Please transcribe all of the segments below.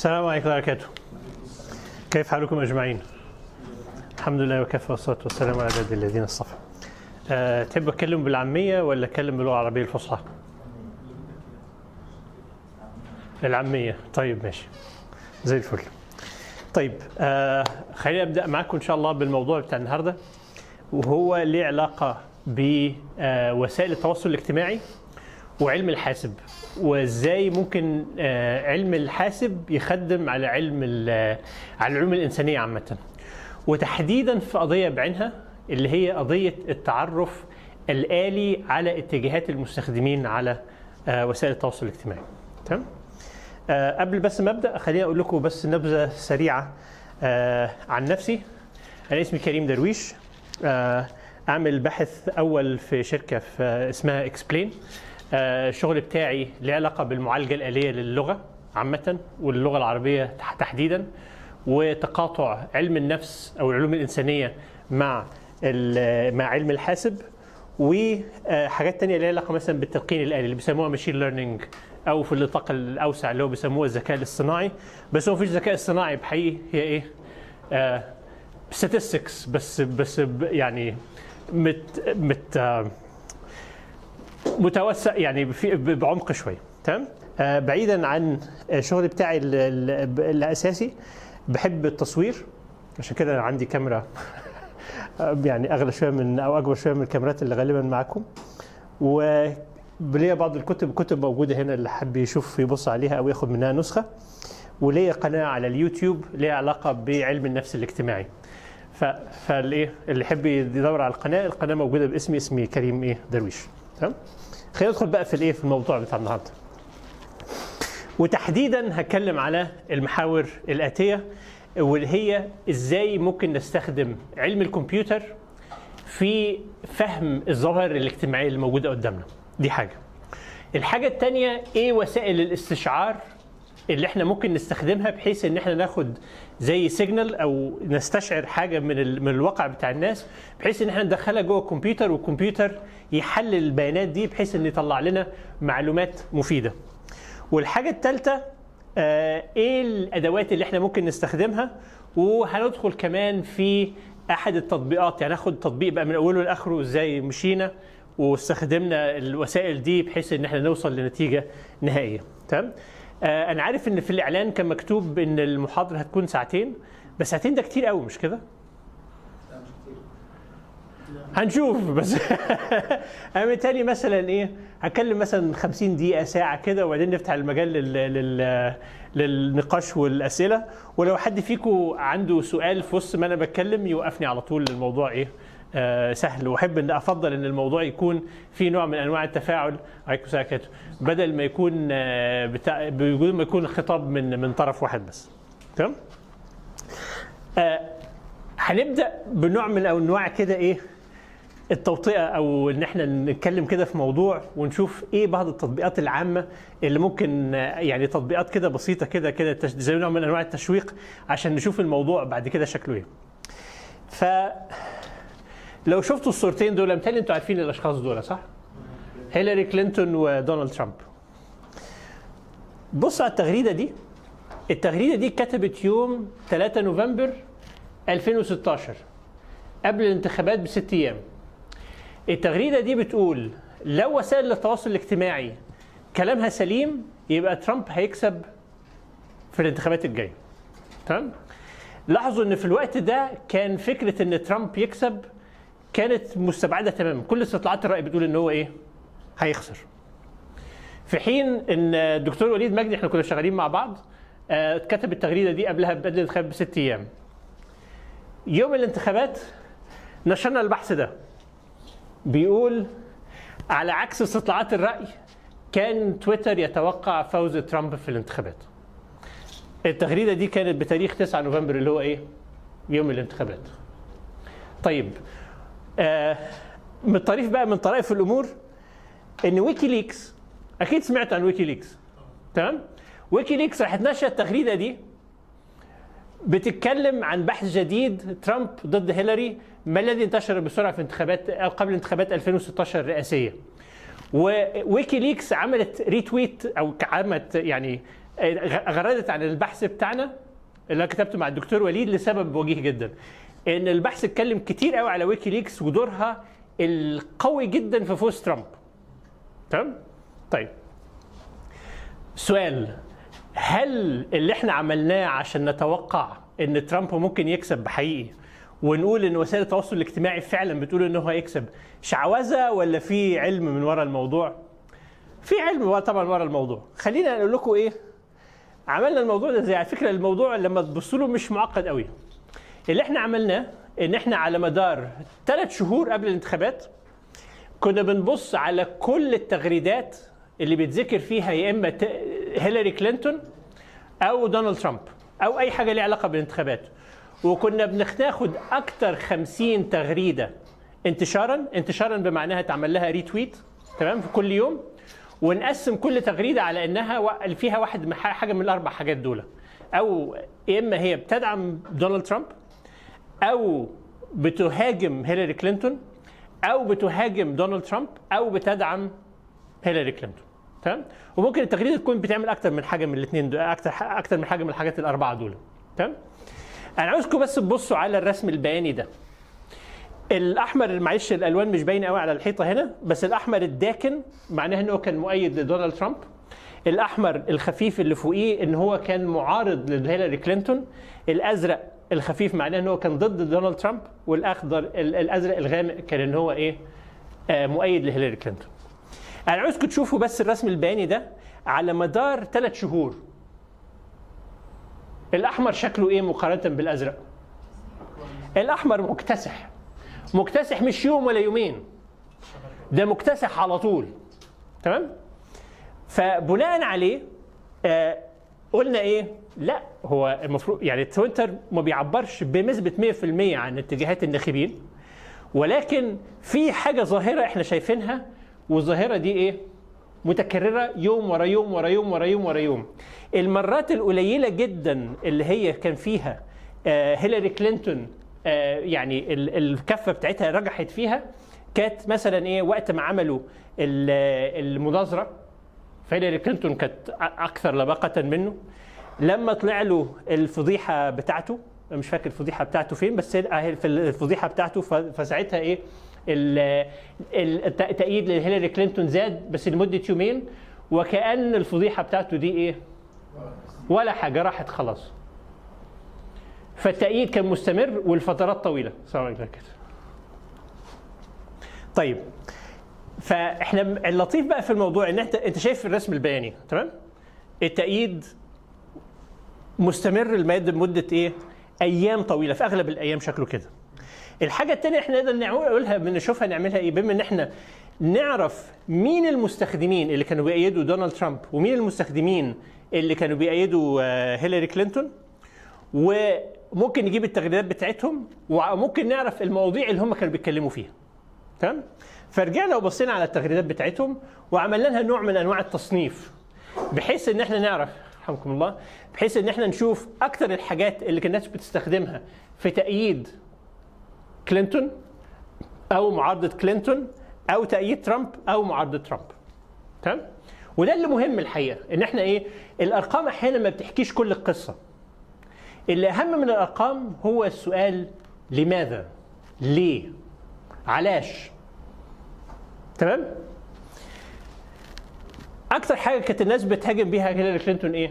السلام عليكم ورحمة الله وبركاته كيف حالكم أجمعين؟ الحمد لله وكفى والصلاة والسلام على عباد الذين اصطفى أه، تحب أتكلم بالعامية ولا أتكلم باللغة العربية الفصحى؟ العامية طيب ماشي زي الفل طيب آه خليني أبدأ معاكم إن شاء الله بالموضوع بتاع النهاردة وهو ليه علاقة بوسائل التواصل الاجتماعي وعلم الحاسب وازاي ممكن آه، علم الحاسب يخدم على علم ال- على العلوم الانسانيه عامه وتحديدا في قضيه بعينها اللي هي قضيه التعرف الالي على اتجاهات المستخدمين على آه، وسائل التواصل الاجتماعي تمام آه، قبل بس ما ابدا خليني اقول لكم بس نبذه سريعه آه، عن نفسي انا اسمي كريم درويش آه، اعمل باحث اول في شركه في اسمها اكسبلين الشغل بتاعي له علاقه بالمعالجه الاليه للغه عامه واللغه العربيه تح- تحديدا وتقاطع علم النفس او العلوم الانسانيه مع ال- مع علم الحاسب وحاجات تانية ليها علاقه مثلا بالتلقين الالي اللي بيسموها ماشين ليرنينج او في النطاق الاوسع اللي هو بيسموه الذكاء الاصطناعي بس هو مفيش ذكاء اصطناعي بحقيقي هي ايه؟ آه statistics بس بس ب- يعني مت مت آه متوسع يعني في ب- بعمق شويه تمام آه بعيدا عن الشغل بتاعي ال- ال- الاساسي بحب التصوير عشان كده أنا عندي كاميرا يعني اغلى شويه من او اكبر شويه من الكاميرات اللي غالبا معاكم و ليا بعض الكتب كتب موجوده هنا اللي حب يشوف يبص عليها او ياخد منها نسخه وليا قناه على اليوتيوب ليها علاقه بعلم النفس الاجتماعي ف... فالايه اللي يحب يدور على القناه القناه موجوده باسمي اسمي كريم ايه درويش تمام خلينا ندخل بقى في الايه في الموضوع بتاع النهارده وتحديدا هتكلم على المحاور الاتيه واللي هي ازاي ممكن نستخدم علم الكمبيوتر في فهم الظواهر الاجتماعيه اللي موجوده قدامنا دي حاجه الحاجه الثانيه ايه وسائل الاستشعار اللي احنا ممكن نستخدمها بحيث ان احنا ناخد زي سيجنال او نستشعر حاجه من ال- من الواقع بتاع الناس بحيث ان احنا ندخلها جوه الكمبيوتر والكمبيوتر يحلل البيانات دي بحيث ان يطلع لنا معلومات مفيده. والحاجه الثالثه آه ايه الادوات اللي احنا ممكن نستخدمها وهندخل كمان في احد التطبيقات يعني ناخد تطبيق بقى من اوله لاخره ازاي مشينا واستخدمنا الوسائل دي بحيث ان احنا نوصل لنتيجه نهائيه تمام آه انا عارف ان في الاعلان كان مكتوب ان المحاضره هتكون ساعتين بس ساعتين ده كتير قوي مش كده هنشوف بس انا متهيألي مثلا ايه هتكلم مثلا 50 دقيقه ساعه كده وبعدين نفتح المجال لل... لل... للنقاش والاسئله ولو حد فيكم عنده سؤال في وسط ما انا بتكلم يوقفني على طول الموضوع ايه آه سهل واحب ان افضل ان الموضوع يكون في نوع من انواع التفاعل عليكم السلام عليكم. بدل ما يكون آه بتاع بدون ما يكون الخطاب من من طرف واحد بس تمام آه هنبدا بنوع من انواع كده ايه التوطئه او ان احنا نتكلم كده في موضوع ونشوف ايه بعض التطبيقات العامه اللي ممكن آه، يعني تطبيقات كده بسيطه كده كده تش- زي نوع من انواع التشويق عشان نشوف الموضوع بعد كده شكله ايه. ف لو شفتوا الصورتين دول متهيألي انتوا عارفين الاشخاص دول صح؟ هيلاري كلينتون ودونالد ترامب. بص على التغريده دي التغريده دي اتكتبت يوم 3 نوفمبر 2016 قبل الانتخابات بست ايام. التغريده دي بتقول لو وسائل التواصل الاجتماعي كلامها سليم يبقى ترامب هيكسب في الانتخابات الجايه. تمام؟ لاحظوا ان في الوقت ده كان فكره ان ترامب يكسب كانت مستبعده تماما، كل استطلاعات الراي بتقول ان هو ايه؟ هيخسر. في حين ان الدكتور وليد مجدي احنا كنا شغالين مع بعض آه، كتب التغريده دي قبلها قبل الانتخابات بست ايام. يوم الانتخابات نشرنا البحث ده بيقول على عكس استطلاعات الرأي كان تويتر يتوقع فوز ترامب في الانتخابات التغريدة دي كانت بتاريخ 9 نوفمبر اللي هو ايه يوم الانتخابات طيب آه من الطريف بقى من طرائف الامور ان ويكيليكس اكيد سمعت عن ويكيليكس تمام ويكيليكس راح تنشر التغريده دي بتتكلم عن بحث جديد ترامب ضد هيلاري ما الذي انتشر بسرعه في انتخابات او قبل انتخابات 2016 الرئاسيه وويكيليكس عملت ريتويت او عملت يعني غردت عن البحث بتاعنا اللي انا كتبته مع الدكتور وليد لسبب وجيه جدا ان البحث اتكلم كتير قوي على ويكيليكس ودورها القوي جدا في فوز ترامب تمام طيب سؤال هل اللي احنا عملناه عشان نتوقع ان ترامب ممكن يكسب بحقيقي ونقول ان وسائل التواصل الاجتماعي فعلا بتقول ان هو هيكسب شعوذه ولا في علم من وراء الموضوع؟ في علم طبعا ورا الموضوع خلينا اقول لكم ايه عملنا الموضوع ده زي على فكره الموضوع لما تبصوا له مش معقد قوي اللي احنا عملناه ان احنا على مدار ثلاث شهور قبل الانتخابات كنا بنبص على كل التغريدات اللي بيتذكر فيها يا اما هيلاري كلينتون او دونالد ترامب او اي حاجه ليها علاقه بالانتخابات وكنا بناخد اكتر 50 تغريده انتشارا انتشارا بمعناها تعمل لها ريتويت تمام في كل يوم ونقسم كل تغريده على انها فيها واحد حاجه من الاربع حاجات دول او يا اما هي بتدعم دونالد ترامب او بتهاجم هيلاري كلينتون او بتهاجم دونالد ترامب او بتدعم هيلاري كلينتون تمام وممكن التغريده تكون بتعمل اكتر من حاجه من الاثنين دول اكتر اكتر من حاجه من الحاجات الاربعه دول تمام انا عاوزكم بس تبصوا على الرسم البياني ده الاحمر معلش الالوان مش باينه قوي على الحيطه هنا بس الاحمر الداكن معناه ان هو كان مؤيد لدونالد ترامب الاحمر الخفيف اللي فوقيه ان هو كان معارض لهيلاري كلينتون الازرق الخفيف معناه ان هو كان ضد دونالد ترامب والاخضر الازرق الغامق كان ان هو ايه آه مؤيد لهيلاري كلينتون انا عاوزكم تشوفوا بس الرسم البياني ده على مدار ثلاث شهور الاحمر شكله ايه مقارنه بالازرق الاحمر مكتسح مكتسح مش يوم ولا يومين ده مكتسح على طول تمام فبناء عليه آه قلنا ايه لا هو المفروض يعني تويتر ما بيعبرش بنسبه 100% عن اتجاهات الناخبين ولكن في حاجه ظاهره احنا شايفينها والظاهره دي ايه متكرره يوم ورا يوم ورا يوم ورا يوم ورا يوم المرات القليله جدا اللي هي كان فيها آه هيلاري كلينتون آه يعني الكفه بتاعتها رجحت فيها كانت مثلا ايه وقت ما عملوا المناظره فهيلاري كلينتون كانت اكثر لباقه منه لما طلع له الفضيحه بتاعته مش فاكر الفضيحه بتاعته فين بس في الفضيحه بتاعته فساعتها ايه التأييد لهيلاري كلينتون زاد بس لمدة يومين وكأن الفضيحة بتاعته دي ايه؟ ولا حاجة راحت خلاص. فالتأييد كان مستمر والفترات طويلة. سواء كده. طيب فاحنا اللطيف بقى في الموضوع ان انت انت شايف الرسم البياني تمام؟ التأييد مستمر لمدة ايه؟ ايام طويلة في اغلب الايام شكله كده. الحاجة التانية احنا نقدر نقولها بنشوفها نعملها ايه بما ان احنا نعرف مين المستخدمين اللي كانوا بيأيدوا دونالد ترامب ومين المستخدمين اللي كانوا بيأيدوا هيلاري كلينتون وممكن نجيب التغريدات بتاعتهم وممكن نعرف المواضيع اللي هم كانوا بيتكلموا فيها تمام فرجعنا وبصينا على التغريدات بتاعتهم وعملنا لها نوع من انواع التصنيف بحيث ان احنا نعرف رحمكم الله بحيث ان احنا نشوف اكتر الحاجات اللي كان الناس بتستخدمها في تأييد كلينتون او معارضه كلينتون او تأييد ترامب او معارضه ترامب تمام وده اللي مهم الحقيقه ان احنا ايه الارقام احيانا ما بتحكيش كل القصه اللي اهم من الارقام هو السؤال لماذا ليه علاش تمام اكتر حاجه كانت الناس بتهاجم بيها هيلاري كلينتون ايه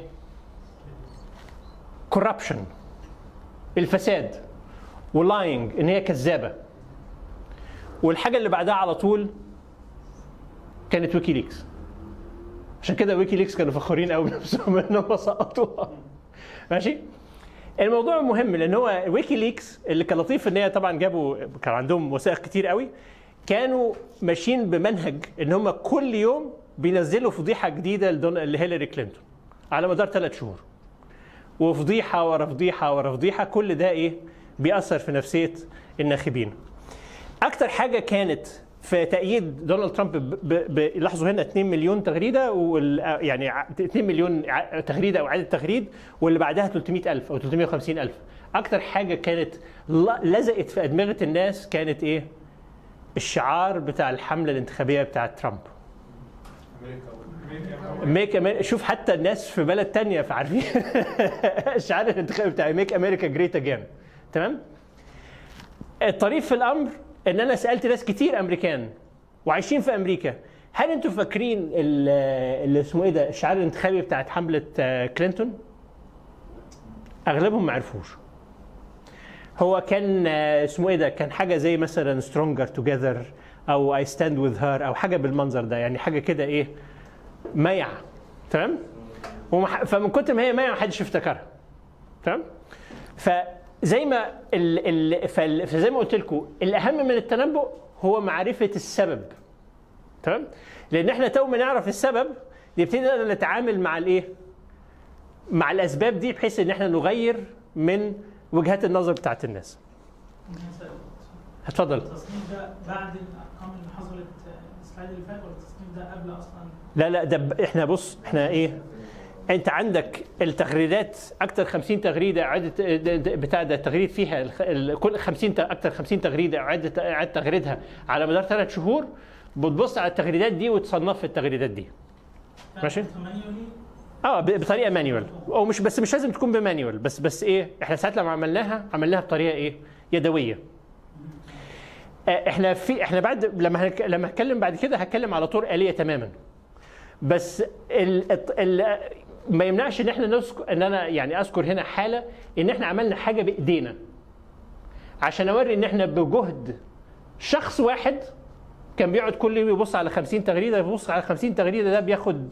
كوربشن الفساد ولاينج ان هي كذابه والحاجه اللي بعدها على طول كانت ويكيليكس عشان كده ويكيليكس كانوا فخورين قوي بنفسهم انهم سقطوها ماشي الموضوع مهم لان هو ويكيليكس اللي كان لطيف ان هي طبعا جابوا كان عندهم وثائق كتير قوي كانوا ماشيين بمنهج ان هم كل يوم بينزلوا فضيحه جديده لهيلاري كلينتون على مدار ثلاث شهور وفضيحه ورا فضيحه ورا فضيحه كل ده ايه بيأثر في نفسيه الناخبين اكتر حاجه كانت في تأييد دونالد ترامب لاحظوا هنا 2 مليون تغريده وال يعني 2 مليون تغريده او اعاده تغريد واللي بعدها 300 الف او 350 الف اكتر حاجه كانت لزقت في ادمغه الناس كانت ايه الشعار بتاع الحمله الانتخابيه بتاعه ترامب ميك أمريكا شوف حتى الناس في بلد تانية في عارفين الشعار الانتخابي بتاع ميك امريكا جريت اجين تمام الطريف في الامر ان انا سالت ناس كتير امريكان وعايشين في امريكا هل انتم فاكرين ال- اللي اسمه ايه ده الشعار الانتخابي بتاعت حمله آه، كلينتون اغلبهم ما عرفوش هو كان آه، اسمه ايه ده كان حاجه زي مثلا سترونجر توجذر او اي ستاند وذ هير او حاجه بالمنظر ده يعني حاجه كده ايه ميع تمام ومح... فمن كتر ما هي ميع ما حدش افتكرها تمام فزي ما ال... ال... فال... فزي ما قلت لكم الاهم من التنبؤ هو معرفه السبب تمام لان احنا تو ما نعرف السبب نبتدي نقدر نتعامل مع الايه مع الاسباب دي بحيث ان احنا نغير من وجهات النظر بتاعت الناس اتفضل التصميم ده بعد الارقام اللي حصلت السلايد اللي فات ولا التصميم ده قبل اصلا لا لا ده ب- احنا بص احنا ايه انت عندك التغريدات اكتر 50 تغريده اعاده د- د- بتاع ده التغريد فيها الخ- ال- كل 50 ت- اكتر 50 تغريده اعاده اعاده تغريدها على مدار ثلاث شهور بتبص على التغريدات دي وتصنف التغريدات دي ماشي. مانيولي اه ب- بطريقه مانيوال او مش بس مش لازم تكون بمانيوال بس بس ايه احنا ساعات لما عملناها عملناها بطريقه ايه يدويه آه، احنا في احنا بعد لما هنك... لما هتكلم بعد كده هتكلم على طرق آلية تماما بس ال... ال... ال... ما يمنعش ان احنا نذكر ان انا يعني اذكر هنا حاله ان احنا عملنا حاجه بايدينا عشان اوري ان احنا بجهد شخص واحد كان بيقعد كل يوم يبص على 50 تغريده يبص على 50 تغريده ده بياخد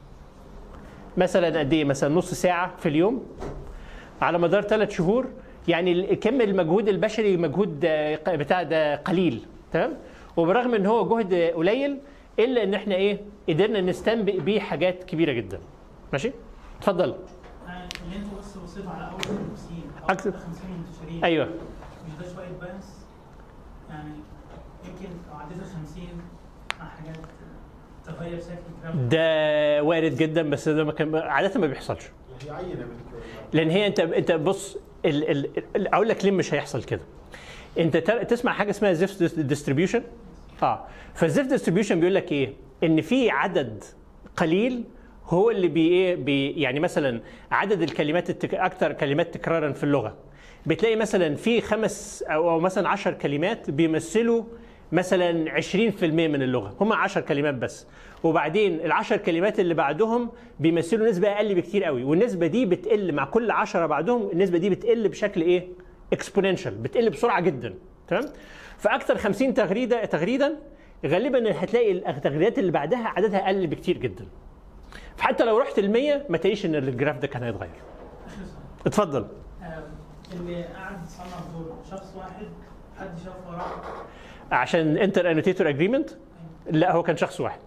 مثلا قد ايه مثلا نص ساعه في اليوم على مدار ثلاث شهور يعني ال- كم المجهود البشري مجهود آه، ق- بتاع ده قليل تمام وبرغم ان هو جهد آه، قليل الا ان احنا ايه قدرنا نستنبئ بيه حاجات كبيره جدا ماشي اتفضل يعني اللي انتوا بس بصيتوا على اول 50 او أكتر. اكتر 50 منتشرين ايوه مش ده شويه باينس يعني يمكن لو عديت ال 50 مع حاجات تغير شكل الكلام ده وارد جدا بس ده ما كان عاده ما بيحصلش هي عينه بالكويت لان هي انت انت بص ال ال ال- اقول لك ليه مش هيحصل كده انت تر- تسمع حاجه اسمها زيفت ديستريبيوشن اه فالزيفت ديستريبيوشن بيقول لك ايه ان في عدد قليل هو اللي بي ايه بي يعني مثلا عدد الكلمات التك... اكثر كلمات تكرارا في اللغه بتلاقي مثلا في خمس او أو مثلا عشر كلمات بيمثلوا مثلا 20% من اللغه هم 10 كلمات بس وبعدين العشر كلمات اللي بعدهم بيمثلوا نسبه اقل بكتير قوي والنسبه دي بتقل مع كل 10 بعدهم النسبه دي بتقل بشكل ايه اكسبوننشال بتقل بسرعه جدا تمام فاكتر 50 تغريده تغريدا غالبا هتلاقي التغريدات اللي بعدها عددها اقل بكتير جدا فحتى لو رحت ال 100 ما تلاقيش ان الجراف ده كان هيتغير اخر سؤال اتفضل آم، اللي قاعد يصنع دول شخص واحد حد شاف وراه عشان انتر انوتيتور اجريمنت لا هو كان شخص واحد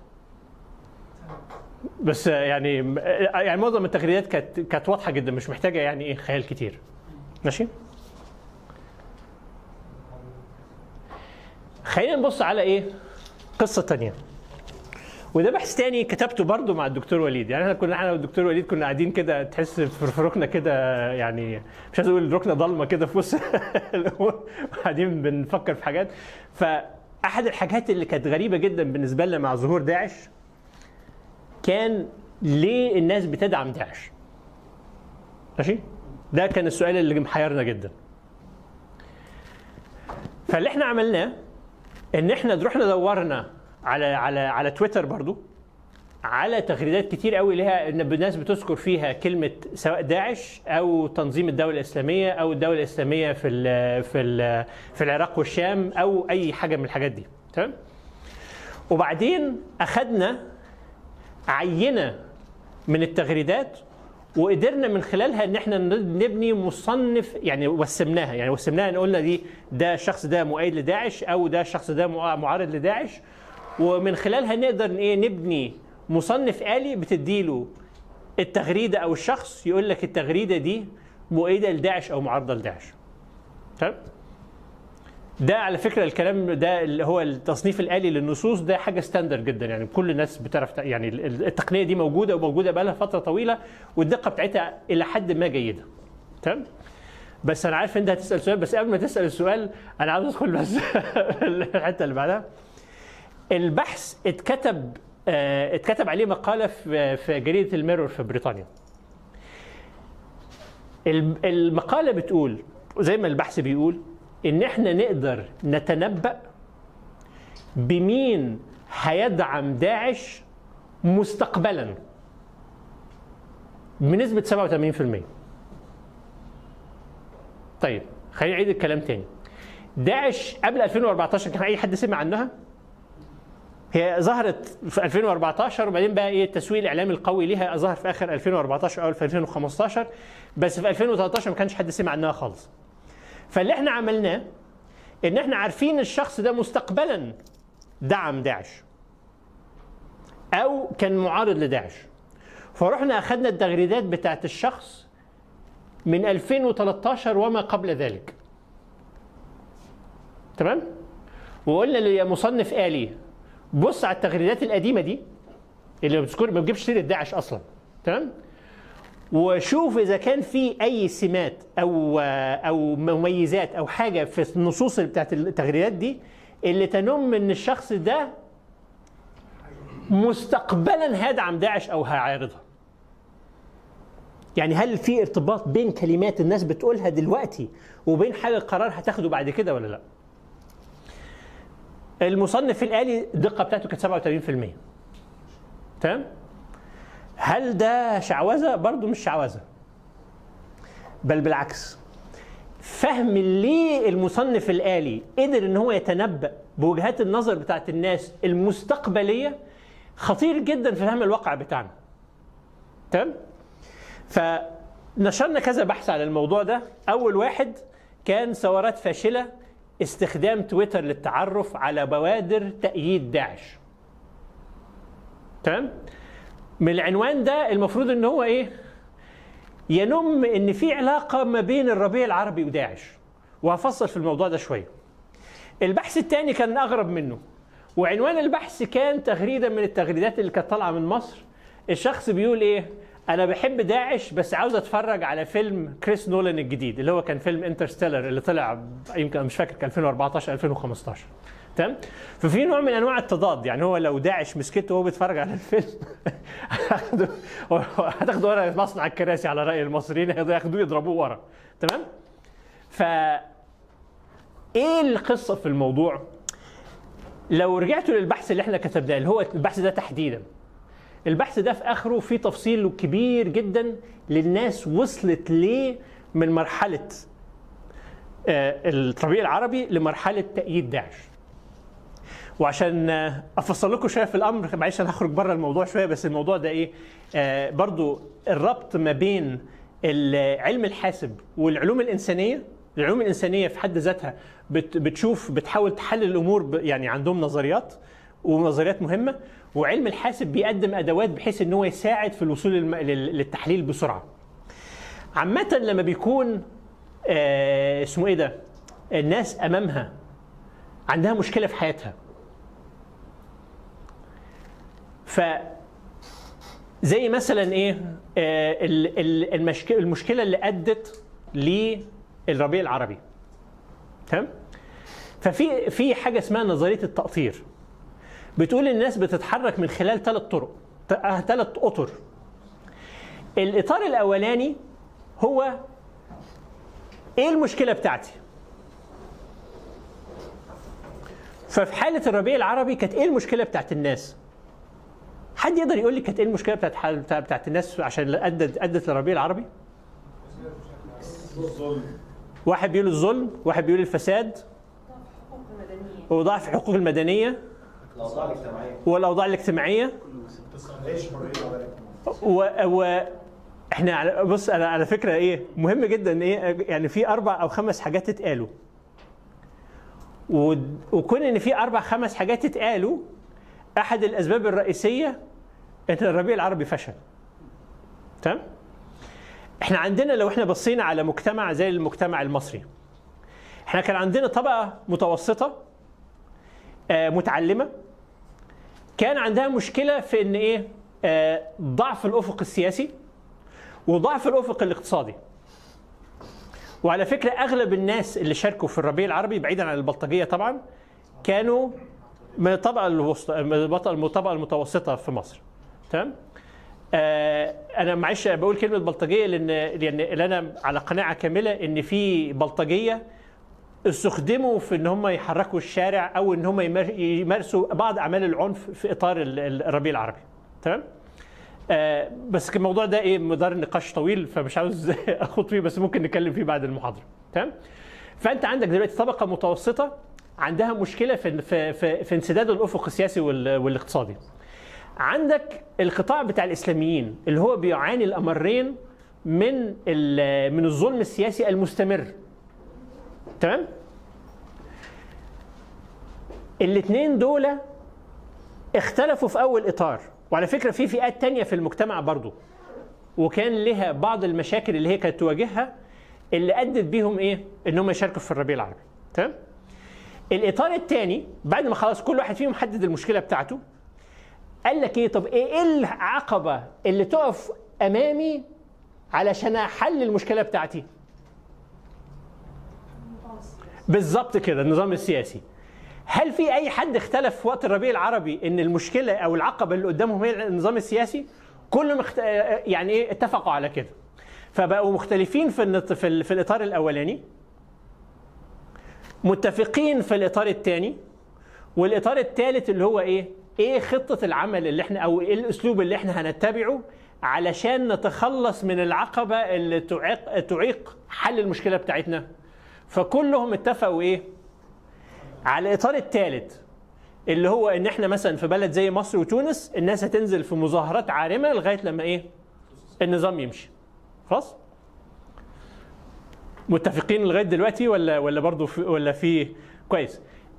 بس يعني يعني معظم التغريدات كانت كانت واضحه جدا مش محتاجه يعني ايه خيال كتير ماشي خلينا نبص على ايه قصه تانية وده بحث تاني كتبته برضو مع الدكتور وليد يعني احنا كنا احنا والدكتور وليد كنا قاعدين كده تحس في في ركنه كده يعني مش عايز اقول ركنه ضلمه كده في وسط قاعدين بنفكر في حاجات فاحد الحاجات اللي كانت غريبه جدا بالنسبه لنا مع ظهور داعش كان ليه الناس بتدعم داعش ماشي ده كان السؤال اللي محيرنا جدا فاللي احنا عملناه ان احنا رحنا دورنا على على على تويتر برضو على تغريدات كتير قوي ليها ان الناس بتذكر فيها كلمه سواء داعش او تنظيم الدوله الاسلاميه او الدوله الاسلاميه في ال في ال في العراق والشام او اي حاجه من الحاجات دي تمام وبعدين اخذنا عينه من التغريدات وقدرنا من خلالها ان احنا نبني مصنف يعني وسمناها يعني وسمناها ان قلنا دي ده الشخص ده مؤيد لداعش او ده الشخص ده مع- معارض لداعش ومن خلالها نقدر ايه نبني مصنف آلي بتديله التغريده او الشخص يقول لك التغريده دي مؤيده لداعش او معارضه لداعش تمام ده على فكره الكلام ده اللي هو التصنيف الالي للنصوص ده حاجه ستاندر جدا يعني كل الناس بتعرف تع- يعني ال- التقنيه دي موجوده وموجوده بقى لها فتره طويله والدقه بتاعتها الى حد ما جيده تمام بس انا عارف انت هتسال سؤال بس قبل ما تسال السؤال انا عاوز ادخل بس الحته اللي بعدها البحث اتكتب آه، اتكتب عليه مقاله في في جريده الميرور في بريطانيا الم- المقاله بتقول زي ما البحث بيقول ان احنا نقدر نتنبأ بمين هيدعم داعش مستقبلا بنسبة 87% طيب خلينا نعيد الكلام تاني داعش قبل 2014 كان اي حد سمع عنها؟ هي ظهرت في 2014 وبعدين بقى ايه التسويق الاعلامي القوي ليها ظهر في اخر 2014 او في 2015 بس في 2013 ما كانش حد سمع عنها خالص. فاللي احنا عملناه ان احنا عارفين الشخص ده مستقبلا دعم داعش او كان معارض لداعش فرحنا اخذنا التغريدات بتاعت الشخص من 2013 وما قبل ذلك تمام وقلنا لمصنف آلي بص على التغريدات القديمه دي اللي ما بتذكر ما بتجيبش سيره داعش اصلا تمام وشوف اذا كان في اي سمات او او مميزات او حاجه في النصوص اللي بتاعت التغريدات دي اللي تنم ان الشخص ده مستقبلا هيدعم داعش او هيعارضها يعني هل في ارتباط بين كلمات الناس بتقولها دلوقتي وبين حاجه قرار هتاخده بعد كده ولا لا المصنف الآلي الدقة بتاعته كانت 87% تمام هل ده شعوذة؟ برضه مش شعوذة بل بالعكس فهم ليه المصنف الآلي قدر ان هو يتنبأ بوجهات النظر بتاعت الناس المستقبلية خطير جدا في فهم الواقع بتاعنا تمام فنشرنا كذا بحث على الموضوع ده اول واحد كان ثورات فاشله استخدام تويتر للتعرف على بوادر تأييد داعش تمام من العنوان ده المفروض ان هو ايه ينم ان في علاقه ما بين الربيع العربي وداعش وهفصل في الموضوع ده شويه البحث الثاني كان اغرب منه وعنوان البحث كان تغريده من التغريدات اللي كانت طالعه من مصر الشخص بيقول ايه انا بحب داعش بس عاوز اتفرج على فيلم كريس نولان الجديد اللي هو كان فيلم انترستيلر اللي طلع يمكن مش فاكر كان 2014 2015 تمام ففي نوع من انواع التضاد يعني هو لو داعش مسكته وهو بيتفرج على الفيلم هتاخده هتاخده ورا مصنع الكراسي على راي المصريين هياخدوه يضربوه ورا تمام ف ايه القصه في الموضوع لو رجعتوا للبحث اللي احنا كتبناه اللي هو البحث ده تحديدا البحث ده في اخره فيه تفصيل كبير جدا للناس وصلت ليه من مرحله آه، الربيع العربي لمرحله تأييد داعش. وعشان آه، افصل لكم شويه في الامر معلش انا هخرج بره الموضوع شويه بس الموضوع ده ايه؟ آه، برضو الربط ما بين ال- علم الحاسب والعلوم الانسانيه العلوم الانسانيه في حد ذاتها بت- بتشوف بتحاول تحلل الامور ب- يعني عندهم نظريات ونظريات مهمه وعلم الحاسب بيقدم ادوات بحيث ان هو يساعد في الوصول للم- لل- للتحليل بسرعه. عامه لما بيكون آه، اسمه ايه ده؟ الناس امامها عندها مشكله في حياتها. ف زي مثلا ايه آه، ال- ال- المشك- المشكله اللي ادت للربيع العربي. تمام؟ ففي في حاجه اسمها نظريه التأطير. بتقول الناس بتتحرك من خلال ثلاث طرق ثلاث اطر الاطار الاولاني هو ايه المشكله بتاعتي ففي حاله الربيع العربي كانت ايه المشكله بتاعت الناس حد يقدر يقول لي كانت ايه المشكله بتاعت حال- بتاع- بتاعت الناس عشان ادت ادت للربيع العربي واحد بيقول الظلم واحد بيقول الفساد حقوق مدنية وضعف الحقوق المدنيه الأوضاع الاجتماعية والاوضاع الاجتماعيه ليش حرية و, و... احنا على- بص انا على فكره ايه مهم جدا ايه يعني في اربع او خمس حاجات اتقالوا و... وكون ان في اربع خمس حاجات اتقالوا احد الاسباب الرئيسيه ان الربيع العربي فشل تمام احنا عندنا لو احنا بصينا على مجتمع زي المجتمع المصري احنا كان عندنا طبقه متوسطه آه، متعلمه كان عندها مشكله في ان ايه آه، ضعف الافق السياسي وضعف الافق الاقتصادي وعلى فكره اغلب الناس اللي شاركوا في الربيع العربي بعيدا عن البلطجيه طبعا كانوا من الطبقه الوسطى من الطبقه المتوسطه في مصر تمام آه انا معلش بقول كلمه بلطجيه لان لان اللي انا على قناعه كامله ان في بلطجيه استخدموا في ان هم يحركوا الشارع او ان هم يمار- يمارسوا بعض اعمال العنف في اطار ال- ال- الربيع العربي تمام آه بس كان الموضوع ده ايه مدار نقاش طويل فمش عاوز اخوض فيه بس ممكن نتكلم فيه بعد المحاضره تمام فانت عندك دلوقتي طبقه متوسطه عندها مشكله في في في, في انسداد الافق السياسي وال- والاقتصادي عندك القطاع بتاع الاسلاميين اللي هو بيعاني الامرين من ال- من الظلم السياسي المستمر تمام الاثنين دول اختلفوا في اول اطار وعلى فكره في فئات تانية في المجتمع برضو وكان لها بعض المشاكل اللي هي كانت تواجهها اللي ادت بيهم ايه انهم يشاركوا في الربيع العربي تمام الاطار الثاني بعد ما خلاص كل واحد فيهم حدد المشكله بتاعته قال لك ايه طب ايه إيه العقبه اللي تقف امامي علشان احل المشكله بتاعتي بالظبط كده النظام السياسي هل في اي حد اختلف في وقت الربيع العربي ان المشكله او العقبه اللي قدامهم هي النظام السياسي كلهم اخت... يعني ايه اتفقوا على كده فبقوا مختلفين في النط... في, ال... في الاطار الاولاني متفقين في الاطار الثاني والاطار الثالث اللي هو ايه ايه خطه العمل اللي احنا او ايه الاسلوب اللي احنا هنتبعه علشان نتخلص من العقبه اللي تعيق تعيق حل المشكله بتاعتنا فكلهم اتفقوا ايه على الاطار الثالث اللي هو ان احنا مثلا في بلد زي مصر وتونس الناس هتنزل في مظاهرات عارمه لغايه لما ايه النظام يمشي خلاص متفقين لغايه دلوقتي ولا ولا برضه في ولا في كويس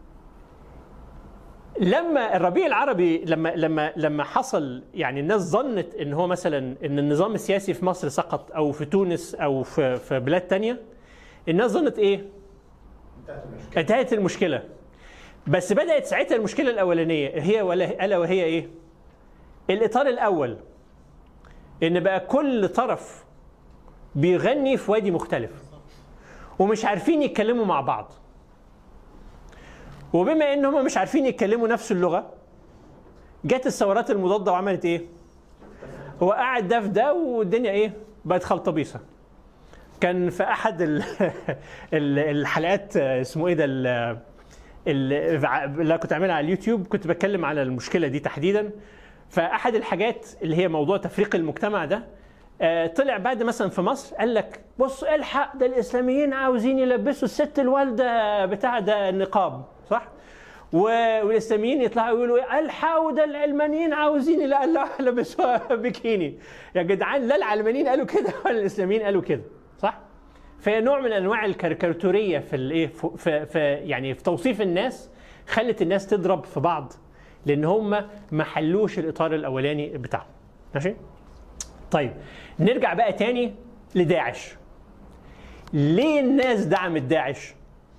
لما الربيع العربي لما لما لما حصل يعني الناس ظنت ان هو مثلا ان النظام السياسي في مصر سقط او في تونس او في في بلاد تانية الناس ظنت ايه؟ انتهت المشكله انتهت المشكله بس بدات ساعتها المشكله الاولانيه هي ولا الا وهي ايه؟ الاطار الاول ان بقى كل طرف بيغني في وادي مختلف ومش عارفين يتكلموا مع بعض وبما ان هم مش عارفين يتكلموا نفس اللغه جت الثورات المضاده وعملت ايه؟ هو قاعد ده في ده والدنيا ايه؟ بقت خلطبيصه كان في احد ال- ال- الحلقات آه، اسمه ايه ده ال- ال- اللي كنت عاملها على اليوتيوب كنت بتكلم على المشكله دي تحديدا فاحد الحاجات اللي هي موضوع تفريق المجتمع ده آه، طلع بعد مثلا في مصر قال لك بص الحق ده الاسلاميين عاوزين يلبسوا الست الوالده بتاع ده النقاب صح؟ و- والاسلاميين يطلعوا يقولوا إيه، الحقوا ده العلمانيين عاوزين يلا- يلبسوا بكيني يا جدعان لا العلمانيين قالوا كده ولا الاسلاميين قالوا كده صح؟ فهي نوع من انواع الكاريكاتوريه في الايه في, في, في يعني في توصيف الناس خلت الناس تضرب في بعض لان هم ما حلوش الاطار الاولاني بتاعهم ماشي؟ طيب نرجع بقى تاني لداعش ليه الناس دعمت داعش؟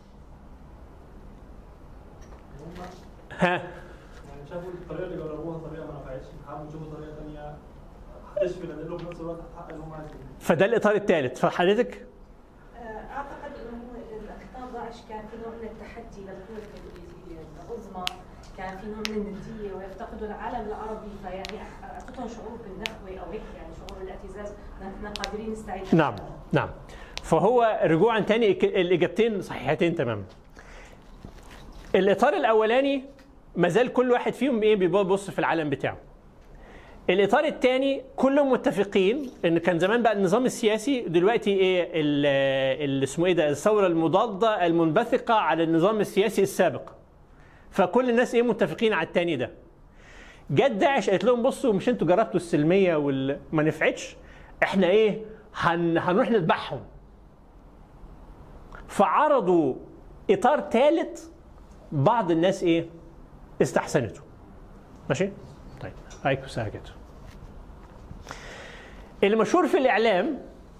ها يعني شافوا الطريقه اللي جربوها طريقه ما نفعتش حابوا يشوفوا طريقه ثانيه هتشفي لانه في نفس الوقت هتحقق اللي هم عايزينه فده الاطار الثالث فحضرتك اعتقد انه خطاب داعش كان في نوع من التحدي للقوه العظمى كان في نوع من النديه ويفتقدوا العالم العربي فيعني اعطتهم شعور بالنخوه او هيك يعني شعور بالاعتزاز نحن قادرين نستعيد نعم نعم فهو رجوعا تاني الك- الاجابتين صحيحتين تماما الاطار الاولاني ما زال كل واحد فيهم ايه بيبص في العالم بتاعه الاطار الثاني كلهم متفقين ان كان زمان بقى النظام السياسي دلوقتي ايه ال- اللي اسمه ايه ده الثوره المضاده المنبثقه على النظام السياسي السابق فكل الناس ايه متفقين على الثاني ده جت داعش قالت لهم بصوا مش انتوا جربتوا السلميه وما نفعتش احنا ايه هن هنروح نذبحهم فعرضوا اطار ثالث بعض الناس ايه استحسنته ماشي طيب هيك ساكت المشهور في الاعلام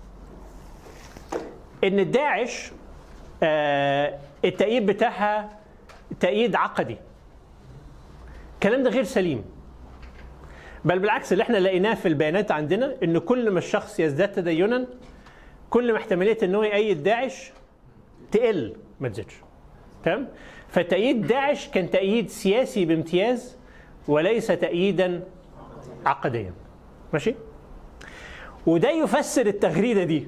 ان داعش آه التأييد بتاعها تأييد عقدي الكلام ده غير سليم بل بالعكس اللي احنا لقيناه في البيانات عندنا ان كل ما الشخص يزداد تدينا كل ما احتماليه ان هو يأيد داعش تقل ما تزيدش تمام فتأييد داعش كان تأييد سياسي بامتياز وليس تأييدا عقديا ماشي وده يفسر التغريده دي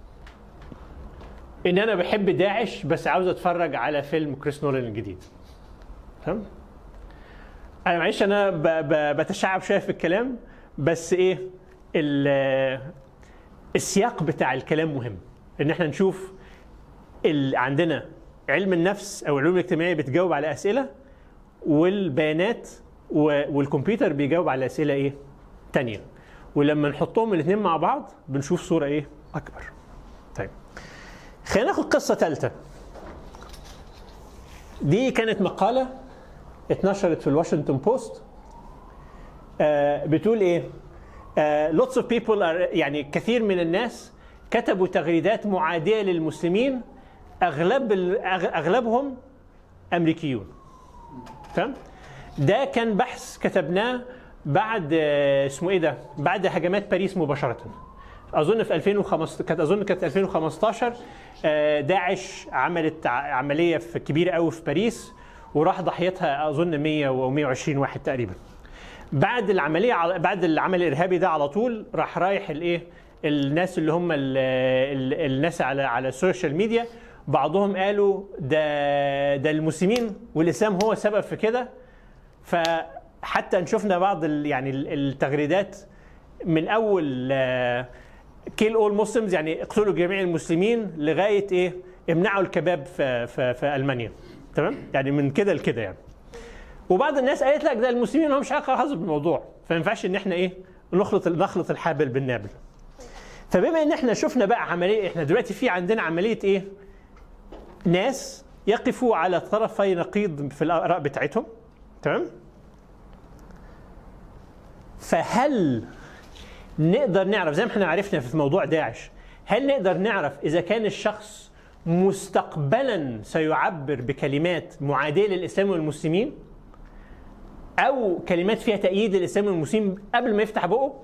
ان انا بحب داعش بس عاوز اتفرج على فيلم كريس نولان الجديد تمام انا معلش انا ب- ب- بتشعب شويه في الكلام بس ايه ال- السياق بتاع الكلام مهم ان احنا نشوف ال- عندنا علم النفس او العلوم الاجتماعيه بتجاوب على اسئله والبيانات و- والكمبيوتر بيجاوب على اسئله ايه تانية ولما نحطهم الاثنين مع بعض بنشوف صوره ايه اكبر طيب خلينا ناخد قصه ثالثه دي كانت مقاله اتنشرت في الواشنطن بوست آه بتقول ايه آه lots of people are يعني كثير من الناس كتبوا تغريدات معاديه للمسلمين اغلب ال- أغ- اغلبهم امريكيون تمام ده كان بحث كتبناه بعد آه، اسمه ايه ده بعد هجمات باريس مباشره اظن في 2015 كانت اظن كانت 2015 آه، داعش عملت ع- عمليه في كبيره قوي في باريس وراح ضحيتها اظن 100 و 120 واحد تقريبا بعد العمليه على- بعد العمل الارهابي ده على طول راح رايح الايه الناس اللي هم ال ال الناس على على السوشيال ميديا بعضهم قالوا ده ده المسلمين والاسلام هو سبب في كده فحتى شفنا بعض ال يعني ال- التغريدات من اول كيل اول مسلمز يعني اقتلوا جميع المسلمين لغايه ايه امنعوا الكباب في في, في المانيا تمام يعني من كده لكده يعني وبعض الناس قالت لك ده المسلمين هم مش علاقه خاصه بالموضوع فما ينفعش ان احنا ايه نخلط نخلط الحابل بالنابل فبما ان احنا شفنا بقى عمليه احنا دلوقتي في عندنا عمليه ايه ناس يقفوا على طرفي نقيض في الاراء بتاعتهم تمام فهل نقدر نعرف زي ما احنا عرفنا في موضوع داعش هل نقدر نعرف اذا كان الشخص مستقبلا سيعبر بكلمات معاديه للاسلام والمسلمين او كلمات فيها تأييد للاسلام والمسلمين قبل ما يفتح بقه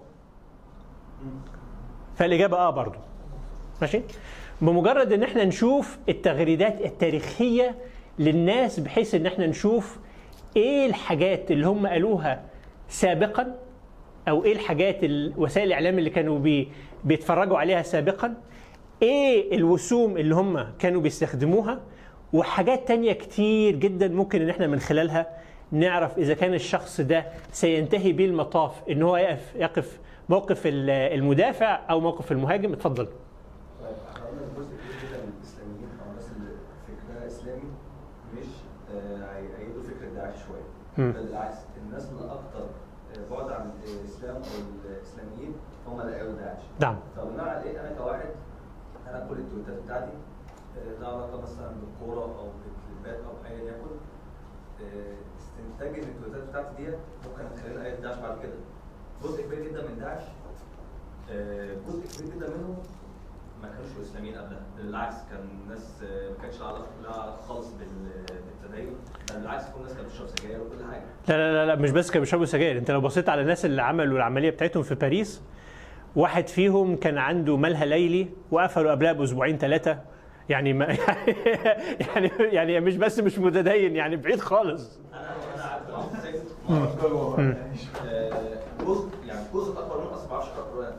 فالاجابه اه برضو ماشي بمجرد ان احنا نشوف التغريدات التاريخيه للناس بحيث ان احنا نشوف ايه الحاجات اللي هم قالوها سابقا او ايه الحاجات ال- وسائل الاعلام اللي كانوا بي بيتفرجوا عليها سابقا ايه الوسوم اللي هم كانوا بيستخدموها وحاجات تانية كتير جدا ممكن ان احنا من خلالها نعرف اذا كان الشخص ده سينتهي بيه المطاف ان هو يقف يقف موقف ال- المدافع او موقف المهاجم اتفضل طيب احنا قلنا إن جزء كبير جدا من الاسلاميين او الناس اللي فكرها اسلامي مش آه، هيأيدوا فكره داعش شويه مم. بل بالعكس الناس اللي اكتر آه، بعد عن الاسلام او الاسلاميين هم اللي قالوا داعش نعم فبناء على ايه انا كواحد انا كل التويتات بتاعتي آه، لها علاقه مثلا بالكوره او بالكليبات او ايا يكن آه، استنتاج ان التويتات بتاعتي ديت ممكن تخليني ايد داعش بعد كده جزء كبير جدا من داعش آه، جزء كبير جدا منهم ما كانوش اسلاميين قبلها بالعكس كان ناس آه، ما كانش لها علاقه لها علاقه خالص بال- بالتدين بل بالعكس كل الناس كانت بتشرب سجاير وكل حاجه لا لا لا, لا مش بس كانوا بيشربوا سجاير انت لو بصيت على الناس اللي عملوا العمليه بتاعتهم في باريس واحد فيهم كان عنده ملهى ليلي وقفلوا قبلها باسبوعين ثلاثه يعني ما يعني يعني مش بس مش متدين يعني بعيد خالص انا انا عارف ما أعرفش. آه، جزء يعني جزء اكبر منهم اصلا ما بعرفش اقرا قران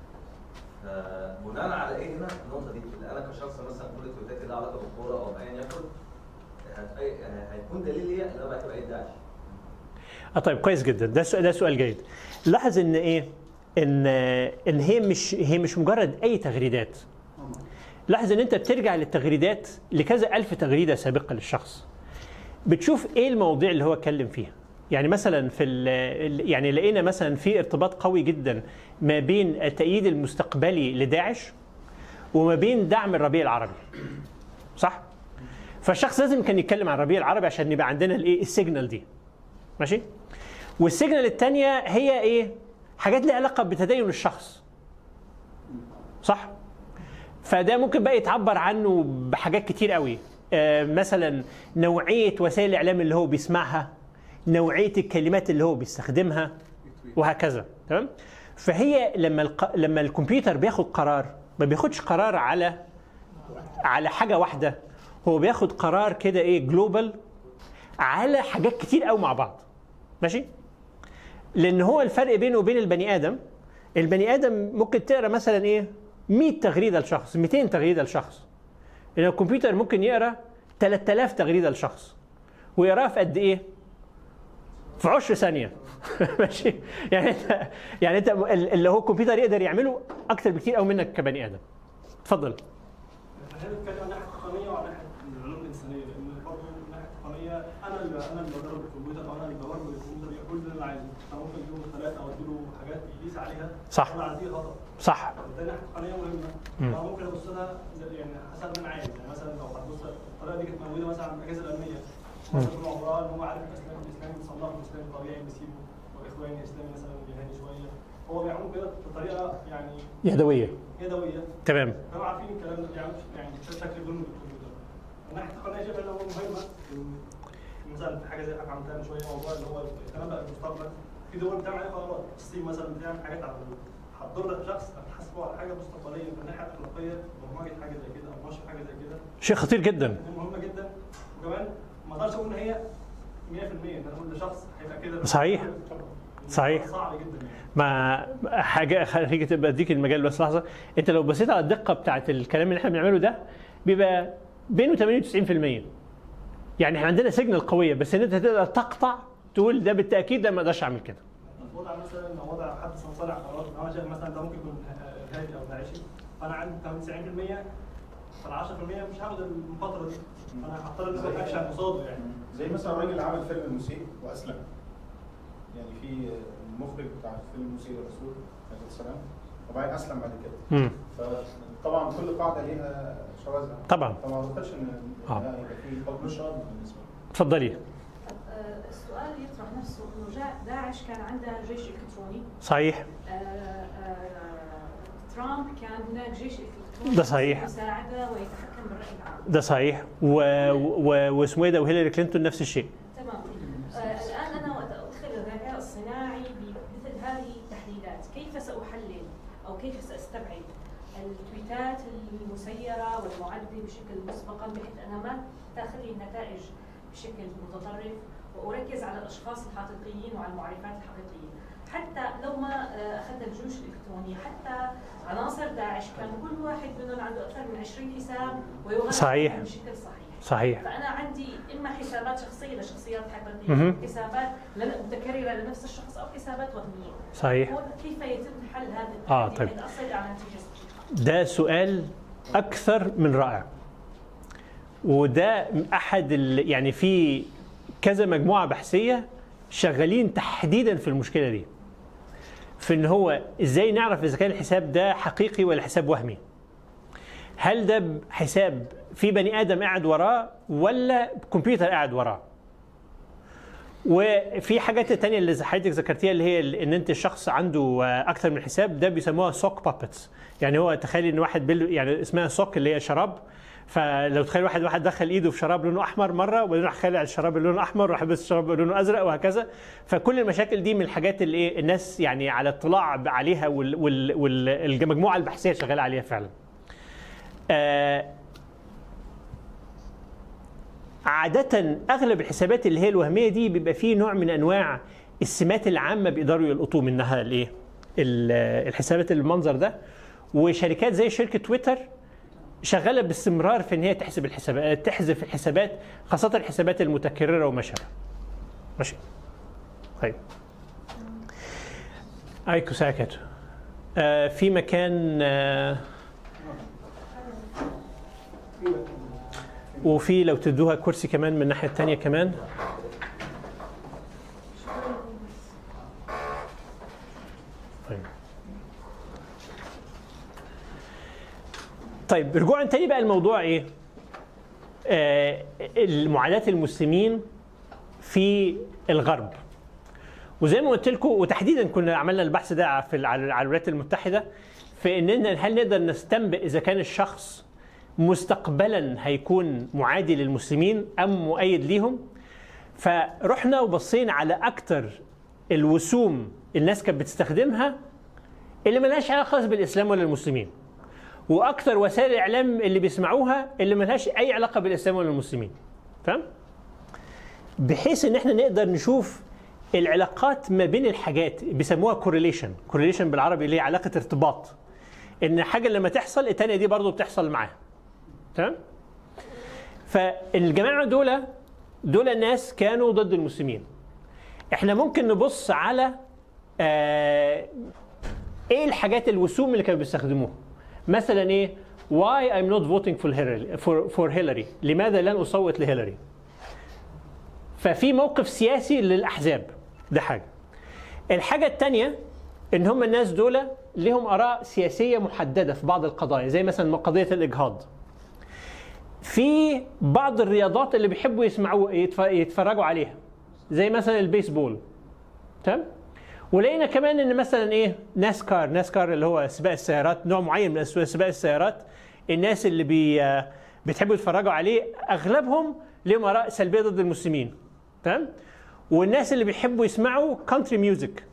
فبناء على ايه هنا النقطه دي اللي انا كشخص مثلا كل التويتات اللي لها علاقه بالكوره او بايا يكن هت- آه، هيكون دليل ليا ان انا بقى تبقى ايه داعش اه طيب كويس جدا ده سؤال ده سؤال جيد لاحظ ان ايه ان ان هي مش هي مش مجرد اي تغريدات لاحظ ان انت بترجع للتغريدات لكذا الف تغريده سابقه للشخص بتشوف ايه المواضيع اللي هو اتكلم فيها يعني مثلا في ال- يعني لقينا مثلا في ارتباط قوي جدا ما بين التأييد المستقبلي لداعش وما بين دعم الربيع العربي صح فالشخص لازم كان يتكلم عن الربيع العربي عشان يبقى عندنا الايه السيجنال دي ماشي والسيجنال الثانيه هي ايه حاجات ليها علاقه بتدين الشخص صح فده ممكن بقى يتعبر عنه بحاجات كتير قوي آه، مثلا نوعيه وسائل الاعلام اللي هو بيسمعها نوعيه الكلمات اللي هو بيستخدمها وهكذا تمام فهي لما الق... لما الكمبيوتر بياخد قرار ما بياخدش قرار على على حاجه واحده هو بياخد قرار كده ايه جلوبال على حاجات كتير قوي مع بعض ماشي لان هو الفرق بينه وبين البني ادم البني ادم ممكن تقرا مثلا ايه 100 تغريده لشخص 200 تغريده لشخص ان الكمبيوتر ممكن يقرا 3000 تغريده لشخص ويقراها في قد ايه في 10 ثانيه ماشي يعني انت يعني انت اللي هو الكمبيوتر يقدر يعمله اكتر بكتير قوي منك كبني ادم اتفضل احنا هنا بنتكلم عن الناحيه التقنيه وعن ناحيه العلوم الانسانيه لان برضه من الناحيه التقنيه انا اللي انا اللي بدرب الكمبيوتر او انا اللي ببرمج الكمبيوتر يقول اللي انا عايزه انا ممكن اديله ثلاثه او اديله حاجات يقيس عليها صح. انا عندي خطا صح فبالتالي الناحيه التقنيه مهمه مم. انا ممكن ابص لها زي- يعني حسب ما انا عايز يعني مثلا لو هتبص الطريقه دي كانت موجوده مثلا عند الاجهزه الامنيه مثلا طول عمرها ان هو عارف الاسلام الاسلامي بيصنفه الاسلامي طبيعي بيسيبه والاخواني الاسلامي مثلا جهادي شويه هو بيعملوا كده بطريقه يعني يدويه يدويه تمام كانوا عارفين الكلام ده يعني يعني بشكل ظلم بالكمبيوتر. من ناحيه التقنيه شايف ان هو مهمه إن مثلا في حاجه زي حاجه عملتها من شويه موضوع اللي هو الكلام بقى المستقبل في دول بتعمل عليه قرارات الصين مثلا بتعمل حاجات على هتضر شخص هتحاسبه على حاجه مستقبليه من الناحيه الاخلاقيه برمجه حاجه زي كده او نشر حاجه زي كده شيء خطير جدا دي مهمه جدا وكمان ما اقدرش اقول ان هي 100% ان انا اقول لشخص هيبقى كده صحيح. صحيح. صعب جدا يعني ما حاجه خليك تبقى اديك المجال بس لحظه انت لو بصيت على الدقه بتاعت الكلام اللي احنا بنعمله ده بيبقى بينه 80 و90% يعني احنا عندنا سيجنال قويه بس ان انت تقدر تقطع تقول ده بالتاكيد ده ما اقدرش اعمل كده وضع مثلا لو وضع حد صانع قرار انا شايف مثلا ده ممكن يكون ارهابي او داعشي فانا عندي 90% فال 10% مش هاخد المخاطره دي انا هضطر ان اخد اكشن قصاده يعني زي مثلا راجل عمل فيلم المسيء واسلم يعني في المخرج بتاع فيلم المسيء الرسول عليه السلام وبعدين اسلم بعد كده امم فطبعا كل قاعده ليها شواذها طبعا فما اعتقدش ان آه. ده يبقى في حكم شرعي بالنسبه له اتفضلي طب، آه، السؤال يطرح نفسه انه جا- داعش كان عندها جيش الكتروني صحيح آه، آه، ترامب كان هناك جيش الكتروني ده صحيح. مساعده ويتحكم بالراي العام ده صحيح و... و... واسمه ايه ده وهيلاري كلينتون نفس الشيء تمام آه، الان انا وقت ادخل الذكاء الصناعي بمثل هذه التحليلات كيف ساحلل او كيف ساستبعد التويتات المسيره والمعده بشكل مسبقا بحيث انها ما تاخذ لي النتائج بشكل متطرف واركز على الاشخاص الحقيقيين وعلى المعرفات الحقيقيه حتى لو ما آه، اخذنا الجيوش الالكترونيه حتى عناصر داعش كان كل واحد منهم عنده اكثر من 20 حساب ويغلق صحيح. بشكل صحيح صحيح فانا عندي اما حسابات شخصيه لشخصيات حقيقيه مهم. حسابات لن- متكرره لنفس الشخص او حسابات وهميه صحيح هون كيف يتم حل هذا آه، التحدي طيب. بحيث اصل على نتيجه صحيحه ده سؤال اكثر من رائع وده احد ال... يعني في كذا مجموعه بحثيه شغالين تحديدا في المشكله دي في ان هو ازاي نعرف اذا كان الحساب ده حقيقي ولا حساب وهمي هل ده حساب في بني ادم قاعد وراه ولا كمبيوتر قاعد وراه وفي حاجات تانية اللي حضرتك ذكرتيها اللي هي ال- ان انت الشخص عنده آه، اكتر من حساب ده بيسموها سوك بابتس يعني هو تخيل ان واحد بيل يعني اسمها سوك اللي هي شراب فلو تخيل واحد واحد دخل ايده في شراب لونه احمر مره وبعدين راح خالع الشراب اللي لونه احمر وراح بس الشراب اللي لونه ازرق وهكذا فكل المشاكل دي من الحاجات اللي ايه الناس يعني على اطلاع عليها والمجموعه البحثيه شغاله عليها فعلا. آه عادة أغلب الحسابات اللي هي الوهمية دي بيبقى فيه نوع من أنواع السمات العامة بيقدروا يلقطوا منها الإيه؟ ال- الحسابات المنظر ده وشركات زي شركة تويتر شغالة باستمرار في إن هي تحسب الحسابات تحذف الحسابات خاصة الحسابات المتكررة وما شابه. ماشي. طيب. أيكو ساكت. آه في مكان آه وفي لو تدوها كرسي كمان من الناحيه الثانيه كمان طيب. طيب رجوعا تاني بقى الموضوع ايه؟ آه معاداة المسلمين في الغرب وزي ما قلت لكم وتحديدا كنا عملنا البحث ده في ال- على على الولايات المتحده في اننا هل نقدر نستنبئ اذا كان الشخص مستقبلا هيكون معادي للمسلمين ام مؤيد ليهم فرحنا وبصينا على اكتر الوسوم الناس كانت بتستخدمها اللي ملهاش علاقه خالص بالاسلام ولا المسلمين واكتر وسائل الاعلام اللي بيسمعوها اللي ملهاش اي علاقه بالاسلام ولا المسلمين فاهم بحيث ان احنا نقدر نشوف العلاقات ما بين الحاجات بيسموها كورليشن كورليشن بالعربي اللي هي علاقه ارتباط ان حاجه لما تحصل الثانيه دي برضو بتحصل معاها تمام فالجماعه دول دول الناس كانوا ضد المسلمين احنا ممكن نبص على آه ايه الحاجات الوسوم اللي كانوا بيستخدموها مثلا ايه why I'm not voting for Hillary for, for Hillary لماذا لن اصوت لهيلاري ففي موقف سياسي للاحزاب ده حاجه الحاجه الثانيه ان هم الناس دول لهم اراء سياسيه محدده في بعض القضايا زي مثلا قضيه الاجهاض في بعض الرياضات اللي بيحبوا يسمعوا يتف- يتفرجوا عليها زي مثلا البيسبول تمام ولقينا كمان ان مثلا ايه ناسكار ناسكار اللي هو سباق السيارات نوع معين من أسوا- سباق السيارات الناس اللي بي بتحبوا يتفرجوا عليه اغلبهم لهم اراء سلبيه ضد المسلمين تمام والناس اللي بيحبوا يسمعوا كونتري ميوزك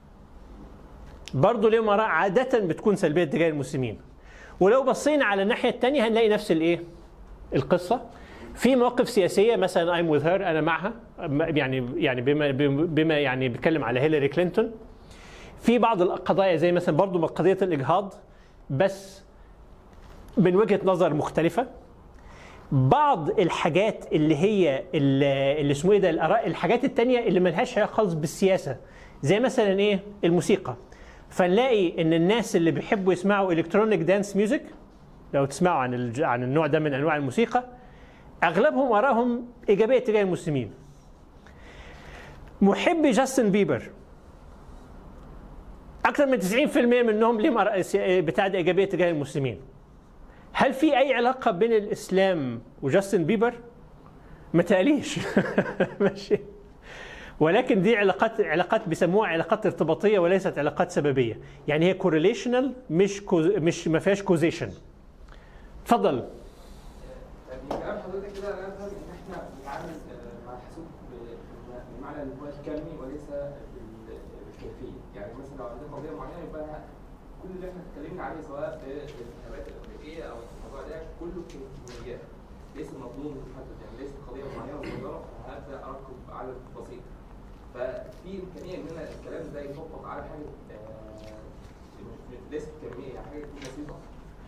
برضه لهم اراء عاده بتكون سلبيه تجاه المسلمين ولو بصينا على الناحيه الثانيه هنلاقي نفس الايه القصه في مواقف سياسيه مثلا ايم وذ هير انا معها يعني يعني بما بما يعني بيتكلم على هيلاري كلينتون في بعض القضايا زي مثلا برضه قضيه الاجهاض بس من وجهه نظر مختلفه بعض الحاجات اللي هي اللي اللي اسمه ايه ده الاراء الحاجات التانية اللي ملهاش علاقه خالص بالسياسه زي مثلا ايه الموسيقى فنلاقي ان الناس اللي بيحبوا يسمعوا الكترونيك دانس ميوزك لو تسمعوا عن الج- عن النوع ده من انواع الموسيقى اغلبهم ارائهم ايجابيه تجاه المسلمين محبي جاستن بيبر اكثر من 90% منهم لهم اراء سي- بتاع دي ايجابيه تجاه المسلمين هل في اي علاقه بين الاسلام وجاستن بيبر ما تقليش ماشي ولكن دي علاقات علاقات بيسموها علاقات ارتباطيه وليست علاقات سببيه يعني هي كورليشنال مش كوز مش ما فيهاش كوزيشن اتفضل من كلام حضرتك كده انا افهم ان احنا بنتعامل آه، مع الحاسوب ب- بمعنى اللي هو الكمي وليس بال- بالكيفيه، يعني مثلا لو عندنا قضيه معينه يبقى كل اللي احنا اتكلمنا عليه سواء في الانتخابات الامريكيه او في الموضوع ده كله كميات ليس مضمون محدد يعني ليس قضيه معينه صغيره هبدا اركب عدد بسيط ففي امكانيه ان انا الكلام ده يطبق على حاجه آه، مش- ليست كميه يعني حاجه تكون بسيطه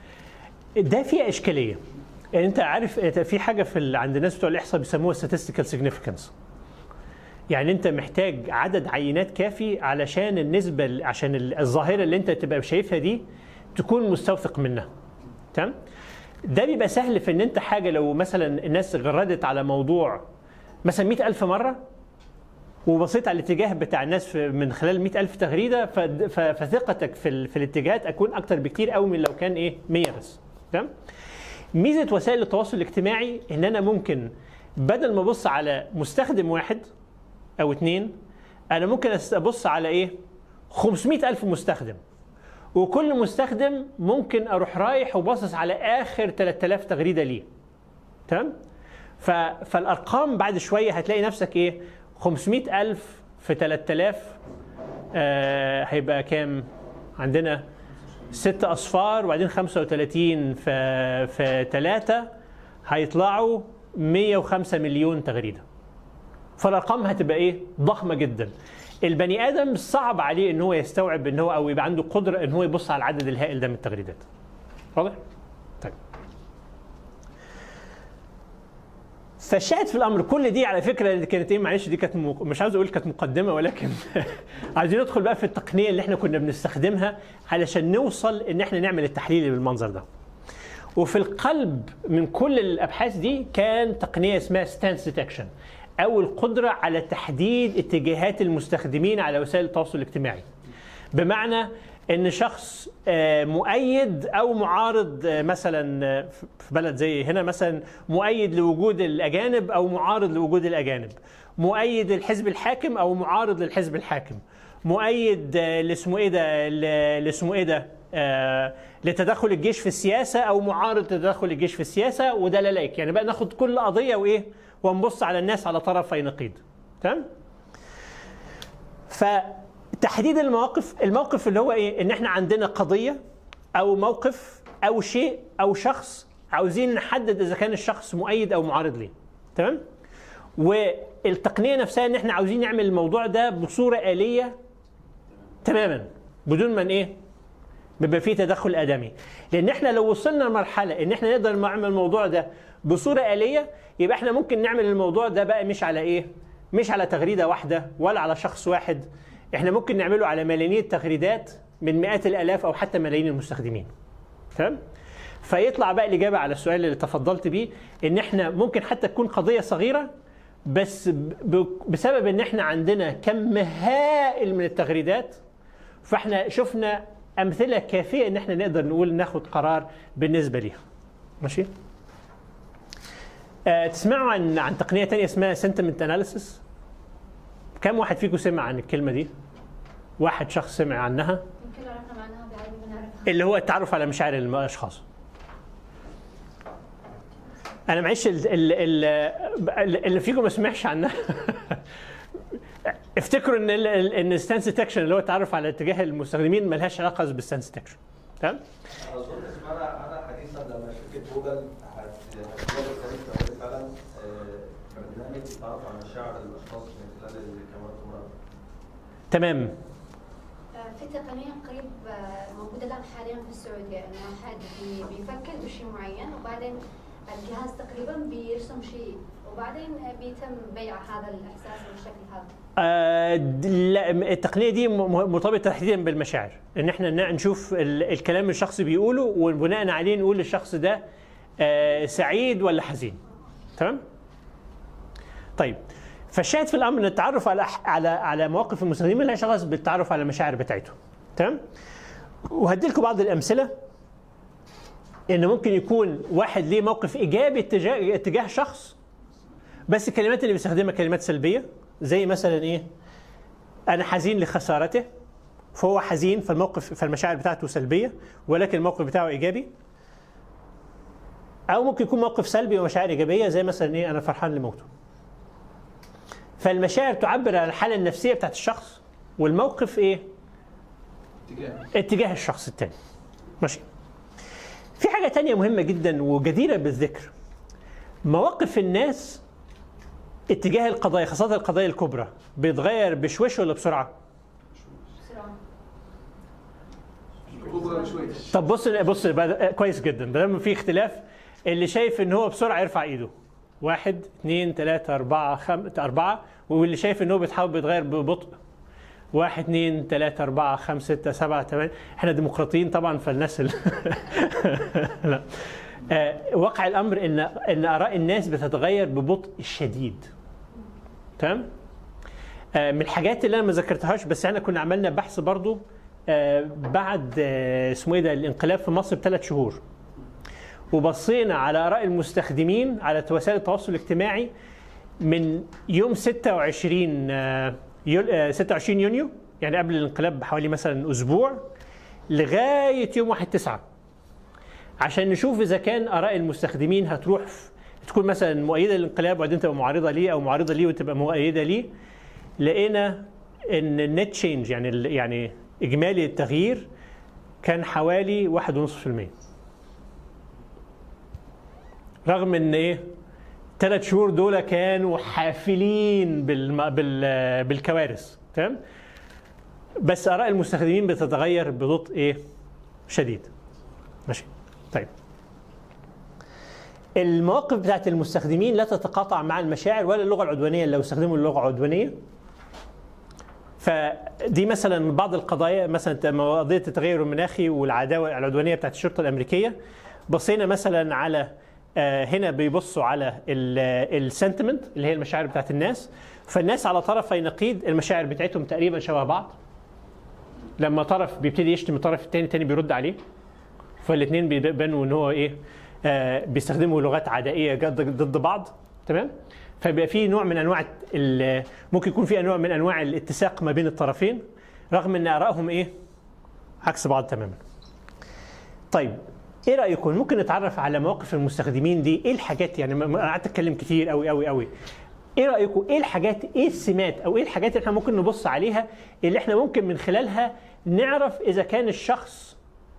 ده فيها اشكاليه يعني انت عارف في حاجه في ال- عند الناس بتوع الاحصاء بيسموها statistical significance يعني انت محتاج عدد عينات كافي علشان النسبه ال- عشان ال- الظاهره اللي انت تبقى شايفها دي تكون مستوثق منها تمام ده بيبقى سهل في ان انت حاجه لو مثلا الناس غردت على موضوع مثلا مئة ألف مرة وبصيت على الاتجاه بتاع الناس في- من خلال مئة ألف تغريدة ف- ف- فثقتك في, ال- في الاتجاهات أكون أكتر بكتير قوي من لو كان إيه 100 بس تمام ميزة وسائل التواصل الاجتماعي إن أنا ممكن بدل ما أبص على مستخدم واحد أو اتنين أنا ممكن أس- أبص على إيه 500 ألف مستخدم وكل مستخدم ممكن أروح رايح وباصص على آخر 3000 تغريدة ليه تمام ف... فالارقام بعد شويه هتلاقي نفسك ايه 500 الف في 3000 آه هيبقى كام عندنا ست اصفار وبعدين 35 في في 3 هيطلعوا 105 مليون تغريده فالارقام هتبقى ايه ضخمه جدا البني ادم صعب عليه ان هو يستوعب ان هو او يبقى عنده قدره ان هو يبص على العدد الهائل ده من التغريدات واضح طيب فالشاهد في الامر كل دي على فكره دي كانت ايه معلش دي كانت مق... مش عاوز اقول كانت مقدمه ولكن عايزين ندخل بقى في التقنيه اللي احنا كنا بنستخدمها علشان نوصل ان احنا نعمل التحليل اللي بالمنظر ده. وفي القلب من كل الابحاث دي كان تقنيه اسمها ستانس ديتكشن او القدره على تحديد اتجاهات المستخدمين على وسائل التواصل الاجتماعي. بمعنى ان شخص آه، مؤيد او معارض آه، مثلا آه، في بلد زي هنا مثلا مؤيد لوجود الاجانب او معارض لوجود الاجانب مؤيد للحزب الحاكم او معارض للحزب الحاكم مؤيد آه، اللي اسمه ايه ده اللي اسمه ايه ده آه، لتدخل الجيش في السياسه او معارض لتدخل الجيش في السياسه وده لا لايك يعني بقى ناخد كل قضيه وايه ونبص على الناس على طرفي نقيض تمام فتحديد المواقف الموقف اللي هو ايه ان احنا عندنا قضيه او موقف او شيء او شخص عاوزين نحدد اذا كان الشخص مؤيد او معارض ليه تمام والتقنيه نفسها ان احنا عاوزين نعمل الموضوع ده بصوره اليه تماما بدون ما ايه بيبقى فيه تدخل ادمي لان احنا لو وصلنا لمرحله ان احنا نقدر نعمل الموضوع ده بصوره اليه يبقى احنا ممكن نعمل الموضوع ده بقى مش على ايه مش على تغريده واحده ولا على شخص واحد احنا ممكن نعمله على ملايين التغريدات من مئات الالاف او حتى ملايين المستخدمين تمام فيطلع بقى الاجابه على السؤال اللي تفضلت بيه ان احنا ممكن حتى تكون قضيه صغيره بس ب- بسبب ان احنا عندنا كم هائل من التغريدات فاحنا شفنا امثله كافيه ان احنا نقدر نقول ناخد قرار بالنسبه ليها ماشي آه تسمعوا عن عن تقنيه تانية اسمها سنتمنت اناليسيس كم واحد فيكم سمع عن الكلمه دي واحد شخص سمع عنها يمكن لو عرفنا معناها بعد بنعرفها اللي هو التعرف على مشاعر الاشخاص انا معيش ال- ال- ال- اللي فيكم ما سمعش عنها افتكروا ان ال- ال- ان الستانس ديتكشن اللي هو التعرف على اتجاه المستخدمين ملهاش علاقه بالستانس ديتكشن تمام انا اظن سمعنا عنها حديثا لما شركه جوجل هت- هتجرب خلال تعمل فعلا آه، برنامج يتعرف على مشاعر الاشخاص من خلال الكاميرات المراقبه تمام آه، في تقنية قريب آه، موجودة الآن حاليا في السعودية إنه حد بي- بيفكر بشيء معين وبعدين الجهاز تقريبا بيرسم شيء وبعدين آه، بيتم بيع هذا الإحساس بالشكل هذا آه، د- لا م- التقنيه دي م- م- مرتبطه تحديدا بالمشاعر ان احنا ن- نشوف ال- الكلام اللي الشخص بيقوله وبناء عليه نقول للشخص ده آه، سعيد ولا حزين تمام طيب فالشاهد في الامر ان التعرف على أح- على على مواقف المستخدمين لا شخص بالتعرف على المشاعر بتاعتهم تمام وهدي لكم بعض الامثله ان ممكن يكون واحد ليه موقف ايجابي اتجاه اتجاه شخص بس الكلمات اللي بيستخدمها كلمات سلبيه زي مثلا ايه انا حزين لخسارته فهو حزين فالموقف فالمشاعر بتاعته سلبيه ولكن الموقف بتاعه ايجابي او ممكن يكون موقف سلبي ومشاعر ايجابيه زي مثلا ايه انا فرحان لموته فالمشاعر تعبر عن الحاله النفسيه بتاعت الشخص والموقف ايه اتجاه اتجاه الشخص التاني ماشي في حاجة تانية مهمة جدا وجديرة بالذكر مواقف الناس اتجاه القضايا خاصة القضايا الكبرى بيتغير بشويش ولا بسرعة؟ بسرعة كبرى شوي طب بص بص بقى- كويس جدا ما دام في اختلاف اللي شايف ان هو بسرعة يرفع ايده واحد اثنين ثلاثة أربعة خم... أربعة واللي شايف ان هو بيتحاول بيتغير ببطء واحد اثنين ثلاثة أربعة خمسة ستة سبعة ثمانية احنا ديمقراطيين طبعا فالناس ال... لا آه واقع الأمر إن إن آراء الناس بتتغير ببطء شديد تمام آه من الحاجات اللي أنا ما ذكرتهاش بس احنا كنا عملنا بحث برضو آه بعد آه اسمه ايه ده الانقلاب في مصر بثلاث شهور وبصينا على آراء المستخدمين على وسائل التواصل الاجتماعي من يوم 26 آه، يول- آه، 26 يونيو يعني قبل الانقلاب بحوالي مثلا اسبوع لغايه يوم 1 9 عشان نشوف اذا كان اراء المستخدمين هتروح في تكون مثلا مؤيده للانقلاب وبعدين تبقى معارضه ليه او معارضه ليه وتبقى مؤيده ليه لقينا ان النت تشينج يعني ال- يعني اجمالي التغيير كان حوالي 1.5% رغم ان ايه ثلاث شهور دول كانوا حافلين بالم... بال... بالكوارث تمام بس اراء المستخدمين بتتغير ببطء ايه شديد ماشي طيب المواقف بتاعت المستخدمين لا تتقاطع مع المشاعر ولا اللغه العدوانيه لو استخدموا اللغه العدوانيه فدي مثلا بعض القضايا مثلا قضيه التغير المناخي والعداوه العدوانيه بتاعت الشرطه الامريكيه بصينا مثلا على آه، هنا بيبصوا على السنتمنت اللي هي المشاعر بتاعت الناس فالناس على طرفي نقيض المشاعر بتاعتهم تقريبا شبه بعض لما طرف بيبتدي يشتم الطرف الثاني الثاني بيرد عليه فالاثنين بيبانوا ان هو ايه آه بيستخدموا لغات عدائيه جد- ضد بعض تمام فبيبقى في نوع من انواع ال- ممكن يكون في انواع من انواع الاتساق ما بين الطرفين رغم ان ارائهم ايه عكس بعض تماما طيب ايه رايكم ممكن نتعرف على مواقف المستخدمين دي ايه الحاجات يعني ما- ما- انا قعدت اتكلم كتير قوي قوي قوي ايه رايكم ايه الحاجات ايه السمات او ايه الحاجات اللي احنا ممكن نبص عليها اللي احنا ممكن من خلالها نعرف اذا كان الشخص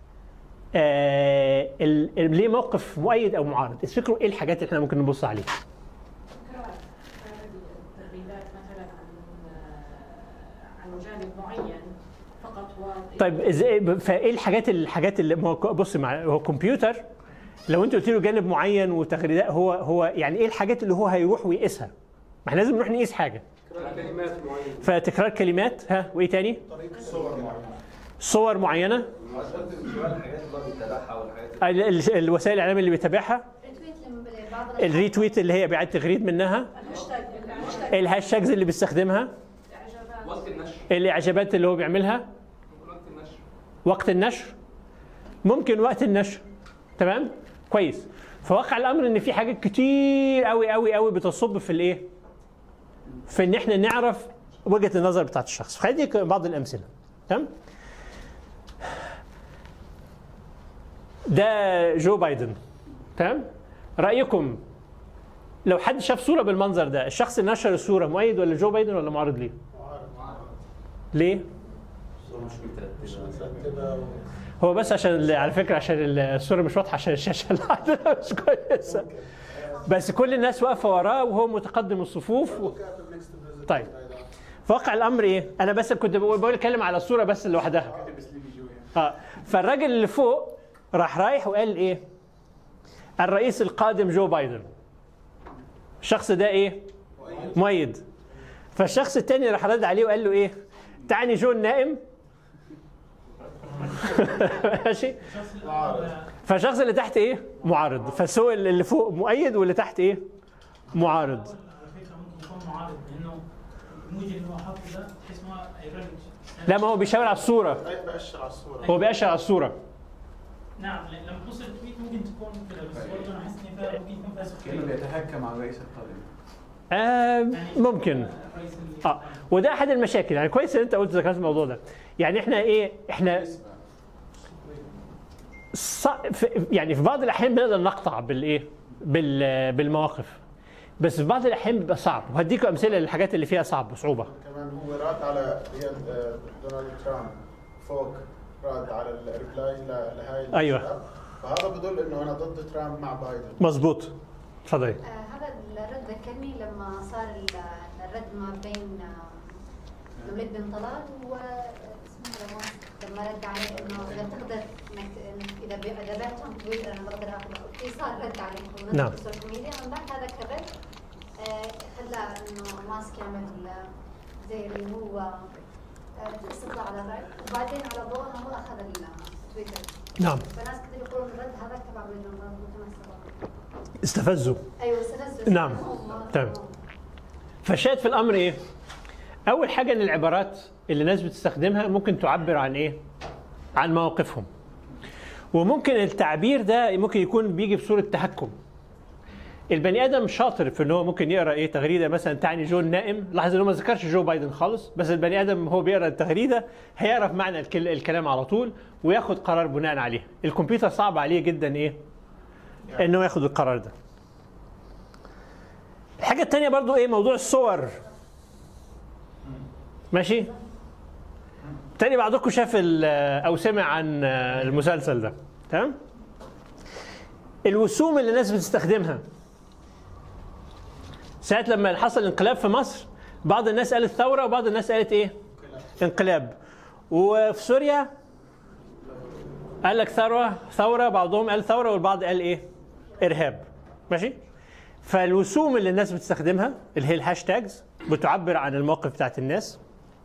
آه ال- ليه موقف مؤيد او معارض تفتكروا ايه الحاجات اللي احنا ممكن نبص عليها تكرار طيب ازاي فايه الحاجات الحاجات اللي ما هو بص مع هو كمبيوتر لو انت قلت له جانب معين وتغريدات هو هو يعني ايه الحاجات اللي هو هيروح ويقيسها؟ ما احنا لازم نروح نقيس حاجه كلمات معينه فتكرار كلمات ها وايه تاني؟ طريقه صور معينه صور معينه عشان شويه الحاجات اللي هو بيتابعها والحاجات ال- ال- الوسائل الاعلام اللي بيتابعها ريتويت لما بعض الأشخاص- الريتويت اللي هي بيعاد تغريد منها الهاشتاج الهاشتاج الهاشتاجز اللي بيستخدمها الاعجابات وقت النشر الاعجابات اللي هو بيعملها ممكن وقت النشر وقت النشر ممكن وقت النشر تمام كويس فواقع الامر ان في حاجات كتير قوي قوي قوي بتصب في الايه في ان احنا نعرف وجهه النظر بتاعت الشخص خليني أديك بعض الامثله تمام ده جو بايدن تمام رايكم لو حد شاف صوره بالمنظر ده الشخص اللي نشر الصوره مؤيد ولا جو بايدن ولا معارض ليه ليه هو بس عشان ال- على فكره عشان الصوره مش واضحه عشان الشاشه اللي عندنا مش كويسه بس كل الناس واقفه وراه وهو متقدم الصفوف و... طيب فواقع الامر ايه؟ انا بس كنت بقول بقول اتكلم على الصوره بس لوحدها اه فالراجل اللي فوق راح رايح وقال ايه؟ الرئيس القادم جو بايدن الشخص ده ايه؟ مؤيد فالشخص التاني راح رد عليه وقال له ايه؟ تعني جو النائم ماشي الشخص الاول فالشخص اللي تحت ايه؟ معارض فالسوق اللي فوق مؤيد واللي تحت ايه؟ معارض على فكره ممكن يكون معارض لانه الموجه اللي هو حاطه ده اسمها ايرونيك لا ما هو بيشاور على الصوره طيب بأشر على الصوره هو بيأشر على الصوره نعم ل- لما توصل التويت ممكن تكون كده بس برضه انا حاسس ان فيها ممكن يكون فيها كانه سخريه بيتهكم على الرئيس القادم آه ممكن الرئيس اللي اه وده احد المشاكل يعني كويس ان انت قلت ذكرت الموضوع ده يعني احنا ايه احنا ص... في يعني في بعض الاحيان بنقدر نقطع بالايه بال... بالمواقف بس في بعض الاحيان بيبقى صعب وهديكم امثله للحاجات اللي فيها صعب وصعوبه كمان هو راد على يد آه، دونالد ترامب فوق راد على الريبلاي ل- لهاي أيوة. الشباب. فهذا بدل انه انا ضد ترامب مع بايدن مظبوط اتفضلي آه، هذا الرد ذكرني لما صار ال- الرد ما بين آه، الوليد بن طلال و اسمه رموز لما رد عليه انه اذا بتقدر انك إنك اذا بي- اذا بعتهم تويتر انا بقدر اخذه في صار رد عليه ونزل نعم. في السوشيال ميديا من بعد هذا الرد آه، خلى انه ماسك يعمل ال- زي اللي هو آه، استطلاع على الرأي وبعدين على ضوءها هو اخذ التويتر نعم فناس كثير يقولون الرد هذا تبع وليد بن طلال متمسك استفزوا ايوه سنزل نعم. تمام. فالشاهد في الامر ايه؟ اول حاجه ان العبارات اللي الناس بتستخدمها ممكن تعبر عن ايه؟ عن مواقفهم. وممكن التعبير ده ممكن يكون بيجي بصوره تهكم. البني ادم شاطر في ان هو ممكن يقرا ايه تغريده مثلا تعني جو النائم، لاحظ ان هو ما ذكرش جو بايدن خالص، بس البني ادم هو بيقرا التغريده هيعرف معنى الكل- الكلام على طول وياخد قرار بناء عليه. الكمبيوتر صعب عليه جدا ايه؟ انه ياخد القرار ده. الحاجة التانية برضو ايه موضوع الصور ماشي تاني بعضكم شاف ال- او سمع عن المسلسل ده تمام الوسوم اللي الناس بتستخدمها ساعة لما حصل انقلاب في مصر بعض الناس قالت ثورة وبعض الناس قالت ايه انقلاب وفي سوريا قال لك ثورة ثورة بعضهم قال ثورة والبعض قال ايه ارهاب ماشي فالوسوم اللي الناس بتستخدمها اللي هي الهاشتاجز بتعبر عن المواقف بتاعت الناس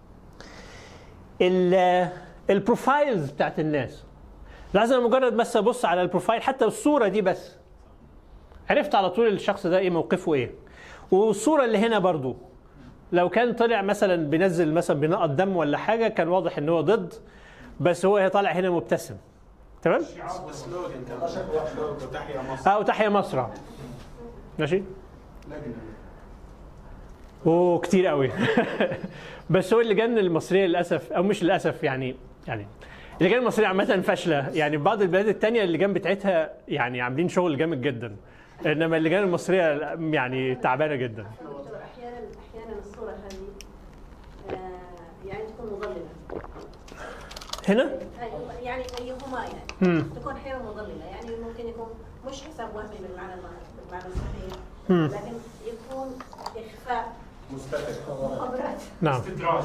ال- البروفايلز بتاعت الناس لازم مجرد بس ابص على البروفايل حتى الصوره دي بس عرفت على طول الشخص ده ايه موقفه ايه والصوره اللي هنا برضو لو كان طلع مثلا بينزل مثلا بنقط دم ولا حاجه كان واضح ان هو ضد بس هو طالع هنا مبتسم تمام سلوجن كان لوجو تحيا مصر اه وتحيا مصر آه. ماشي لجنه اوه كتير قوي بس هو اللجان المصريه للاسف او مش للاسف يعني يعني اللجان المصريه عامه فاشله يعني بعض البلاد التانية اللجان بتاعتها يعني عاملين شغل جامد جدا انما اللجان المصريه يعني تعبانه جدا دكتور احيانا احيانا الصوره هذه آه، يعني تكون مضلله هنا هاي- يعني ايهما يعني مم. تكون احيانا مضلله يعني ممكن يكون مش حساب وهمي بالمعنى الم- بالمعنى الصحيح مم. لكن يكون اخفاء مستتر مخابرات نعم استدراج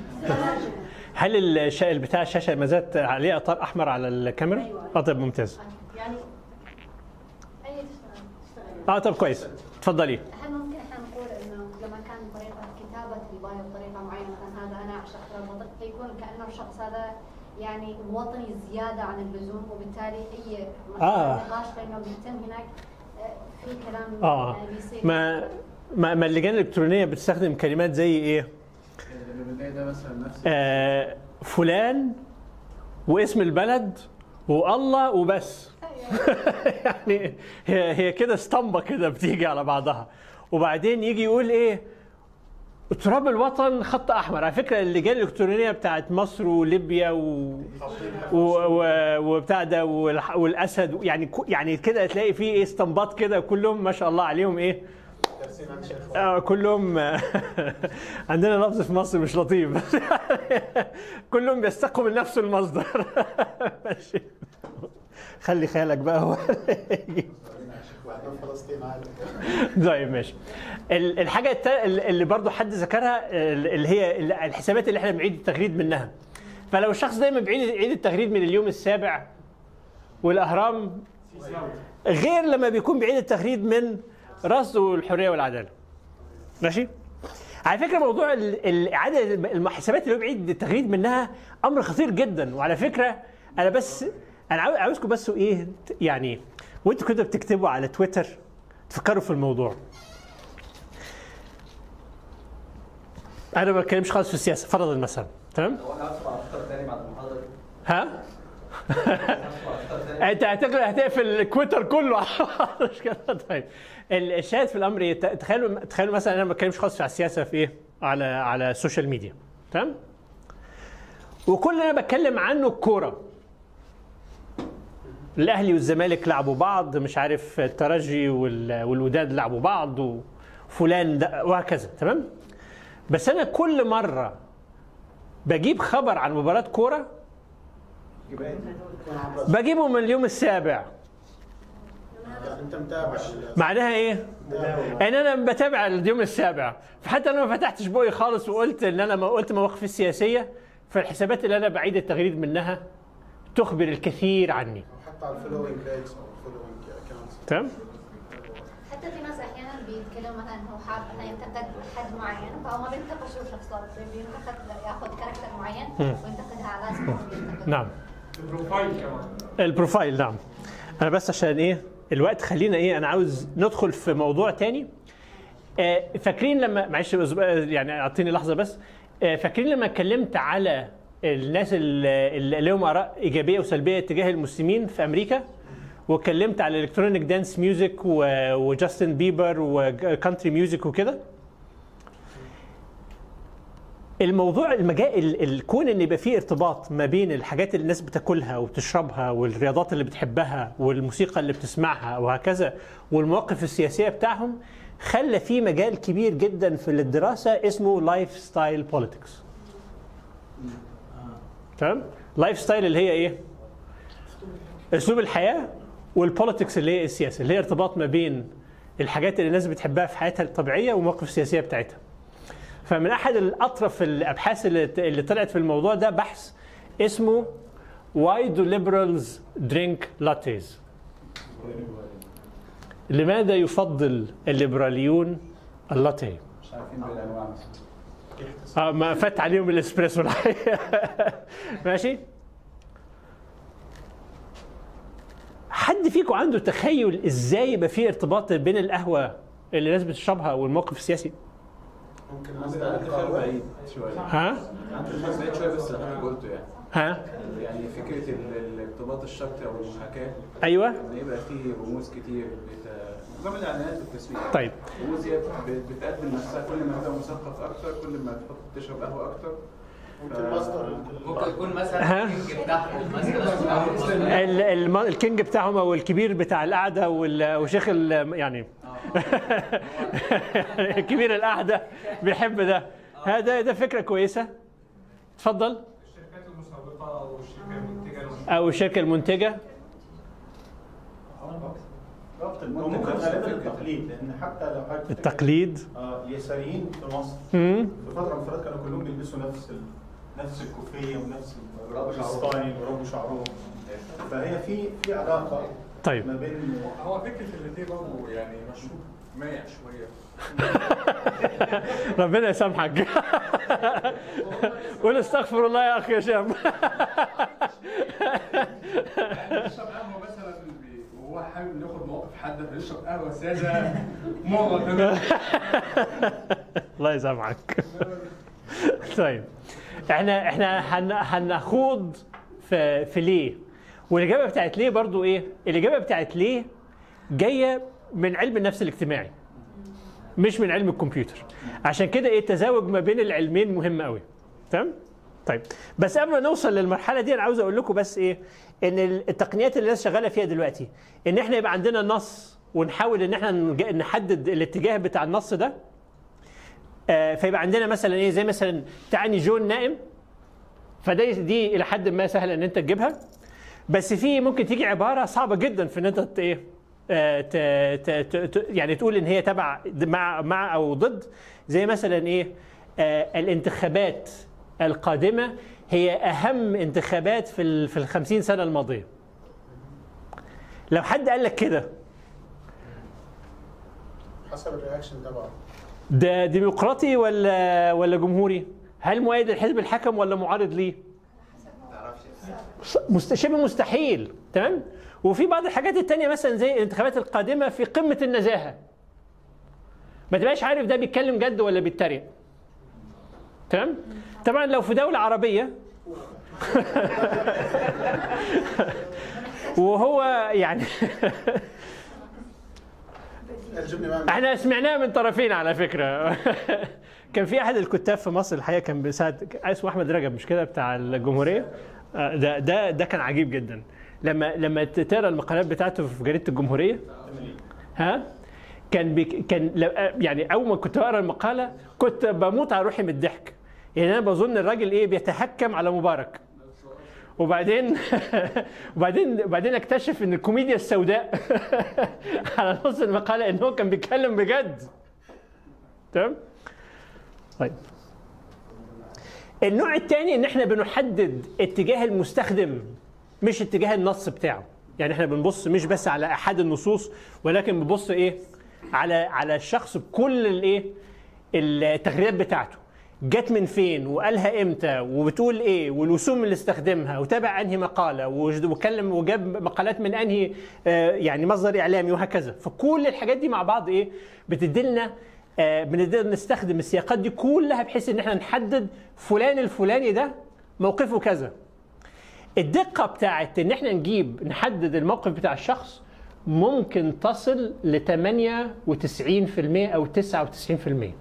هل الش- بتاع الشاشه ما زالت عليه اطار احمر على الكاميرا؟ أيوة. اه طيب ممتاز يعني اي تشتغل تشتغل اه طب كويس اتفضلي هل ممكن احنا نقول انه لما كان طريقه كتابه البايو بطريقه معينه مثلا هذا انا اعشق كلام الوطن فيكون كانه الشخص هذا يعني وطني زياده عن اللزوم وبالتالي اي آه. نقاش بينه بيتم هناك آه، في كلام اه يعني بيصير ما ما ما اللجان الالكترونيه بتستخدم كلمات زي ايه؟ اللي بتلاقي ده مثلا نفس آه فلان واسم البلد والله وبس يعني هي هي كده اسطمبه كده بتيجي على بعضها وبعدين يجي يقول ايه تراب الوطن خط احمر على فكره اللجان الالكترونيه بتاعت مصر وليبيا و... و... و... وبتاع ده والح- والاسد يعني كو- يعني كده تلاقي فيه ايه اسطمبات كده كلهم ما شاء الله عليهم ايه دارسين عن شيخ آه كلهم عندنا لفظ في مصر مش لطيف كلهم بيستقوا من نفس المصدر ماشي خلي خيالك بقى هو اللي يجي. واحنا في فلسطين عادي طيب ماشي ال- الحاجه التا- اللي برضو حد ذكرها اللي هي الحسابات اللي احنا بنعيد التغريد منها فلو الشخص دايما بيعيد يعيد التغريد من اليوم السابع والاهرام غير لما بيكون بعيد التغريد من رصد والحريه والعداله ماشي على فكره موضوع ال- الاعاده الحسابات اللي هو بعيد التغريد منها امر خطير جدا وعلى فكره انا بس انا عاو- عاوزكم بس ايه ت- يعني وانتوا كده بتكتبوا على تويتر تفكروا في الموضوع انا ما بتكلمش خالص في السياسه فرضا مثلا تمام هو انا هدخل على فطار تاني بعد المحاضره دي ها هدخل على فطار تاني انت هتقل- هتقفل الكويتر كله مش كده طيب ال- الشاهد في الامر ايه ت- تخيلوا تخيلوا مثلا انا ما بتكلمش خالص على السياسه في ايه على على السوشيال ميديا تمام وكل اللي انا بتكلم عنه الكوره الاهلي والزمالك لعبوا بعض مش عارف الترجي وال- والوداد لعبوا بعض وفلان ده وهكذا تمام بس انا كل مره بجيب خبر عن مباراه كوره يبقى بجيبه من اليوم السابع انت متابع معناها ايه؟ ان انا بتابع اليوم السابع فحتى انا ما فتحتش بوقي خالص وقلت ان انا ما قلت مواقفي السياسيه فالحسابات اللي انا بعيد التغريد منها تخبر الكثير عني حتى على الفولوينج بيجز او الفولوينج اكونتس تمام؟ حتى في ناس احيانا بيتكلموا مثلا هو حاب انه ينتقد حد معين فهو ما بينتقدش هو شخصيات بينتقد ياخذ كاركتر معين وينتقدها على اساس انه بينتقد نعم البروفايل كمان البروفايل نعم انا بس عشان ايه الوقت خلينا ايه انا عاوز ندخل في موضوع تاني آه، فاكرين لما معلش بس- يعني اعطيني لحظه بس آه، فاكرين لما اتكلمت على الناس اللي اللي لهم اراء ايجابيه وسلبيه تجاه المسلمين في امريكا واتكلمت على الكترونيك دانس ميوزك وجاستن بيبر وكانتري ميوزك وكده الموضوع المجال ال- الكون ان يبقى فيه ارتباط ما بين الحاجات اللي الناس بتاكلها وبتشربها والرياضات اللي بتحبها والموسيقى اللي بتسمعها وهكذا والمواقف السياسيه بتاعهم خلى في مجال كبير جدا في الدراسه اسمه لايف ستايل بوليتكس تمام لايف ستايل اللي هي ايه اسلوب الحياه والبوليتكس اللي هي السياسه اللي هي ارتباط ما بين الحاجات اللي الناس بتحبها في حياتها الطبيعيه والمواقف السياسيه بتاعتها فمن احد الاطرف الابحاث اللي اللي طلعت في الموضوع ده بحث اسمه Why do liberals drink lattes؟ لماذا يفضل الليبراليون اللاتيه؟ مش عارفين بالانواع مثلا اه ما فات عليهم الاسبريسو الحقيقة. ماشي حد فيكم عنده تخيل ازاي يبقى في ارتباط بين القهوه اللي الناس بتشربها والموقف السياسي؟ ممكن عندي مثلا عندي خيال بعيد شويه ها؟ عندي خيال بعيد شويه بس اللي حضرتك قلته يعني ها؟ يعني فكره ال- الارتباط الشرطي او المحاكاه ايوه ان يبقى فيه رموز كتير بت... نظام الاعلانات والتسويق طيب رموز هي بت- بتقدم نفسها كل ما تبقى مثقف اكتر كل ما تحط تشرب قهوه اكتر ممكن مصدر ممكن يكون مثلا ها؟ الكينج بتاعهم مثلا ال- الم- الكينج بتاعهم او الكبير بتاع القعده وال- وشيخ ال- يعني كبير القعده بيحب ده هذا ده فكره كويسه اتفضل الشركات المسابقه والشركه المنتجه او الشركه المنتجه ربط هو المنتج ممكن نفسه غالبا فكرة. التقليد لان حتى لو حضرتك تفتكر- التقليد اه اليساريين في مصر مم. في فتره من الفترات كانوا كلهم بيلبسوا نفس ال... نفس الكوفيه ونفس وربوا شعرهم. الستايل وربوا شعرهم فهي في في علاقه طيب ما بين هو فكره الاثنين برضه يعني مشروب مايع شويه ربنا يسامحك قول استغفر الله يا اخي هشام يعني بيشرب قهوه مثلا بي- وهو حابب ياخد موقف حد فيشرب قهوه ساده مره تمام الله يسامحك طيب احنا احنا هن- هنخوض في في ليه والاجابه بتاعت ليه برضو ايه الاجابه بتاعت ليه جايه من علم النفس الاجتماعي مش من علم الكمبيوتر عشان كده ايه التزاوج ما بين العلمين مهم قوي تمام طيب بس قبل ما نوصل للمرحله دي انا عاوز اقول لكم بس ايه ان التقنيات اللي الناس شغاله فيها دلوقتي ان احنا يبقى عندنا نص ونحاول ان احنا نج- نحدد الاتجاه بتاع النص ده آه، فيبقى عندنا مثلا ايه زي مثلا تعني جون نائم فدي دي الى حد ما سهله ان انت تجيبها بس في ممكن تيجي عباره صعبه جدا في ان انت ت- ايه آه، ت- ت- ت- ت- يعني تقول ان هي تبع مع مع او ضد زي مثلا ايه آه، الانتخابات القادمه هي اهم انتخابات في ال في الخمسين سنه الماضيه لو حد قال لك كده حسب الرياكشن تبعه ده ديمقراطي ولا ولا جمهوري؟ هل مؤيد الحزب الحكم ولا معارض ليه؟ مست- شبه مستحيل تمام؟ وفي بعض الحاجات التانية مثلا زي الانتخابات القادمة في قمة النزاهة ما تبقاش عارف ده بيتكلم جد ولا بيتريق تمام؟ طبعا لو في دولة عربية وهو يعني الجبنه ما احنا سمعناها من طرفين على فكره كان في احد الكتاب في مصر الحقيقه كان بيساعد اسمه احمد رجب مش كده بتاع الجمهوريه آه، ده ده ده كان عجيب جدا لما لما تقرا المقالات بتاعته في جريده الجمهوريه ها كان بيك كان لو- يعني اول ما كنت بقرا المقاله كنت بموت على روحي من الضحك يعني انا بظن الراجل ايه بيتهكم على مبارك وبعدين وبعدين وبعدين اكتشف ان الكوميديا السوداء على نص المقاله ان هو كان بيتكلم بجد تمام طيب النوع الثاني ان احنا بنحدد اتجاه المستخدم مش اتجاه النص بتاعه يعني احنا بنبص مش بس على احد النصوص ولكن بنبص ايه على على الشخص بكل الايه التغريدات بتاعته جت من فين وقالها امتى وبتقول ايه والوسوم اللي استخدمها وتابع انهي مقاله وج- وكلم وجاب مقالات من انهي آه، يعني مصدر اعلامي وهكذا فكل الحاجات دي مع بعض ايه بتدي لنا آه، بنقدر نستخدم السياقات دي كلها بحيث ان احنا نحدد فلان الفلاني ده موقفه كذا الدقة بتاعت ان احنا نجيب نحدد الموقف بتاع الشخص ممكن تصل ل 98% او 99%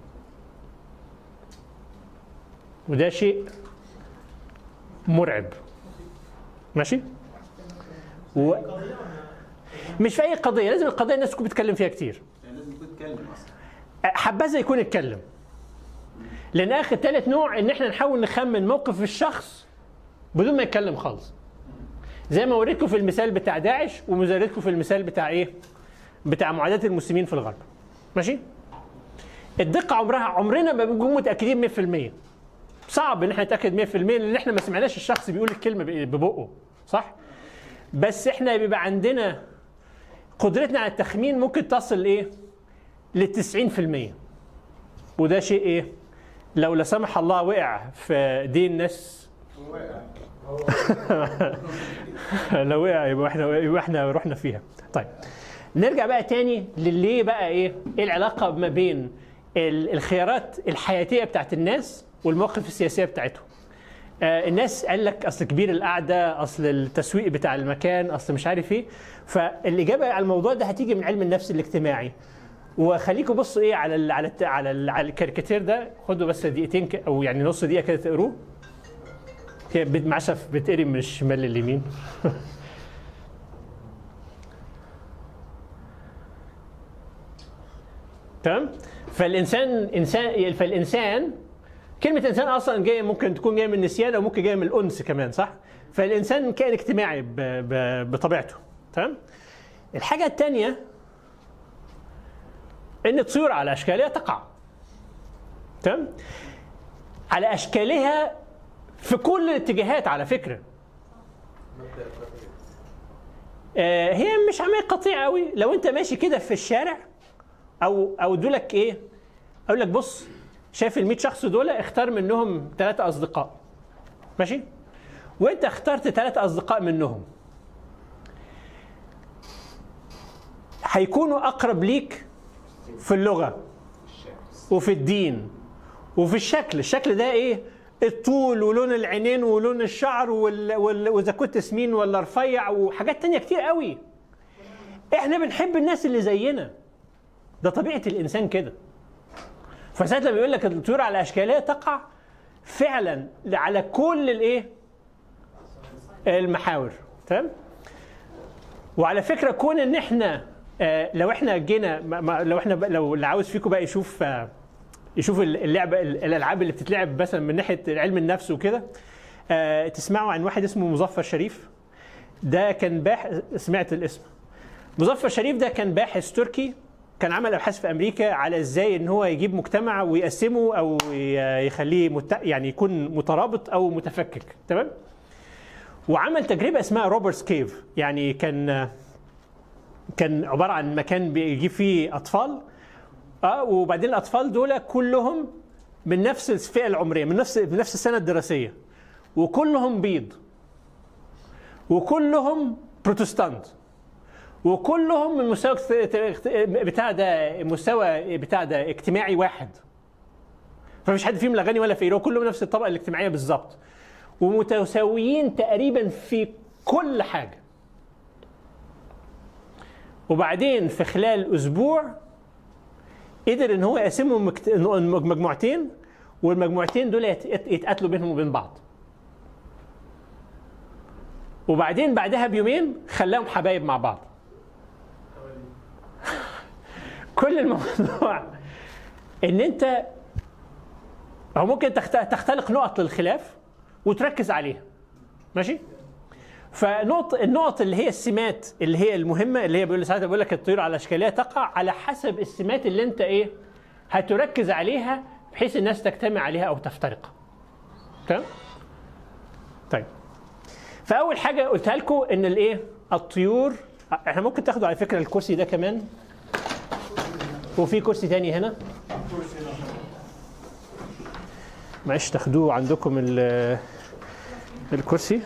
وده شيء مرعب ماشي و... مش في اي قضيه لازم القضيه الناس تكون بتتكلم فيها كتير يعني لازم يكون اتكلم اصلا حبذا يكون اتكلم لان اخر ثالث نوع ان احنا نحاول نخمن موقف الشخص بدون ما يتكلم خالص زي ما وريتكم في المثال بتاع داعش ومزاريتكم في المثال بتاع ايه بتاع معاداة المسلمين في الغرب ماشي الدقة عمرها عمرنا ما بنكون متأكدين 100% صعب ان احنا نتأكد 100% لان احنا ما سمعناش الشخص بيقول الكلمة ببقه صح بس احنا بيبقى عندنا قدرتنا على التخمين ممكن تصل ايه لل 90% وده شيء ايه لو لا سمح الله وقع في دين ناس لو وقع يبقى احنا يبقى احنا رحنا فيها طيب نرجع بقى تاني لليه بقى ايه ايه العلاقه ما بين ال- الخيارات الحياتيه بتاعت الناس والمواقف السياسيه بتاعتهم آه، الناس قال لك اصل كبير القعده اصل التسويق بتاع المكان اصل مش عارف ايه فالاجابه على الموضوع ده هتيجي من علم النفس الاجتماعي وخليكم بصوا ايه على ال على ال على, ال على الكاريكاتير ده خدوا بس دقيقتين ك- او يعني نص دقيقه كده تقروه هي بت- مع الاسف بتقري من الشمال لليمين تمام فالانسان انسان فالانسان كلمة إنسان أصلا جاية ممكن تكون جاية من النسيان أو ممكن جاية من الأنس كمان صح؟ فالإنسان كائن اجتماعي ب- ب- بطبيعته تمام؟ الحاجة الثانية ان الطيور على اشكالها تقع تمام على اشكالها في كل الاتجاهات على فكره آه، هي مش عمليه قطيع قوي لو انت ماشي كده في الشارع او او دولك ايه اقول لك بص شايف ال 100 شخص دول اختار منهم ثلاثه اصدقاء ماشي وانت اخترت ثلاثه اصدقاء منهم هيكونوا اقرب ليك في اللغه وفي الدين وفي الشكل الشكل ده ايه الطول ولون العينين ولون الشعر وال... وال... واذا كنت سمين ولا رفيع وحاجات تانية كتير قوي احنا بنحب الناس اللي زينا ده طبيعه الانسان كده فساعة لما بيقول لك الطيور على اشكالها تقع فعلا على كل الايه المحاور تمام وعلى فكره كون ان احنا آه، لو احنا جينا ما- ما- لو احنا بقى- لو اللي عاوز فيكم بقى يشوف آه، يشوف اللعبه الالعاب اللي بتتلعب مثلا من ناحيه علم النفس وكده آه، تسمعوا عن واحد اسمه مظفر شريف ده كان باحث سمعت الاسم مظفر شريف ده كان باحث تركي كان عمل ابحاث في امريكا على ازاي ان هو يجيب مجتمع ويقسمه او ي- يخليه مت... يعني يكون مترابط او متفكك تمام وعمل تجربه اسمها روبرتس كيف يعني كان كان عباره عن مكان بيجيب فيه اطفال اه وبعدين الاطفال دول كلهم من نفس الفئه العمريه من نفس من نفس السنه الدراسيه وكلهم بيض وكلهم بروتستانت وكلهم من مستوى اكت- بتاع ده مستوى بتاع ده اجتماعي واحد فمش حد فيهم لا غني ولا فقير كلهم نفس الطبقه الاجتماعيه بالظبط ومتساويين تقريبا في كل حاجه وبعدين في خلال اسبوع قدر ان هو يقسمهم مكت- مجموعتين والمجموعتين دول يت- يت- يتقاتلوا بينهم وبين بعض وبعدين بعدها بيومين خلاهم حبايب مع بعض كل الموضوع ان انت او ممكن تخت- تختلق نقط للخلاف وتركز عليها ماشي فنقط النقط اللي هي السمات اللي هي المهمه اللي هي بيقول ساعتها بيقول لك الطيور على اشكالها تقع على حسب السمات اللي انت ايه هتركز عليها بحيث الناس تجتمع عليها او تفترق تمام طيب فاول حاجه قلتها لكم ان الايه الطيور احنا ممكن تاخدوا على فكره الكرسي ده كمان وفي كرسي تاني هنا معلش تاخدوه عندكم ال- الكرسي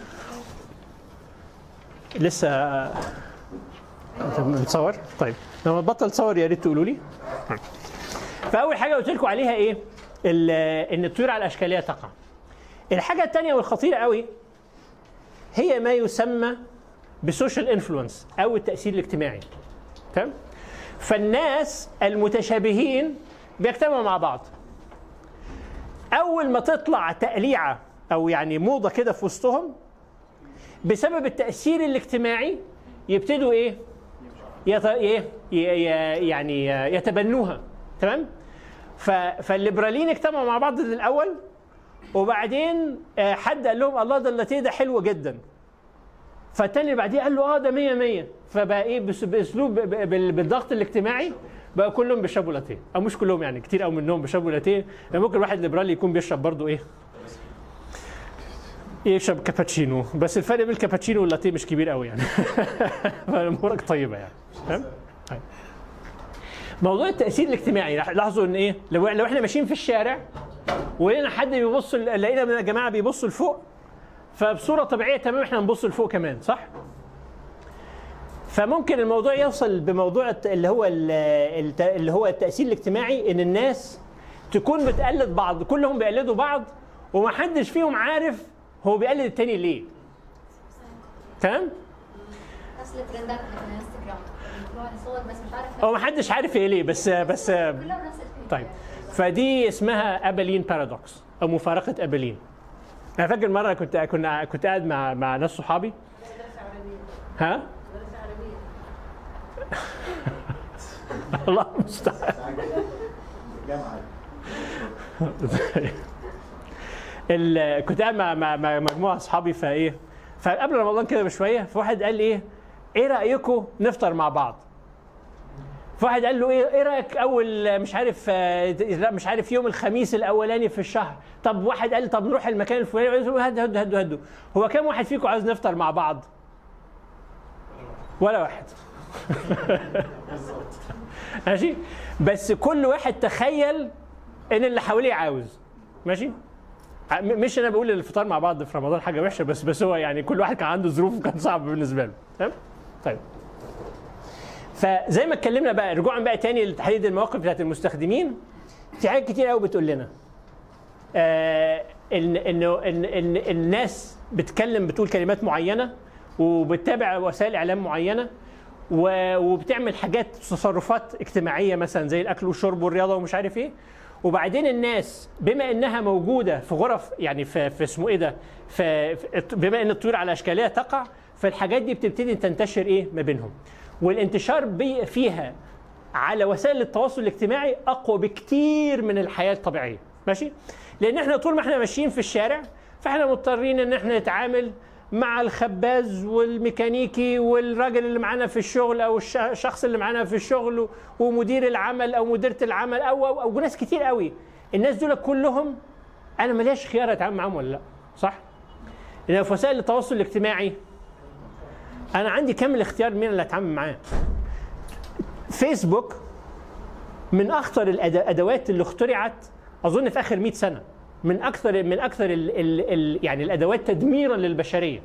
لسه انت بتصور طيب لما تبطل تصور يا ريت تقولوا لي فاول حاجه قلت لكم عليها ايه ال- ان الطيور على اشكالها تقع الحاجه الثانيه والخطيره قوي هي ما يسمى بسوشيال انفلونس او التاثير الاجتماعي تمام فالناس المتشابهين بيجتمعوا مع بعض اول ما تطلع تقليعه او يعني موضه كده في وسطهم بسبب التاثير الاجتماعي يبتدوا ايه يت... ايه ي... ي- يعني يتبنوها تمام ف... فالليبراليين اجتمعوا مع بعض الاول وبعدين آه، حد قال لهم الله ده اللاتيه ده حلو جدا فالتاني اللي بعديه قال له اه ده 100 100 فبقى ايه بس- باسلوب ب- ب- بال- بالضغط الاجتماعي بقى كلهم بيشربوا لاتيه او مش كلهم يعني كتير قوي منهم بيشربوا لاتيه يعني ممكن واحد ليبرالي يكون بيشرب برضه ايه يشرب كابتشينو بس الفرق بين الكابتشينو واللاتيه مش كبير قوي يعني فامورك طيبه يعني فاهم طيب. موضوع التاثير الاجتماعي لاحظوا ان ايه لو لو احنا ماشيين في الشارع ولقينا حد بيبص لقينا من الجماعه بيبصوا لفوق فبصوره طبيعيه تمام احنا نبص لفوق كمان صح؟ فممكن الموضوع يوصل بموضوع الت- اللي هو ال- الت- اللي هو التاثير الاجتماعي ان الناس تكون بتقلد بعض كلهم بيقلدوا بعض ومحدش فيهم عارف هو بيقلد التاني ليه تمام نفس الترندات اللي في الانستغرام بيطلعوا لي صور بس مش عارف هو محدش عارف ايه ليه بس بس كلهم نفس الفكره طيب فدي اسمها ابلين بارادوكس او مفارقه ابلين انا فاكر مره كنت كنا كنت قاعد مع مع ناس صحابي ها الله المستعان جامعه ال- كنت قاعد مع, مع, مع مجموعه اصحابي فايه فقبل رمضان كده بشويه فواحد قال لي ايه ايه رايكم نفطر مع بعض فواحد قال له ايه ايه رايك اول مش عارف آه، لا مش عارف يوم الخميس الاولاني في الشهر طب واحد قال طب نروح المكان الفلاني قال له هدوا هدوا هدوا هدوا هو كم واحد فيكم عاوز نفطر مع بعض ولا واحد ماشي بس كل واحد تخيل ان اللي حواليه عاوز ماشي ع- م- مش انا بقول الفطار مع بعض في رمضان حاجه وحشه بس بس هو يعني كل واحد كان عنده ظروف وكان صعب بالنسبه له تمام طيب فزي ما اتكلمنا بقى رجوعا بقى تاني لتحديد المواقف بتاعت المستخدمين في حاجات كتير قوي بتقول لنا آه ان انه ان ان الناس بتتكلم بتقول كلمات معينه وبتتابع وسائل اعلام معينه و- وبتعمل حاجات تصرفات اجتماعيه مثلا زي الاكل والشرب والرياضه ومش عارف ايه وبعدين الناس بما انها موجوده في غرف يعني في, في اسمه ايه ده في في- بما ان الطيور على اشكالها تقع فالحاجات دي بتبتدي تنتشر ايه ما بينهم والانتشار بي فيها على وسائل التواصل الاجتماعي اقوى بكتير من الحياه الطبيعيه ماشي لان احنا طول ما احنا ماشيين في الشارع فاحنا مضطرين ان احنا نتعامل مع الخباز والميكانيكي والراجل اللي معانا في الشغل او الش- الشخص اللي معانا في الشغل و- ومدير العمل او مديره العمل او او, أو ناس كتير قوي الناس دول كلهم انا ملياش خيار اتعامل معاهم ولا لا صح لان في وسائل التواصل الاجتماعي انا عندي كامل اختيار مين اللي اتعامل معاه فيسبوك من اخطر الادوات اللي اخترعت اظن في اخر 100 سنه من اكثر من اكثر ال ال ال يعني الادوات تدميرا للبشريه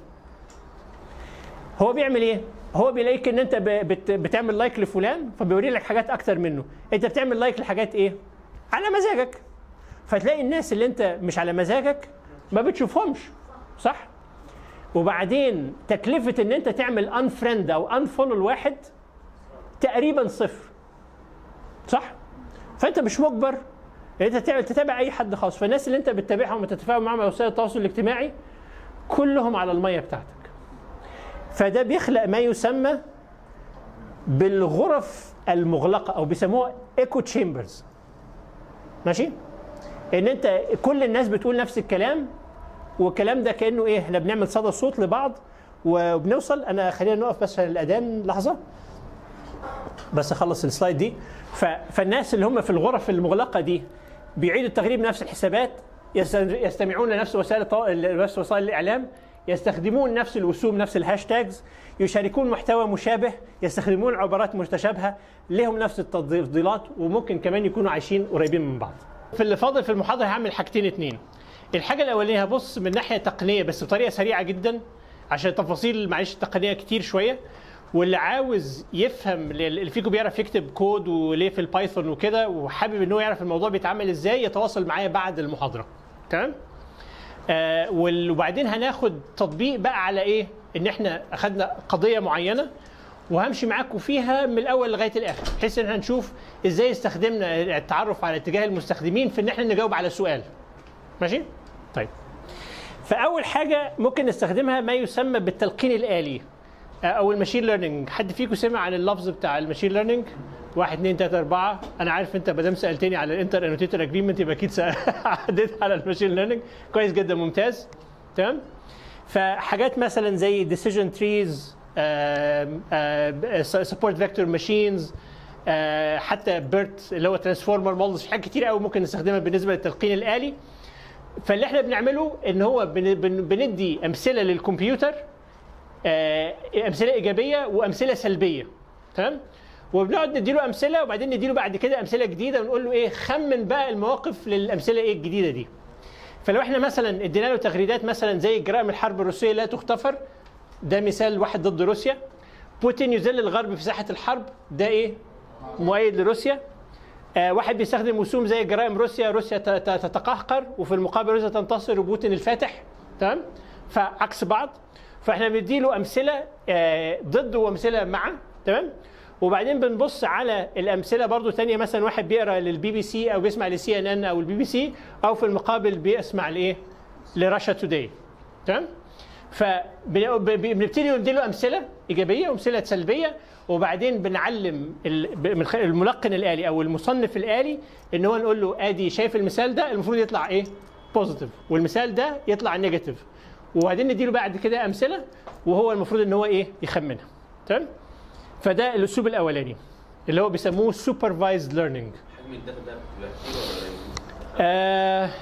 هو بيعمل ايه هو بيلاقيك ان انت ب- بت بتعمل لايك لفلان فبيوري لك حاجات اكتر منه انت بتعمل لايك لحاجات ايه على مزاجك فتلاقي الناس اللي انت مش على مزاجك ما بتشوفهمش صح وبعدين تكلفه ان انت تعمل انفريند او انفولو الواحد تقريبا صفر صح فانت مش مجبر ان انت تعمل تتابع اي حد خاص فالناس اللي انت بتتابعهم وتتفاعل معاهم على وسائل التواصل الاجتماعي كلهم على الميه بتاعتك فده بيخلق ما يسمى بالغرف المغلقه او بيسموها ايكو تشامبرز ماشي ان انت كل الناس بتقول نفس الكلام والكلام ده كانه ايه احنا بنعمل صدى صوت لبعض وبنوصل انا خلينا نقف بس عشان الاذان لحظه بس اخلص السلايد دي ف... فالناس اللي هم في الغرف المغلقه دي بيعيدوا التغريب نفس الحسابات يست... يستمعون لنفس وسائل التو... نفس وسائل الاعلام يستخدمون نفس الوسوم نفس الهاشتاجز يشاركون محتوى مشابه يستخدمون عبارات متشابهه لهم نفس التفضيلات وممكن كمان يكونوا عايشين قريبين من بعض في اللي فاضل في المحاضره هعمل حاجتين اتنين الحاجه الاولانيه هبص من ناحيه تقنيه بس بطريقه سريعه جدا عشان تفاصيل معلش التقنيه كتير شويه واللي عاوز يفهم اللي فيكم بيعرف يكتب كود وليه في البايثون وكده وحابب ان هو يعرف الموضوع بيتعمل ازاي يتواصل معايا بعد المحاضره تمام آه وال- وبعدين هناخد تطبيق بقى على ايه ان احنا اخدنا قضيه معينه وهمشي معاكم فيها من الاول لغايه الاخر بحيث ان احنا نشوف ازاي استخدمنا التعرف على اتجاه المستخدمين في ان احنا نجاوب على سؤال ماشي طيب فاول حاجه ممكن نستخدمها ما يسمى بالتلقين الالي آه، او الماشين ليرنينج حد فيكم سمع عن اللفظ بتاع الماشين ليرنينج واحد اثنين ثلاثة أربعة أنا عارف أنت ما دام سألتني على الانتر انوتيتور اجريمنت يبقى أكيد سأ- عديت على الماشين ليرنينج كويس جدا ممتاز تمام فحاجات مثلا زي decision trees سبورت فيكتور ماشينز حتى بيرت اللي هو ترانسفورمر مودلز في حاجات كتير قوي ممكن نستخدمها بالنسبه للتلقين الالي فاللي احنا بنعمله ان هو بن- بن- بندي امثله للكمبيوتر آه، امثله ايجابيه وامثله سلبيه تمام وبنقعد نديله امثله وبعدين نديله بعد كده امثله جديده ونقول له ايه خمن بقى المواقف للامثله ايه الجديده دي فلو احنا مثلا ادينا له تغريدات مثلا زي جرائم الحرب الروسيه لا تغتفر ده مثال واحد ضد روسيا بوتين يذل الغرب في ساحه الحرب ده ايه مؤيد لروسيا آه واحد بيستخدم وسوم زي جرائم روسيا روسيا ت- ت- تتقهقر وفي المقابل روسيا تنتصر وبوتين الفاتح تمام فعكس بعض فاحنا بنديله امثله آه ضد وامثله مع تمام وبعدين بنبص على الامثله برضو تانية مثلا واحد بيقرا للبي بي سي او بيسمع للسي ان ان او البي بي سي او في المقابل بيسمع لايه لراشا توداي تمام فبنبتدي نديله امثله ايجابيه وامثله سلبيه وبعدين بنعلم ال- ب- من خلال الملقن الالي او المصنف الالي ان هو نقول له ادي شايف المثال ده المفروض يطلع ايه بوزيتيف والمثال ده يطلع نيجاتيف وبعدين نديله بعد كده امثله وهو المفروض ان هو ايه يخمنها تمام فده الاسلوب الاولاني اللي هو بيسموه supervised learning حجم الداتا ده بيبقى كتير ولا قليل؟ آه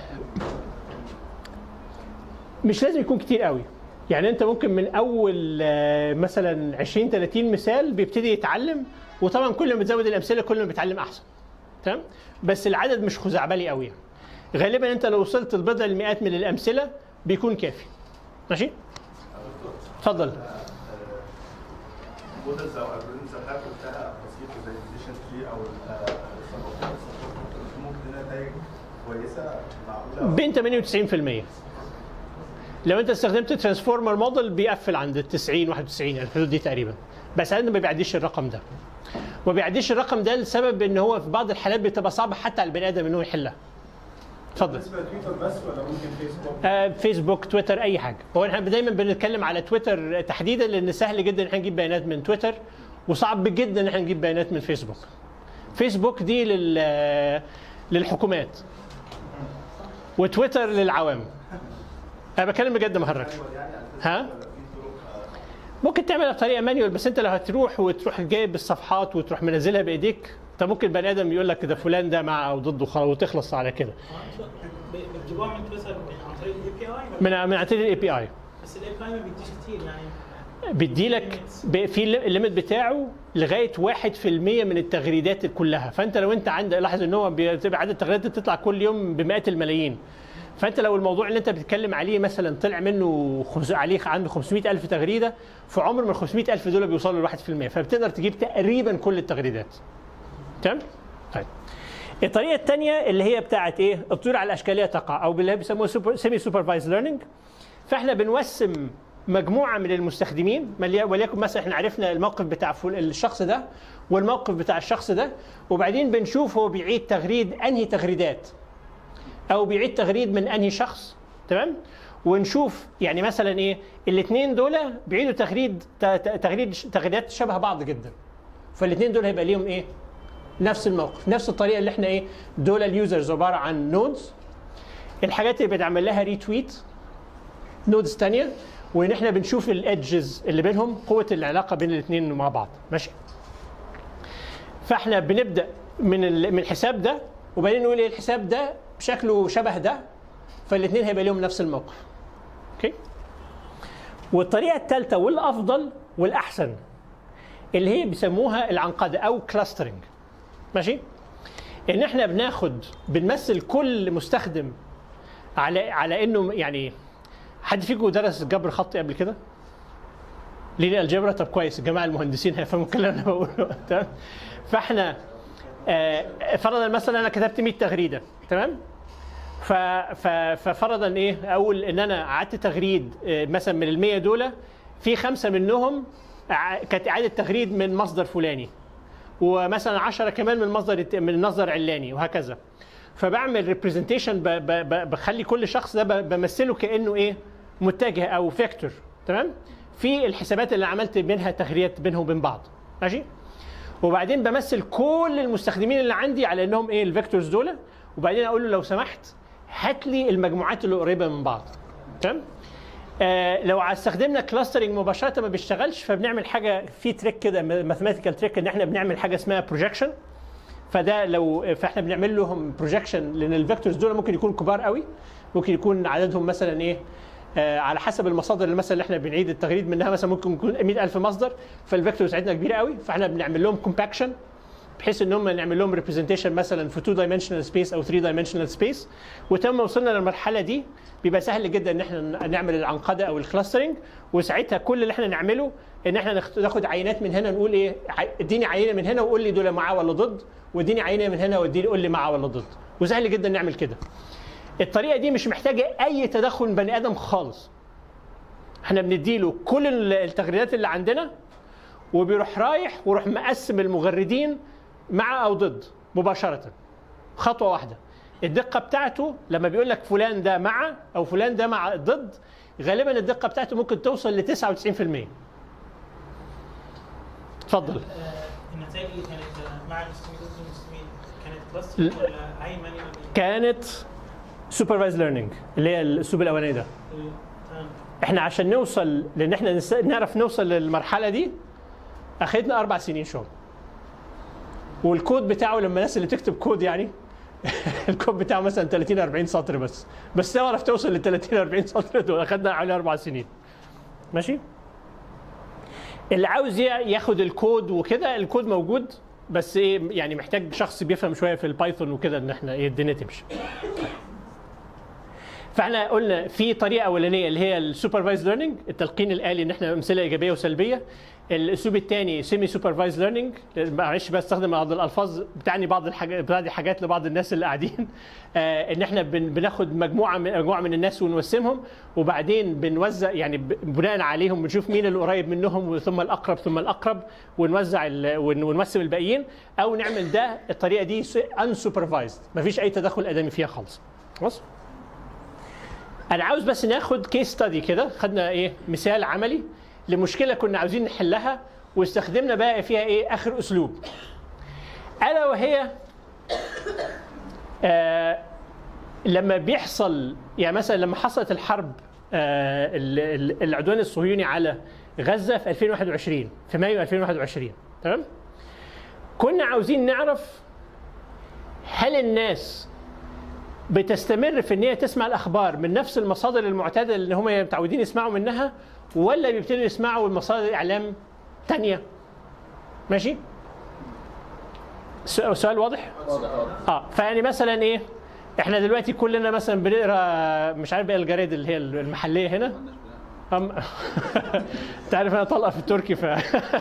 مش لازم يكون كتير قوي يعني انت ممكن من اول آه، مثلا 20 30 مثال بيبتدي يتعلم وطبعا كل ما بتزود الامثله كل ما بيتعلم احسن تمام بس العدد مش خزعبلي قوي يعني. غالبا انت لو وصلت لبضع المئات من الامثله بيكون كافي ماشي اتفضل مودلز او الجوريزمز الحاجه بتاعها بسيطه زي الديسيشن تري او ال ممكن نتائج كويسه معقوله بين 80 و 90% لو انت استخدمت ترانسفورمر موديل بيقفل عند ال 90 91 يعني الحدود دي تقريبا بس عندنا ما بيعديش الرقم ده ما بيعديش الرقم ده لسبب ان هو في بعض الحالات بتبقى صعبه حتى على البني ادم ان هو يحلها اتفضل بالنسبه لتويتر بس ولا ممكن فيسبوك؟ آه، فيسبوك تويتر اي حاجه هو احنا دايما بنتكلم على تويتر تحديدا لان سهل جدا ان احنا نجيب بيانات من تويتر وصعب جدا ان احنا نجيب بيانات من فيسبوك فيسبوك دي لل للحكومات وتويتر للعوام انا بتكلم بجد ما هرجش ها ممكن تعملها بطريقه مانيوال بس انت لو هتروح وتروح جايب الصفحات وتروح منزلها بايديك انت ممكن بني ادم يقول لك ده فلان ده مع او ضده خلاص وتخلص على كده بتجيبوها من تويتر عن طريق الاي بي اي من من عن طريق الاي بي اي بس الاي بي اي ما بيديش كتير يعني بيديلك ب- في الل- الليميت بتاعه لغايه 1% من التغريدات كلها فانت لو انت عندك لاحظ ان هو بيبقى عدد التغريدات بتطلع كل يوم بمئات الملايين فانت لو الموضوع اللي انت بتتكلم عليه مثلا طلع منه خمس عليه عنده 500 الف تغريده في عمر من 500 الف دول بيوصلوا ل 1% فبتقدر تجيب تقريبا كل التغريدات تمام طيب الطريقه الثانيه اللي هي بتاعت ايه الطيور على الاشكاليه تقع او اللي بيسموها سوبر سيمي سوبرفايز ليرنينج فاحنا بنوسم مجموعه من المستخدمين ملي- وليكن مثلا احنا عرفنا الموقف بتاع فل- الشخص ده والموقف بتاع الشخص ده وبعدين بنشوف هو بيعيد تغريد انهي تغريدات او بيعيد تغريد من انهي شخص تمام ونشوف يعني مثلا ايه الاثنين دول بيعيدوا تغريد ت- ت- تغريد تغريدات شبه بعض جدا فالاثنين دول هيبقى ليهم ايه نفس الموقف نفس الطريقه اللي احنا ايه دول اليوزرز عباره عن نودز الحاجات اللي بتعمل لها ريتويت نودز ثانيه وان احنا بنشوف الادجز اللي بينهم قوه العلاقه بين الاثنين مع بعض ماشي فاحنا بنبدا من ال- من الحساب ده وبعدين نقول ايه الحساب ده شكله شبه ده فالاثنين هيبقى لهم نفس الموقف اوكي والطريقه الثالثه والافضل والاحسن اللي هي بيسموها العنقده او كلاسترنج ماشي ان احنا بناخد بنمثل كل مستخدم على على انه يعني حد فيكم درس جبر خطي قبل كده؟ ليه الجبر طب كويس الجماعه المهندسين هيفهموا الكلام اللي انا بقوله تمام؟ فاحنا آه، فرضا مثلا انا كتبت 100 تغريده تمام؟ ف- ف- ففرضا ايه اقول ان انا قعدت تغريد آه، مثلا من ال 100 دول في خمسه منهم ع- كانت اعاده تغريد من مصدر فلاني ومثلا 10 كمان من مصدر الت- من مصدر علاني وهكذا فبعمل ريبريزنتيشن بخلي كل شخص ده ب- بمثله كانه ايه متجه او فيكتور تمام في الحسابات اللي عملت منها تغريدات بينهم وبين بعض ماشي وبعدين بمثل كل المستخدمين اللي عندي على انهم ايه الفيكتورز دول وبعدين اقول له لو سمحت هات لي المجموعات اللي قريبه من بعض تمام آه لو استخدمنا كلاسترنج مباشره ما بيشتغلش فبنعمل حاجه في تريك كده ماثيماتيكال تريك ان احنا بنعمل حاجه اسمها بروجكشن فده لو فاحنا بنعمل لهم بروجكشن لان الفيكتورز دول ممكن يكونوا كبار قوي ممكن يكون عددهم مثلا ايه آه على حسب المصادر اللي مثلا اللي احنا بنعيد التغريد منها مثلا ممكن يكون 100000 مصدر فالفيكتورز عندنا كبيره قوي فاحنا بنعمل لهم كومباكشن بحيث ان هم نعمل لهم ريبريزنتيشن مثلا في 2 دايمنشنال سبيس او 3 دايمنشنال سبيس وتم وصلنا للمرحله دي بيبقى سهل جدا ان احنا نعمل العنقده او الكلاسترنج وساعتها كل اللي احنا نعمله ان احنا ناخد- ناخد عينات من هنا نقول ايه ع- اديني عينه من هنا وقول لي دول مع ولا ضد واديني عينه من هنا واديني قول لي مع ولا ضد وسهل جدا نعمل كده الطريقه دي مش محتاجه اي تدخل من بني ادم خالص احنا بنديله كل ال- التغريدات اللي عندنا وبيروح رايح ويروح مقسم المغردين مع او ضد مباشره خطوه واحده الدقه بتاعته لما بيقول لك فلان ده مع او فلان ده مع ضد غالبا الدقه بتاعته ممكن توصل ل 99% اتفضل آه، النتائج اللي كانت آه، مع المسلمين ضد المسلمين كانت ل- بس ولا اي مانيوال كانت سوبرفايز ليرنينج اللي هي الاسلوب الاولاني ده تمام احنا عشان نوصل لان احنا نس- نعرف نوصل للمرحله دي اخذنا اربع سنين شغل والكود بتاعه لما الناس اللي بتكتب كود يعني الكود بتاعه مثلا 30 40 سطر بس بس تعرف توصل لل 30 40 سطر دول اخدنا عليه اربع سنين ماشي اللي عاوز ي- ياخد الكود وكده الكود موجود بس ايه يعني محتاج شخص بيفهم شويه في البايثون وكده ان احنا ايه الدنيا تمشي فاحنا قلنا في طريقه اولانيه اللي هي السوبرفايز ليرنينج التلقين الالي ان احنا امثله ايجابيه وسلبيه الاسلوب الثاني سيمي سوبرفايز ليرنينج معلش بستخدم بعض الالفاظ بتعني بعض الحاجات بتعني حاجات لبعض الناس اللي قاعدين آه ان احنا بن بناخد مجموعه من مجموعه من الناس ونوسمهم وبعدين بنوزع يعني ب- بناء عليهم بنشوف مين اللي قريب منهم ثم الاقرب ثم الاقرب ونوزع ال- ون- ونوسم الباقيين او نعمل ده الطريقه دي ان سوبرفايزد مفيش اي تدخل ادمي فيها خالص خلاص انا عاوز بس ناخد كيس ستادي كده خدنا ايه مثال عملي لمشكله كنا عاوزين نحلها واستخدمنا بقى فيها ايه اخر اسلوب الا وهي آه لما بيحصل يعني مثلا لما حصلت الحرب آه ال- ال- العدوان الصهيوني على غزه في 2021 في مايو 2021 تمام كنا عاوزين نعرف هل الناس بتستمر في ان هي تسمع الاخبار من نفس المصادر المعتاده اللي هم متعودين يسمعوا منها ولا بيبتدوا يسمعوا من مصادر اعلام تانية ماشي سؤال سؤال واضح اه فيعني مثلا ايه احنا دلوقتي كلنا مثلا بنقرا مش عارف ايه الجرايد اللي هي المحليه هنا أم... انت عارف انا طلقه في التركي ف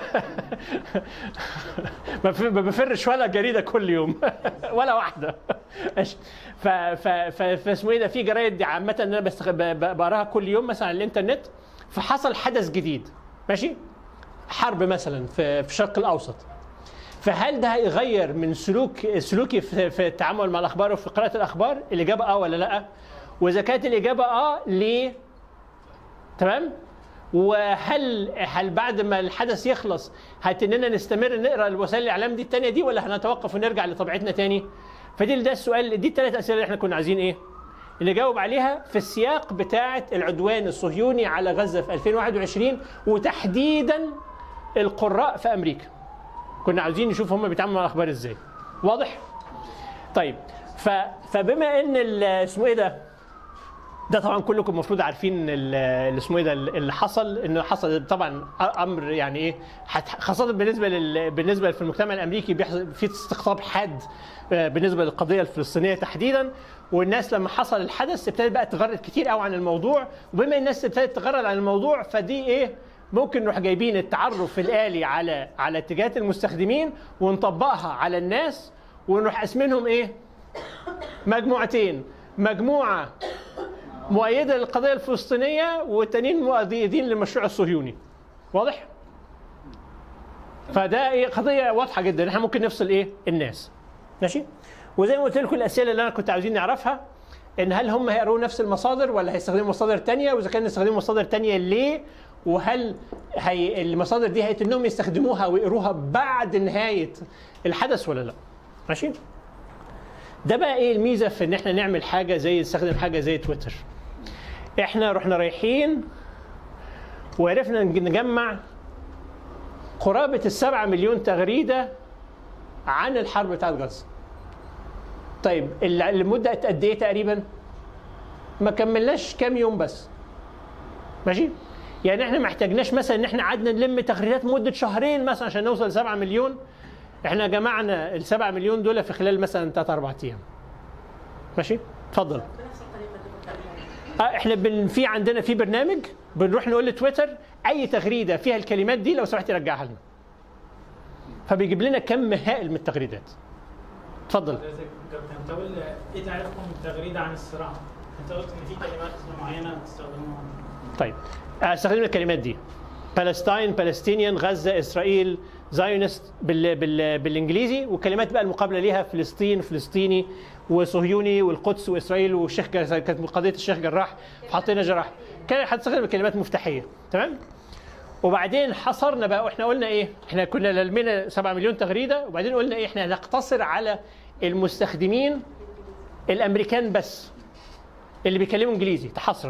ما ف- ما بفرش ولا جريده كل يوم ولا واحده ماشي ف ف ف فاسمه ايه ده في جرايد عامه انا بستخ... ب- ب- بقراها كل يوم مثلا على الانترنت فحصل حدث جديد ماشي حرب مثلا في في الشرق الاوسط فهل ده هيغير من سلوك سلوكي في, في التعامل مع الاخبار وفي قراءه الاخبار الاجابه اه ولا لا واذا كانت الاجابه اه ليه تمام وهل هل بعد ما الحدث يخلص هتننا نستمر نقرا الوسائل الاعلام دي التانية دي ولا هنتوقف ونرجع لطبيعتنا تاني فدي ده السؤال دي الثلاث اسئله اللي احنا كنا عايزين ايه نجاوب عليها في السياق بتاعه العدوان الصهيوني على غزه في 2021 وتحديدا القراء في امريكا كنا عاوزين نشوف هم بيتعاملوا مع الاخبار ازاي واضح طيب ف فبما ان ال- اسمه ايه ده ده طبعا كلكم المفروض عارفين ال- اللي اسمه ايه ده اللي حصل انه حصل طبعا امر يعني ايه حت- خاصه بالنسبه لل بالنسبه في المجتمع الامريكي بيحصل في استقطاب حاد آه، بالنسبه للقضيه الفلسطينيه تحديدا والناس لما حصل الحدث ابتدت بقى تغرد كتير قوي عن الموضوع وبما الناس ابتدت تغرد عن الموضوع فدي ايه ممكن نروح جايبين التعرف الالي على على اتجاهات المستخدمين ونطبقها على الناس ونروح قاسمينهم ايه مجموعتين مجموعه مؤيده للقضيه الفلسطينيه والتانيين مؤيدين للمشروع الصهيوني واضح فده ايه قضيه واضحه جدا احنا ممكن نفصل ايه الناس ماشي وزي ما قلت لكم الاسئله اللي انا كنت عاوزين نعرفها ان هل هم هيقروا نفس المصادر ولا هيستخدموا مصادر تانية واذا كانوا يستخدموا مصادر تانية ليه وهل هي المصادر دي هيتنهم يستخدموها ويقروها بعد نهايه الحدث ولا لا ماشي ده بقى ايه الميزه في ان احنا نعمل حاجه زي نستخدم حاجه زي تويتر احنا رحنا رايحين وعرفنا نجمع قرابه السبعة مليون تغريده عن الحرب بتاعت غزه طيب ال- المده قد ايه تقريبا ما كملناش كام يوم بس ماشي يعني احنا ما احتاجناش مثلا ان احنا قعدنا نلم تغريدات مده شهرين مثلا عشان نوصل ل 7 مليون احنا جمعنا ال 7 مليون دول في خلال مثلا 3 4 ايام ماشي اتفضل بنفس الطريقه اللي كنت اه احنا بن في عندنا في برنامج بنروح نقول لتويتر اي تغريده فيها الكلمات دي لو سمحت رجعها لنا فبيجيب لنا كم هائل من التغريدات اتفضل حضرتك كابتن تقول ايه تعرفكم التغريده عن الصراع؟ انت قلت ان في كلمات معينه تستخدموها طيب استخدم الكلمات دي فلسطين فلسطينيان غزه اسرائيل زايونست بال بال بالانجليزي والكلمات بقى المقابله ليها فلسطين فلسطيني وصهيوني والقدس واسرائيل والشيخ جر- كانت قضيه الشيخ جراح حطينا جراح كان هتستخدم كلمات مفتاحيه تمام وبعدين حصرنا بقى واحنا قلنا ايه احنا كنا لمينا 7 مليون تغريده وبعدين قلنا ايه احنا هنقتصر على المستخدمين الامريكان بس اللي بيتكلموا انجليزي تحصرا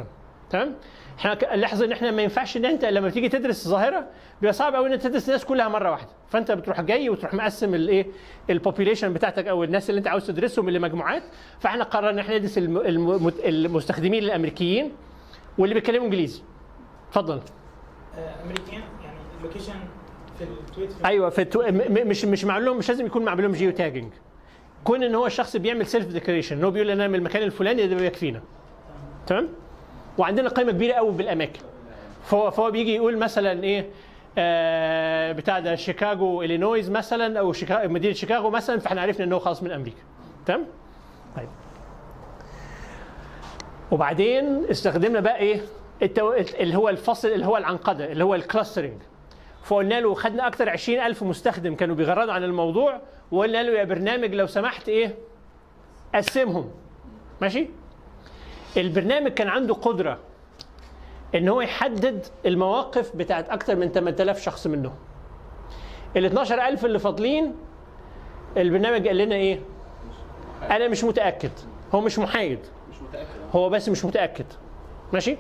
تمام احنا ك- لاحظ ان احنا ما ينفعش ان انت لما تيجي تدرس ظاهره بيبقى صعب قوي ان انت تدرس الناس كلها مره واحده فانت بتروح جاي وتروح مقسم الايه البوبيليشن بتاعتك او الناس اللي انت عاوز تدرسهم لمجموعات فاحنا قررنا ان احنا ندرس الم- الم- المستخدمين الامريكيين واللي بيتكلموا انجليزي اتفضل آه، امريكان يعني اللوكيشن في التويت في ايوه في التو... م- م- مش مش معمول لهم مش لازم يكون معمول لهم جيو تاجنج كون ان هو الشخص بيعمل سيلف ديكلاريشن ان هو بيقول انا من المكان الفلاني ده يكفينا تمام وعندنا قائمه كبيره قوي بالاماكن فهو فهو بيجي يقول مثلا ايه آه بتاع ده شيكاغو الينويز مثلا او شيكاغو مدينه شيكاغو مثلا فاحنا عرفنا ان هو خلاص من امريكا تمام طيب وبعدين استخدمنا بقى ايه التو... اللي هو الفصل اللي هو العنقده اللي هو الكلاسترنج فقلنا له خدنا اكتر 20000 مستخدم كانوا بيغردوا عن الموضوع وقلنا له يا برنامج لو سمحت ايه قسمهم ماشي البرنامج كان عنده قدره ان هو يحدد المواقف بتاعت اكتر من 8000 شخص منهم ال 12000 اللي فاضلين البرنامج قال لنا ايه انا مش متاكد هو مش محايد مش متاكد هو بس مش متاكد ماشي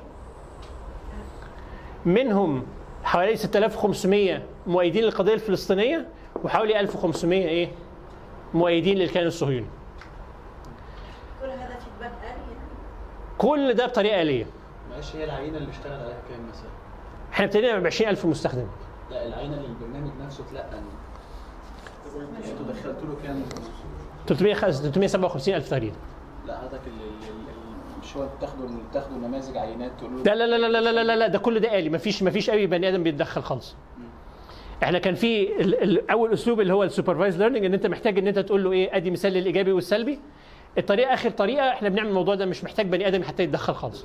منهم حوالي 6500 مؤيدين للقضيه الفلسطينيه وحوالي 1500 ايه مؤيدين للكيان الصهيوني كل هذا فيدباك آلي يعني كل ده بطريقه آلية معلش هي العينه اللي اشتغل عليها كام مثلا؟ احنا ابتدينا ب 20000 مستخدم لا العينه اللي البرنامج نفسه اتلقى انتوا دخلتوا له كام 357 الف تقريبا لا حضرتك ال- ال- ال- مش هو بتاخدوا بتاخدوا نماذج عينات تقولوا لا لا لا لا لا لا لا, لا ده كل ده آلي مفيش مفيش اي بني ادم بيتدخل خالص احنا كان في ال- ال- اول اسلوب اللي هو السوبرفايز ليرنينج ان انت محتاج ان انت تقول له ايه ادي مثال للايجابي والسلبي الطريقه اخر طريقه احنا بنعمل الموضوع ده مش محتاج بني ادم حتى يتدخل خالص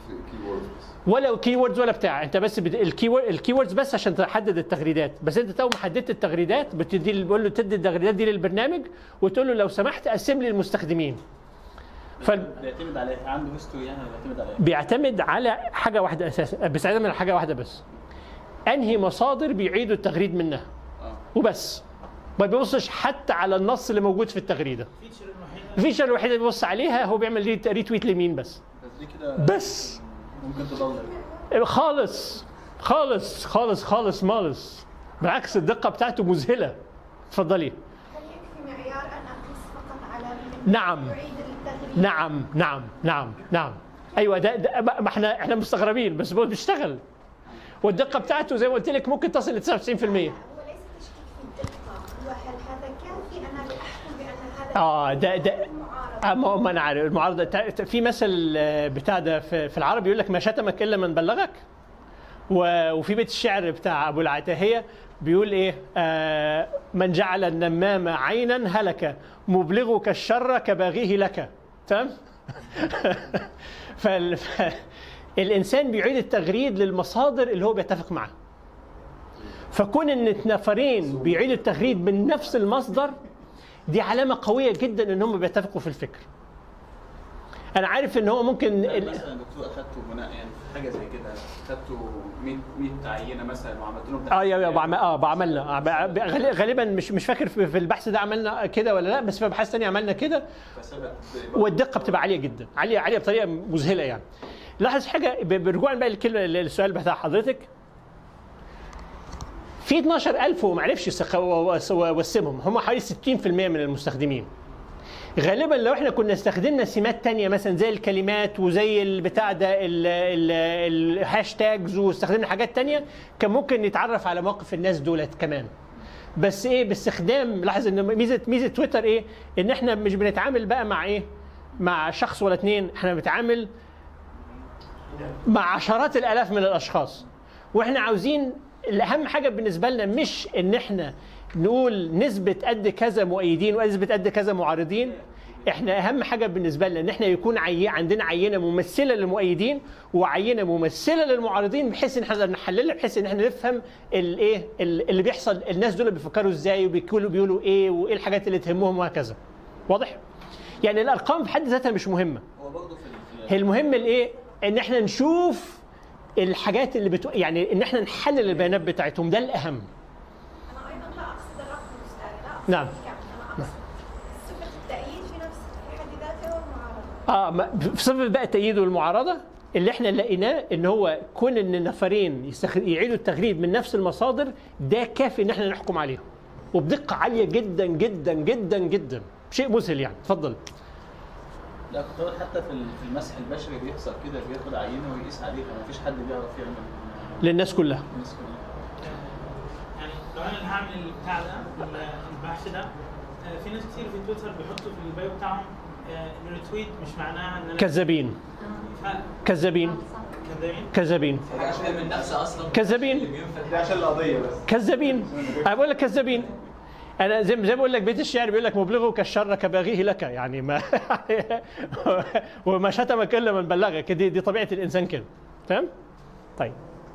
ولا كي ووردز ولا بتاع انت بس بت... الكي الكي ووردز بس عشان تحدد التغريدات بس انت اول ما حددت التغريدات بتدي بتقول له تدي التغريدات دي للبرنامج وتقول له لو سمحت قسم لي المستخدمين فال... بيعتمد على عنده هيستوري يعني ولا بيعتمد على ايه؟ بيعتمد على حاجه واحده اساسا بيعتمد على حاجه واحده بس انهي مصادر بيعيدوا التغريد منها وبس ما بيبصش حتى على النص اللي موجود في التغريده الفيشر الوحيده اللي بيبص عليها هو بيعمل ريت- ريتويت لمين بس بس دي كده بس ممكن تضلل خالص خالص خالص خالص مالص بالعكس الدقه بتاعته مذهله اتفضلي في معيار أن أقيس فقط على من نعم يعيد التغيير نعم نعم نعم نعم ايوه ده, ده ما احنا احنا مستغربين بس هو بيشتغل والدقه بتاعته زي ما قلت لك ممكن تصل ل 99% هو ليس تشكيك في الدقة هو هل هذا كافي أنا لأحكم بأن هذا اه ده ده آه ما ما انا عارف المعارضه تا- تا- في مثل آه، بتاع ده في, في العربي يقول لك ما شتمك الا من بلغك و- وفي بيت الشعر بتاع ابو العتاهيه بيقول ايه آه من جعل النمام عينا هلك مبلغك الشر كباغيه لك تمام فال... ف- الانسان بيعيد التغريد للمصادر اللي هو بيتفق معاها فكون ان نفرين بيعيدوا التغريد من نفس المصدر دي علامه قويه جدا ان هم بيتفقوا في الفكر انا عارف ان هو ممكن لا، مثلا دكتور اخدته بناء يعني في حاجه زي كده اخدته 100 100 عينه مثلا وعملت لهم اه يا يا بعم- اه بعملنا آه، ب- غالي- غالبا مش مش فاكر في في البحث ده عملنا كده ولا لا بس في ابحاث ثانيه عملنا كده فثبت والدقه بتبقى عاليه جدا عاليه عاليه بطريقه مذهله يعني لاحظ حاجه ب- برجوعا بقى للكلمه للسؤال بتاع حضرتك في 12000 وما عرفش يسخ- و- و- وسمهم هم حوالي 60% من المستخدمين غالبا لو احنا كنا استخدمنا سمات تانية مثلا زي الكلمات وزي البتاع ده ال- ال- الهاشتاجز واستخدمنا حاجات تانية كان ممكن نتعرف على مواقف الناس دولت كمان بس ايه باستخدام لاحظ ان ميزه ميزه تويتر ايه ان احنا مش بنتعامل بقى مع ايه مع شخص ولا اتنين احنا بنتعامل مع عشرات الالاف من الاشخاص واحنا عاوزين الاهم حاجه بالنسبه لنا مش ان احنا نقول نسبه قد كذا مؤيدين ونسبه قد كذا معارضين احنا اهم حاجه بالنسبه لنا ان احنا يكون عي... عندنا عينه ممثله للمؤيدين وعينه ممثله للمعارضين بحيث ان احنا نقدر نحللها بحيث ان احنا نفهم الايه اللي بيحصل الناس دول بيفكروا ازاي وبيقولوا بيقولوا ايه وايه الحاجات اللي تهمهم وهكذا واضح يعني الارقام في حد ذاتها مش مهمه هو برضه في ال- هي المهم الايه ان احنا نشوف الحاجات اللي بتو... يعني ان احنا نحلل البيانات بتاعتهم ده الاهم أنا أيضا لا أقصد الرقم أستاذ لا أقصد نعم. الكم أنا أقصد صفة التأييد في نفس في حد ذاته والمعارضة اه ما في صفه بقى التأييد والمعارضه اللي احنا لقيناه ان هو كون ان نفرين يستخ... يعيدوا التغريد من نفس المصادر ده كافي ان احنا نحكم عليهم وبدقه عاليه جدا جدا جدا جدا شيء مذهل يعني اتفضل لا كنت بقول حتى في ال- في المسح البشري بيحصل كده بياخد عينه ويقيس عليها مفيش حد بيعرف يعمل للناس كلها الناس كلها يعني لو انا اللي هعمل البتاع ده ال- البحث ده آه، في ناس كتير في تويتر بيحطوا في البايو بتاعهم الريتويت مش معناها ان انا كذابين ف- كذابين كذابين كذابين عشان من نفسه اصلا كذابين دي عشان القضيه بس كذابين انا بقول لك كذابين انا زي زي ما بقول لك بيت الشعر بيقول لك مبلغك الشر كباغيه لك يعني ما وما شتمك الا من بلغك دي دي طبيعه الانسان كده تمام طيب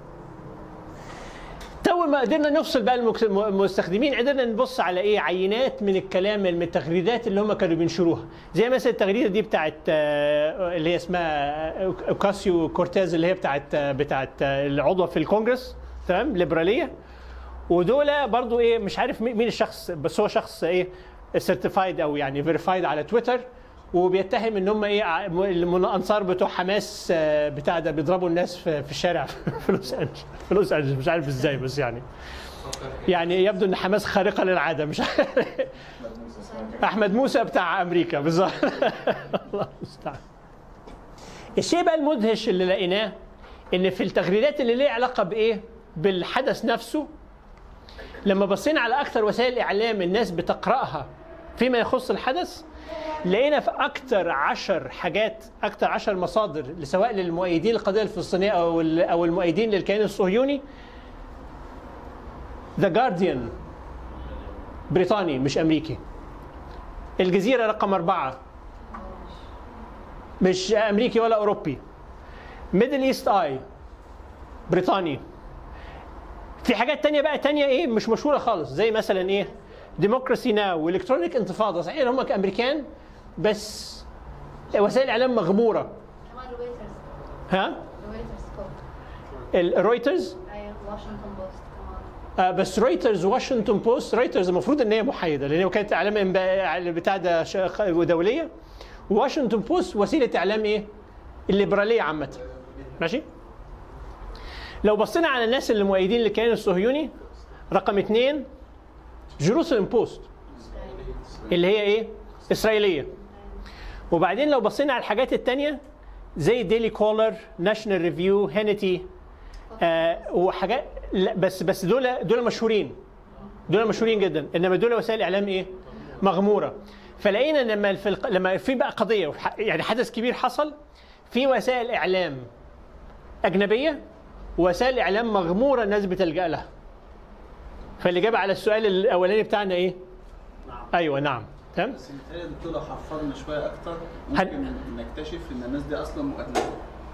تو ما قدرنا نفصل بقى المكس- المستخدمين قدرنا نبص على ايه عينات من الكلام من التغريدات اللي هم كانوا بينشروها زي مثلا التغريده دي بتاعت آه، اللي هي اسمها آه، اوكاسيو كورتيز اللي هي بتاعت آه، بتاعت آه، العضو في الكونجرس تمام ليبراليه ودول برضو ايه مش عارف مين مين الشخص بس هو شخص ايه سيرتيفايد او يعني فيريفايد على تويتر وبيتهم ان هم ايه ع- م- الانصار بتوع حماس آه، بتاع ده بيضربوا الناس في, في الشارع في لوس انجلس في لوس انجلس مش عارف ازاي بس يعني يعني يبدو ان حماس خارقه للعاده مش عارف احمد موسى بتاع امريكا بالظبط الله المستعان الشيء بقى المدهش اللي لقيناه ان في التغريدات اللي ليها علاقه بايه بالحدث نفسه لما بصينا على اكثر وسائل اعلام الناس بتقراها فيما يخص الحدث لقينا في اكثر عشر حاجات اكثر عشر مصادر سواء للمؤيدين للقضيه الفلسطينيه او ال- او المؤيدين للكيان الصهيوني ذا جارديان بريطاني مش امريكي الجزيره رقم اربعه مش امريكي ولا اوروبي ميدل ايست اي بريطاني في حاجات تانية بقى تانية ايه مش مشهورة خالص زي مثلا ايه ديموكراسي ناو والكترونيك انتفاضة صحيح إن هم كامريكان بس وسائل اعلام مغمورة كمان رويترز ها رويترز كوت الرويترز ايوه واشنطن بوست كمان آه بس رويترز واشنطن بوست رويترز المفروض ان هي محايده لان هي وكاله اعلام إنبا- بتاع ده ش- خ- دوليه واشنطن بوست وسيله اعلام ايه؟ الليبراليه عامه ماشي؟ لو بصينا على الناس اللي مؤيدين للكيان الصهيوني رقم اثنين جيروسلم بوست اللي هي ايه؟ اسرائيليه وبعدين لو بصينا على الحاجات التانية زي ديلي كولر ناشونال ريفيو هانيتي آه وحاجات لا بس بس دول دول مشهورين دول مشهورين جدا انما دول وسائل اعلام ايه؟ مغموره فلقينا لما في الق... لما في بقى قضيه وح- يعني حدث كبير حصل في وسائل اعلام اجنبيه ووسائل اعلام مغموره الناس بتلجا لها فالاجابه على السؤال الاولاني بتاعنا ايه؟ نعم ايوه نعم تمام؟ بس متهيألي يا دكتور لو حفرنا شويه اكتر هن- ممكن نكتشف ان الناس دي اصلا مؤدلجه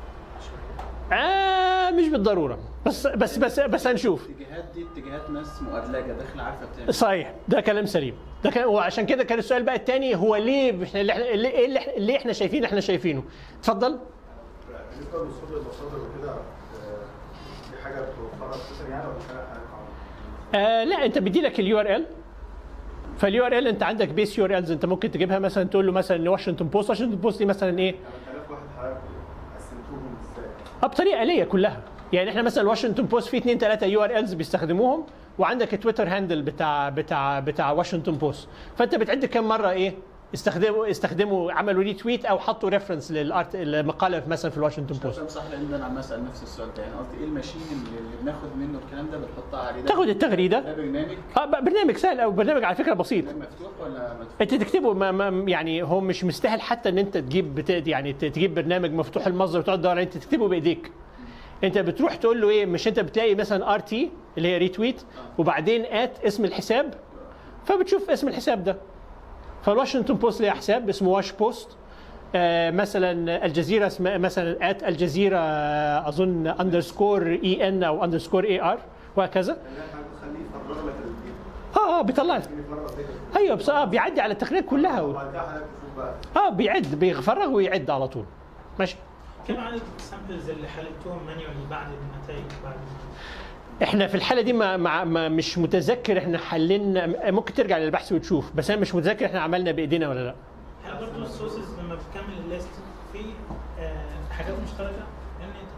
آه مش بالضروره بس بس بس بس هنشوف الاتجاهات دي اتجاهات ناس مؤدلجه داخله عارفه بتعمل صحيح ده كلام سليم ده كان وعشان كده كان السؤال بقى الثاني هو ليه احنا اللي احنا ليه, إيه اللي احنا ليه احنا شايفين احنا شايفينه اتفضل بالنسبه للوصول للمصادر وكده آه، دي حاجه بتوفرها في تويتر يعني ولا حاجه حاجه قانونية؟ آه لا انت بيدي لك اليو ار ال فاليو ار ال انت عندك بيس يو ار الز انت ممكن تجيبها مثلا تقول له مثلا واشنطن بوست واشنطن بوست دي مثلا ايه 8000 واحد حضرتك قسمتوهم ازاي؟ اه بطريقه آلية كلها يعني احنا مثلا واشنطن بوست في اثنين ثلاثه يو ار الز بيستخدموهم وعندك التويتر هاندل بتاع بتاع بتاع واشنطن بوست فانت بتعد كم مره ايه استخدموا استخدموا عملوا ري تويت او حطوا ريفرنس للارت المقاله في مثلا في الواشنطن بوست فاهم صح لان انا عمال اسال نفس السؤال ده يعني قصدي ايه الماشين اللي اللي بناخد منه الكلام ده بنحطها عليه ده تاخد التغريده ده برنامج اه بقى برنامج سهل او برنامج على فكره بسيط مفتوح ولا مدفوع؟ انت تكتبه ما ما يعني هو مش مستاهل حتى ان انت تجيب بت يعني ت- تجيب برنامج مفتوح المصدر وتقعد تدور عليه، انت تكتبه بايديك انت بتروح تقول له ايه مش انت بتلاقي مثلا ار تي اللي هي ريتويت وبعدين ات اسم الحساب فبتشوف اسم الحساب ده فالواشنطن بوست ليها حساب اسمه واش بوست آه مثلا الجزيره اسمها مثلا ات الجزيره آه، اظن اندرسكور اي ان او اندرسكور اي ار وهكذا يعني احنا بنخليه يفرغ لك الفيديو اه اه بيطلع لك يفرغ لك ايوه بس اه بيعدي على التقرير كلها و... وبعد كده حضرتك تشوف بقى اه بيعد بيفرغ ويعد على طول ماشي كم عدد السامبلز اللي حللتوهم مانيوالي بعد النتائج بعد احنا في الحاله دي ما, ما, ما مش متذكر احنا حللنا ممكن ترجع للبحث وتشوف بس انا مش متذكر احنا عملنا بايدينا ولا لا هل برضه السورسز لما بتكمل الليست في آه، حاجات مشتركه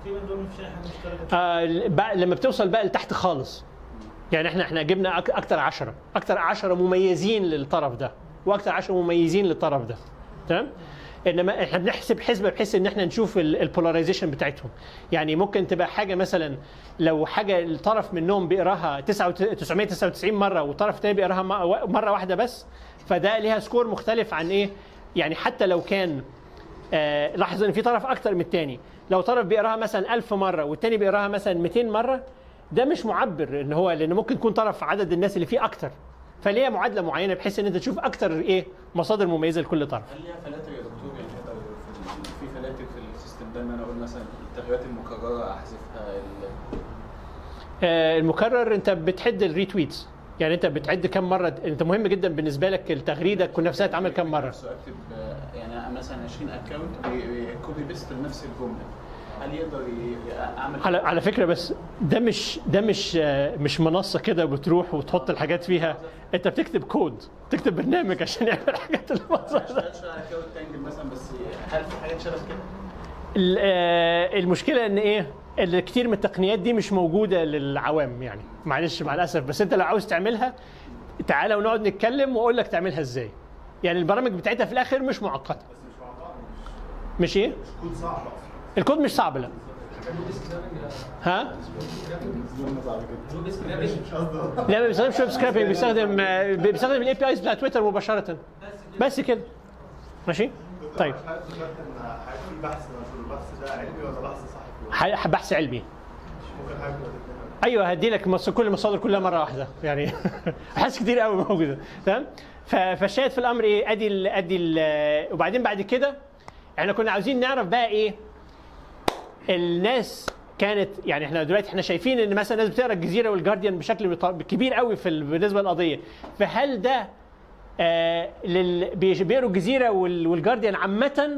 تقريبا دول مفيش اي حاجه مشتركه آه بقى لما بتوصل بقى لتحت خالص يعني احنا احنا جبنا أك- اكتر عشرة اكتر عشرة مميزين للطرف ده واكتر عشرة مميزين للطرف ده تمام انما احنا بنحسب حسبه بحيث ان احنا نشوف البولاريزيشن بتاعتهم يعني ممكن تبقى حاجه مثلا لو حاجه الطرف منهم بيقراها 999 مره والطرف الثاني بيقراها م- مره واحده بس فده ليها سكور مختلف عن ايه يعني حتى لو كان آه لاحظ ان في طرف اكتر من الثاني لو طرف بيقراها مثلا 1000 مره والثاني بيقراها مثلا 200 مره ده مش معبر ان هو لان ممكن يكون طرف عدد الناس اللي فيه اكتر فليها معادله معينه بحيث ان انت تشوف اكتر ايه مصادر مميزه لكل طرف هل ليها فلاتر يا دكتور يعني نقدر في ال- في فلاتر في السيستم ده ان انا اقول مثلا التغييرات المكرره احذفها ال- آه، المكرر انت بتحد الريتويتس يعني انت بتعد كم مره انت مهم جدا بالنسبه لك التغريده تكون نفسها اتعمل كم مره نفسه اكتب آه، يعني مثلا 20 اكونت كوبي بيست لنفس الجمله هل يقدر ي- ي- اعمل على على فكره بس ده مش ده مش آه، مش منصه كده بتروح وتحط الحاجات فيها انت بتكتب كود تكتب برنامج عشان يعمل الحاجات اللي ما اشتغلش على كاونت تانجل مثلا بس هل في حاجات شبه كده؟ ال- آه، المشكله ان ايه اللي كتير من التقنيات دي مش موجوده للعوام يعني معلش مع الاسف بس انت لو عاوز تعملها تعالى ونقعد نتكلم واقول لك تعملها ازاي يعني البرامج بتاعتها في الاخر مش معقده مش ايه كود صعب اصلا الكود مش صعب لا ها مش قصدي لا ما بيستخدمش ويب سكرابنج بيستخدم آه، بيستخدم الاي بي ايز بتاع تويتر مباشره بس كده ماشي طيب حضرتك ذكرت ان حضرتك في بحث مشهور البحث ده علمي ولا بحث صحفي؟ ح- بحث علمي ممكن حضرتك تقول ايوه هدي لك مص- كل المصادر كلها مره واحده يعني حاجات كتير قوي موجوده تمام ف- فالشاهد في الامر ايه ادي ال ادي ال وبعدين بعد كده احنا كنا عاوزين نعرف بقى ايه الناس كانت يعني احنا دلوقتي احنا شايفين ان مثلا الناس بتقرا الجزيره والجارديان بشكل بط- كبير قوي في ال- بالنسبه للقضيه فهل ده آه لل... بيش- بيقروا الجزيره وال- والجارديان عامه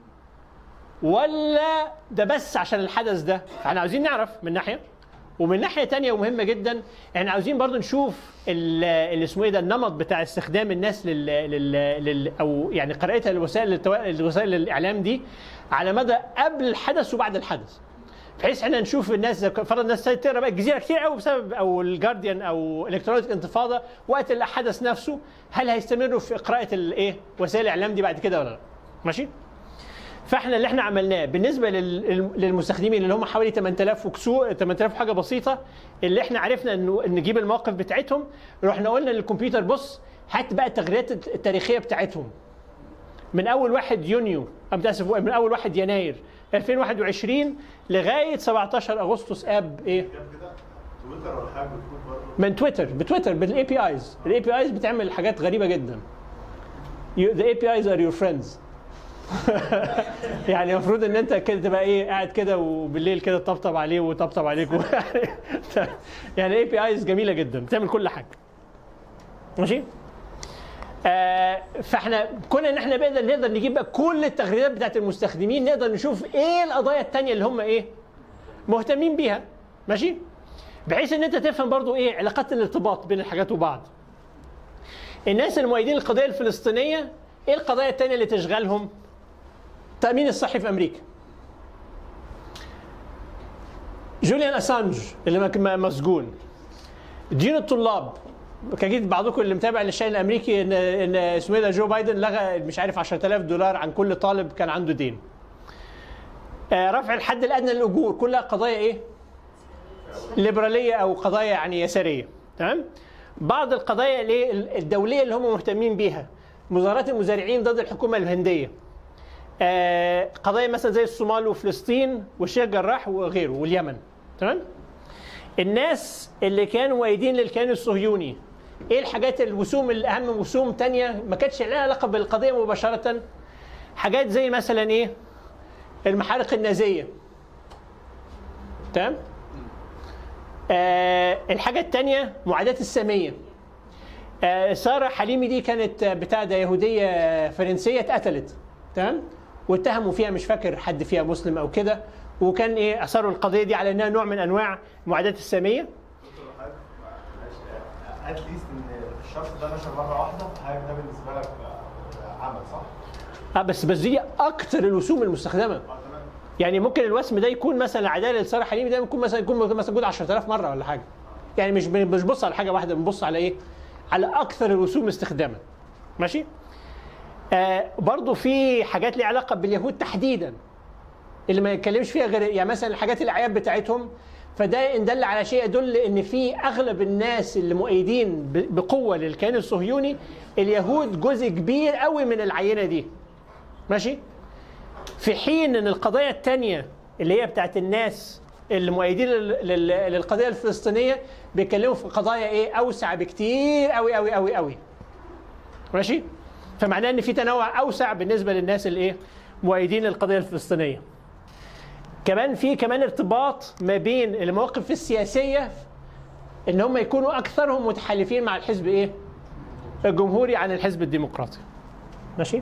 ولا ده بس عشان الحدث ده فاحنا عاوزين نعرف من ناحيه ومن ناحيه تانية ومهمه جدا احنا عاوزين برضو نشوف ال- اللي اسمه ايه ده النمط بتاع استخدام الناس لل, لل... لل... او يعني قراءتها لوسائل التو... لوسائل الاعلام دي على مدى قبل الحدث وبعد الحدث بحيث احنا نشوف الناس زي- فرض الناس تقرا بقى الجزيره كتير قوي بسبب او الجارديان او الكترونيك انتفاضه وقت الحدث نفسه هل هيستمروا في قراءه الايه وسائل الاعلام دي بعد كده ولا لا ماشي فاحنا اللي احنا عملناه بالنسبه لل- للمستخدمين اللي هم حوالي 8000 وكسور 8000 حاجه بسيطه اللي احنا عرفنا انه نجيب المواقف بتاعتهم رحنا قلنا للكمبيوتر بص هات بقى التغريدات التاريخيه بتاعتهم من اول 1 يونيو أم اسف من اول 1 يناير 2021 لغايه 17 اغسطس اب ايه كده تويتر ولا حاجه بتكون برضه من تويتر بتويتر بالاي بي ايز الاي بي ايز بتعمل حاجات غريبه جدا You- the APIs are your friends يعني المفروض ان انت كده تبقى ايه قاعد كده وبالليل كده تطبطب عليه وطبطب عليك و- يعني الاي بي ايز جميله جدا بتعمل كل حاجه ماشي آه فاحنا كنا ان احنا بنقدر نقدر نجيب بقى كل التغريدات بتاعت المستخدمين نقدر نشوف ايه القضايا التانية اللي هم ايه مهتمين بيها ماشي بحيث ان انت تفهم برضو ايه علاقات الارتباط بين الحاجات وبعض الناس المؤيدين للقضيه الفلسطينيه ايه القضايا التانية اللي تشغلهم التامين الصحي في امريكا جوليان اسانج اللي مك- م- مسجون دين الطلاب اكيد بعضكم اللي متابع للشأن الامريكي ان ان اسمه إيه ده جو بايدن لغى مش عارف 10000 دولار عن كل طالب كان عنده دين آه، رفع الحد الادنى للاجور كلها قضايا ايه ليبراليه او قضايا يعني يساريه تمام بعض القضايا اللي هي الدوليه اللي هم مهتمين بيها مظاهرات المزارعين ضد الحكومه الهنديه آه، قضايا مثلا زي الصومال وفلسطين والشيخ جراح وغيره واليمن تمام الناس اللي كانوا مؤيدين للكيان الصهيوني ايه الحاجات الوسوم الاهم وسوم تانية ما كانتش لها علاقه بالقضيه مباشره حاجات زي مثلا ايه المحارق النازيه تمام آه الحاجه الثانيه معاداه الساميه آه ساره حليمي دي كانت آه، بتاع ده يهوديه فرنسيه اتقتلت تمام واتهموا فيها مش فاكر حد فيها مسلم او كده وكان ايه اثاروا القضيه دي على انها نوع من انواع معاداه الساميه اتليست ان الشخص ده نشر مره واحده حضرتك ده بالنسبه لك آه، عمل صح؟ اه بس بس دي اكتر الوسوم المستخدمه يعني ممكن الوسم ده يكون مثلا العداله لساره حليمي ده ممكن مثلا يكون مثلا موجود 10000 مره ولا حاجه يعني مش مش بنبص على حاجه واحده بنبص على ايه على اكثر الرسوم استخداما ماشي آه برضو في حاجات ليها علاقه باليهود تحديدا اللي ما يتكلمش فيها غير يعني مثلا الحاجات الاعياد بتاعتهم فده ان دل على شيء يدل ان في اغلب الناس اللي مؤيدين ب- بقوه للكيان الصهيوني اليهود جزء كبير قوي من العينه دي ماشي في حين ان القضايا الثانيه اللي هي بتاعت الناس اللي مؤيدين لل- لل- للقضيه الفلسطينيه بيتكلموا في قضايا ايه اوسع بكتير قوي قوي قوي قوي ماشي فمعناه ان في تنوع اوسع بالنسبه للناس اللي ايه مؤيدين للقضيه الفلسطينيه كمان في كمان ارتباط ما بين المواقف السياسيه ان هم يكونوا اكثرهم متحالفين مع الحزب ايه الجمهوري عن الحزب الديمقراطي ماشي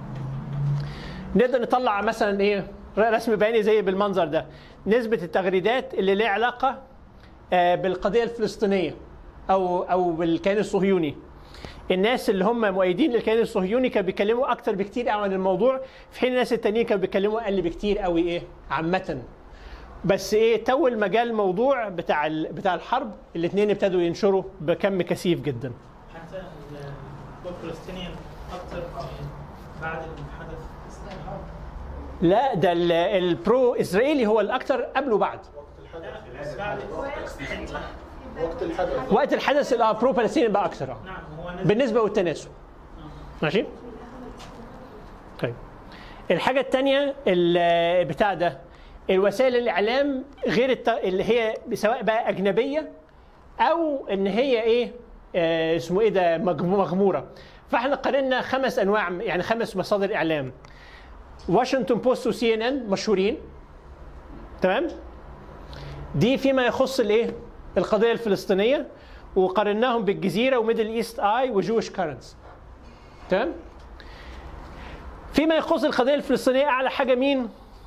نقدر نطلع مثلا ايه رسم بياني زي بالمنظر ده نسبة التغريدات اللي ليها علاقة آه، بالقضية الفلسطينية أو أو بالكيان الصهيوني الناس اللي هم مؤيدين للكيان الصهيوني كانوا بيتكلموا أكتر بكتير قوي عن الموضوع في حين الناس التانيين كانوا بيتكلموا أقل بكتير قوي إيه عامة بس إيه تو المجال الموضوع بتاع ال- بتاع الحرب الاثنين ابتدوا ينشروا بكم كثيف جدا حتى الفلسطينيين اكثر بعد الحدث لا ده ال- البرو اسرائيلي هو الاكثر قبل وبعد بس بعد وقت الحدث وقت الحدث ال- برو فلسطيني بقى اكثر آه. نعم هو نزل بالنسبه والتناسب ماشي طيب الحاجه الثانيه بتاع ده الوسائل الاعلام غير الت... اللي هي سواء بقى اجنبيه او ان هي ايه آه اسمه ايه ده مجم- مغموره فاحنا قارنا خمس انواع يعني خمس مصادر اعلام واشنطن بوست وسي ان ان مشهورين تمام دي فيما يخص الايه القضيه الفلسطينيه وقارناهم بالجزيره وميدل ايست اي وجوش كارنتس تمام فيما يخص القضيه الفلسطينيه اعلى حاجه مين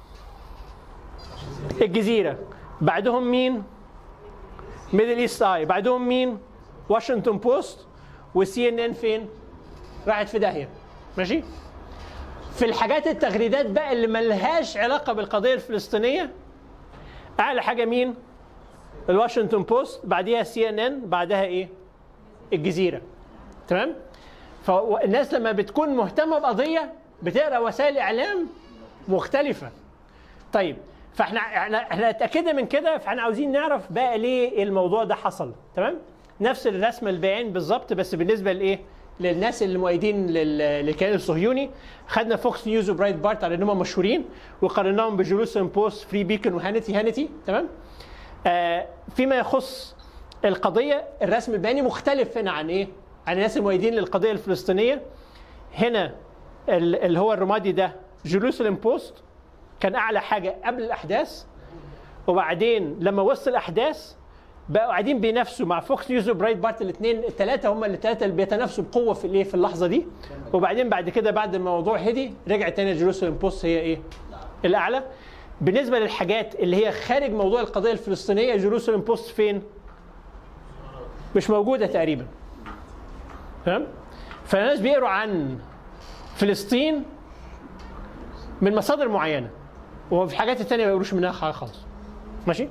الجزيره بعدهم مين ميدل ايست اي بعدهم مين واشنطن بوست وسي ان ان فين راحت في داهيه ماشي في الحاجات التغريدات بقى اللي ملهاش علاقه بالقضيه الفلسطينيه اعلى حاجه مين الواشنطن بوست بعديها سي ان ان بعدها ايه الجزيره تمام فالناس لما بتكون مهتمه بقضيه بتقرا وسائل اعلام مختلفه طيب فاحنا احنا احنا اتاكدنا من كده فاحنا عاوزين نعرف بقى ليه الموضوع ده حصل تمام نفس الرسم البيان بالظبط بس بالنسبه لايه للناس اللي مؤيدين لل- للكيان الصهيوني خدنا فوكس نيوز وبرايت بارت على انهم مشهورين وقارناهم بجيروسلم بوست فري بيكن وهانتي هانتي تمام آه فيما يخص القضيه الرسم البياني مختلف هنا عن ايه عن الناس المؤيدين للقضيه الفلسطينيه هنا ال- اللي هو الرمادي ده جيروسلم بوست كان اعلى حاجه قبل الاحداث وبعدين لما وصل الاحداث بقوا قاعدين بينافسوا مع فوكس نيوز وبرايت بارت الاثنين الثلاثه هم الثلاثه اللي بيتنافسوا بقوه في الايه في اللحظه دي وبعدين بعد كده بعد ما الموضوع هدي رجع تاني جيروسلم بوست هي ايه الاعلى بالنسبه للحاجات اللي هي خارج موضوع القضيه الفلسطينيه جيروسلم بوست فين مش موجوده تقريبا تمام فالناس بيقروا عن فلسطين من مصادر معينه وفي الحاجات التانية ما يقولوش منها حاجه خالص ماشي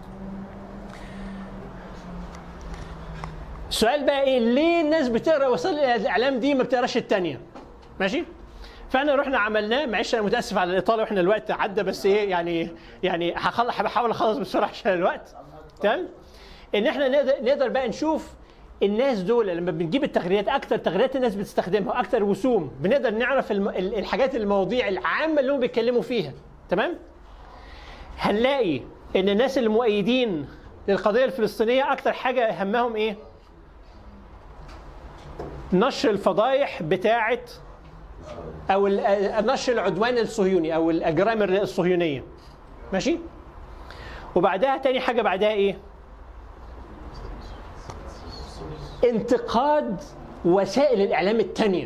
السؤال بقى ايه ليه الناس بتقرا وسائل الاعلام دي ما بتقراش التانية ماشي فاحنا رحنا عملناه معلش انا متاسف على الاطاله واحنا الوقت عدى بس ايه يعني يعني هخلص بحاول اخلص بسرعه عشان الوقت تمام ان احنا نقدر نقدر بقى نشوف الناس دول لما بنجيب التغريدات اكتر تغريدات الناس بتستخدمها اكتر رسوم بنقدر نعرف الم... ال- الحاجات المواضيع العامه اللي هم بيتكلموا فيها تمام هنلاقي ان الناس المؤيدين للقضيه الفلسطينيه اكتر حاجه همهم ايه نشر الفضايح بتاعه او ال- نشر العدوان الصهيوني او الاجرام الصهيونيه ماشي وبعدها تاني حاجه بعدها ايه انتقاد وسائل الاعلام التانية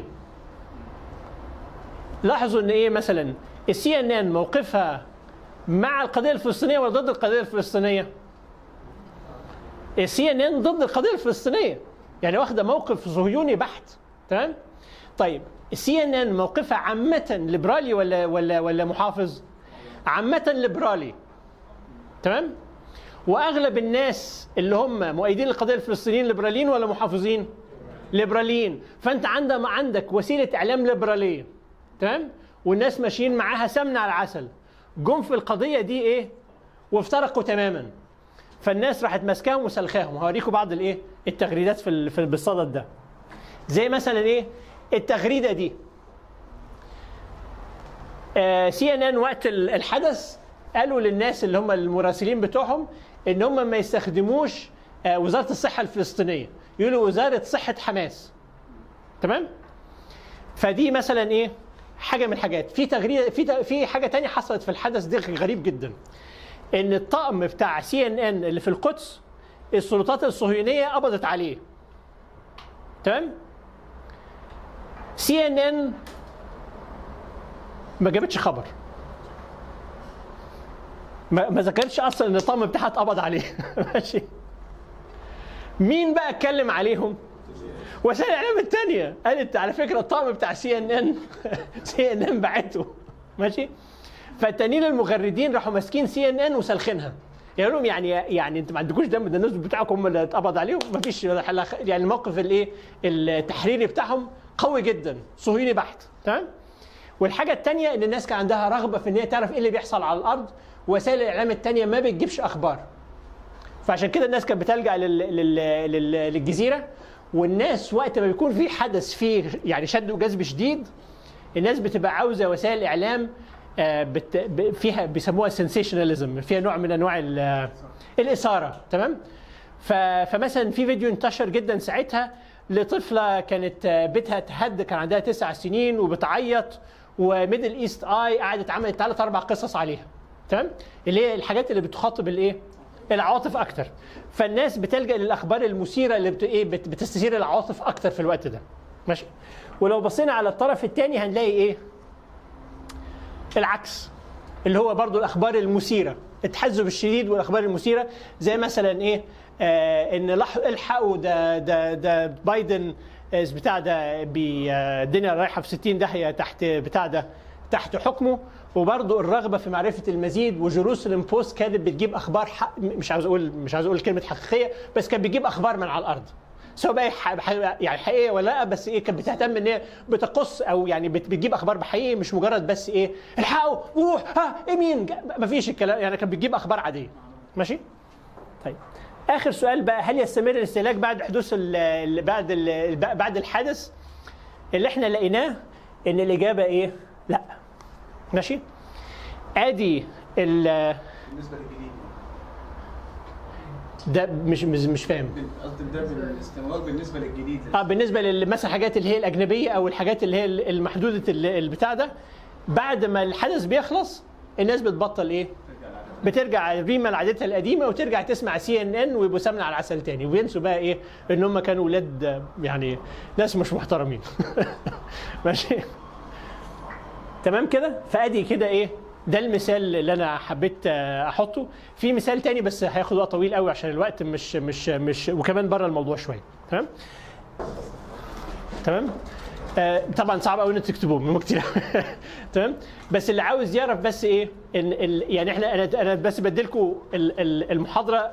لاحظوا ان ايه مثلا السي ان ان موقفها مع القضيه الفلسطينيه ولا ضد القضيه الفلسطينيه السي ان ان ضد القضيه الفلسطينيه يعني واخده موقف صهيوني بحت تمام طيب السي ان ان موقفها عامه ليبرالي ولا ولا ولا محافظ عامه ليبرالي تمام واغلب الناس اللي هم مؤيدين القضيه الفلسطينيين ليبراليين ولا محافظين ليبراليين فانت عندك عندك وسيله اعلام ليبراليه تمام والناس ماشيين معاها سمنه على العسل جم في القضيه دي ايه وافترقوا تماما فالناس راحت ماسكاهم وسلخاهم هوريكم بعض الايه التغريدات في ال- في بالصدد ده زي مثلا ايه التغريده دي سي ان ان وقت ال- الحدث قالوا للناس اللي هم المراسلين بتوعهم ان هم ما يستخدموش آه، وزاره الصحه الفلسطينيه يقولوا وزاره صحه حماس تمام فدي مثلا ايه حاجه من الحاجات في تغريده في ت- في حاجه تانية حصلت في الحدث ده غريب جدا ان الطقم بتاع سي ان ان اللي في القدس السلطات الصهيونيه قبضت عليه تمام سي ان ان ما جابتش خبر ما ما ذكرتش اصلا ان الطقم بتاعها اتقبض عليه ماشي مين بقى اتكلم عليهم وسائل الاعلام الثانيه قالت على فكره الطقم بتاع سي ان ان سي ان ان بعته ماشي فالتانيين المغردين راحوا ماسكين سي ان ان وسلخينها يقول لهم يعني يعني انتوا ما عندكوش دم ده الناس بتاعكم هم اللي اتقبض عليهم ما فيش يعني الموقف الايه التحريري بتاعهم قوي جدا صهيوني بحت تمام والحاجه الثانيه ان الناس كان عندها رغبه في ان هي تعرف ايه اللي بيحصل على الارض وسائل الاعلام الثانيه ما بتجيبش اخبار فعشان كده الناس كانت بتلجا لل... لل... لل... للجزيره والناس وقت ما بيكون في حدث فيه يعني شد وجذب شديد الناس بتبقى عاوزه وسائل اعلام آه، بت... ب- فيها بيسموها سنسيشناليزم فيها نوع من انواع ال- الاثاره تمام ف... فمثلا في فيديو انتشر جدا ساعتها لطفله كانت آه، بيتها اتهد كان عندها تسع سنين وبتعيط وميدل ايست اي قعدت عملت ثلاث اربع قصص عليها تمام اللي هي الحاجات اللي بتخاطب الايه العواطف اكتر فالناس بتلجا للاخبار المثيره اللي بت... ايه بت... بتستثير العواطف اكتر في الوقت ده ماشي ولو بصينا على الطرف الثاني هنلاقي ايه العكس اللي هو برضو الاخبار المثيره التحزب الشديد والاخبار المثيره زي مثلا ايه آه ان لح- الحقوا ده ده ده بايدن آه، بتاع ده بي- آه، الدنيا رايحه في 60 داهيه تحت بتاع ده تحت حكمه وبرضه الرغبه في معرفه المزيد وجيروسلم بوست كانت بتجيب اخبار حق مش عاوز اقول مش عاوز اقول كلمه حقيقيه بس كانت بتجيب اخبار من على الارض سواء بقى ح- ح- يعني حقيقيه ولا لا بس ايه كانت بتهتم ان هي بتقص او يعني بت- بتجيب اخبار بحقيقي مش مجرد بس ايه الحقوا روح ها ايه مين جا- مفيش الكلام يعني كانت بتجيب اخبار عاديه ماشي طيب اخر سؤال بقى هل يستمر الاستهلاك بعد حدوث ال ال- بعد ال بعد الحدث اللي احنا لقيناه ان الاجابه ايه لا ماشي ادي ال- بالنسبه للجديد ده مش مش, مش فاهم قصدي ده بالاستمرار بالنسبه للجديد اه بالنسبه لل- مثلا الحاجات اللي هي الاجنبيه او الحاجات اللي هي المحدوده ال- البتاع ده بعد ما الحدث بيخلص الناس بتبطل ايه؟ بترجع ريما لعادتها القديمه وترجع تسمع سي ان ان ويبقوا سمنه على العسل تاني وينسوا بقى ايه؟ ان هم كانوا ولاد يعني ناس مش محترمين ماشي تمام كده؟ فادي كده ايه؟ ده المثال اللي انا حبيت آه، احطه في مثال تاني بس هياخد وقت طويل قوي عشان الوقت مش مش مش وكمان بره الموضوع شويه تمام تمام آه طبعا صعب قوي انك تكتبوه من كتير تمام بس اللي عاوز يعرف بس ايه ان ال يعني احنا انا انا بس بديلكم ال- ال- المحاضره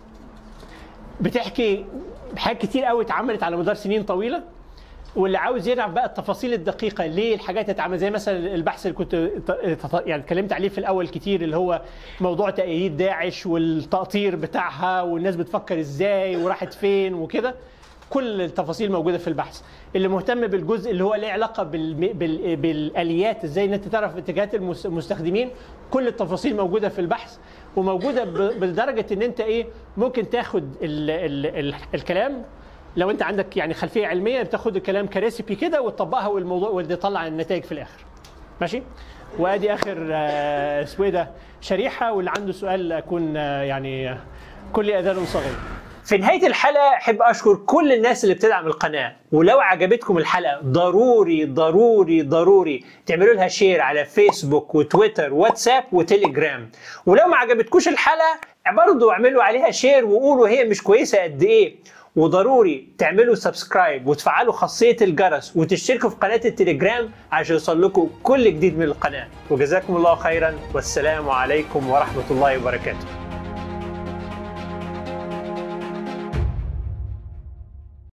بتحكي حاجات كتير قوي اتعملت على مدار سنين طويله واللي عاوز يعرف بقى التفاصيل الدقيقه ليه الحاجات اتعمل زي مثلا البحث اللي كنت ت- ت- يعني اتكلمت عليه في الاول كتير اللي هو موضوع تأييد داعش والتقطير بتاعها والناس بتفكر ازاي وراحت فين وكده كل التفاصيل موجوده في البحث اللي مهتم بالجزء اللي هو له علاقه بال... بال... بالاليات ازاي ان انت تعرف اتجاهات المس- المستخدمين كل التفاصيل موجوده في البحث وموجوده ب... بدرجه ان انت ايه ممكن تاخد ال... ال... ال... الكلام لو انت عندك يعني خلفيه علميه بتاخد الكلام كريسيبي كده وتطبقها والموضوع وتطلع النتائج في الاخر ماشي وادي اخر آه، اسمه ايه ده شريحه واللي عنده سؤال اكون آه، يعني آه، كل اذان صغير في نهاية الحلقة أحب أشكر كل الناس اللي بتدعم القناة ولو عجبتكم الحلقة ضروري ضروري ضروري تعملوا لها شير على فيسبوك وتويتر واتساب وتليجرام ولو ما عجبتكوش الحلقة برضو اعملوا عليها شير وقولوا هي مش كويسة قد إيه وضروري تعملوا سبسكرايب وتفعلوا خاصيه الجرس وتشتركوا في قناه التليجرام عشان يوصل لكم كل جديد من القناه وجزاكم الله خيرا والسلام عليكم ورحمه الله وبركاته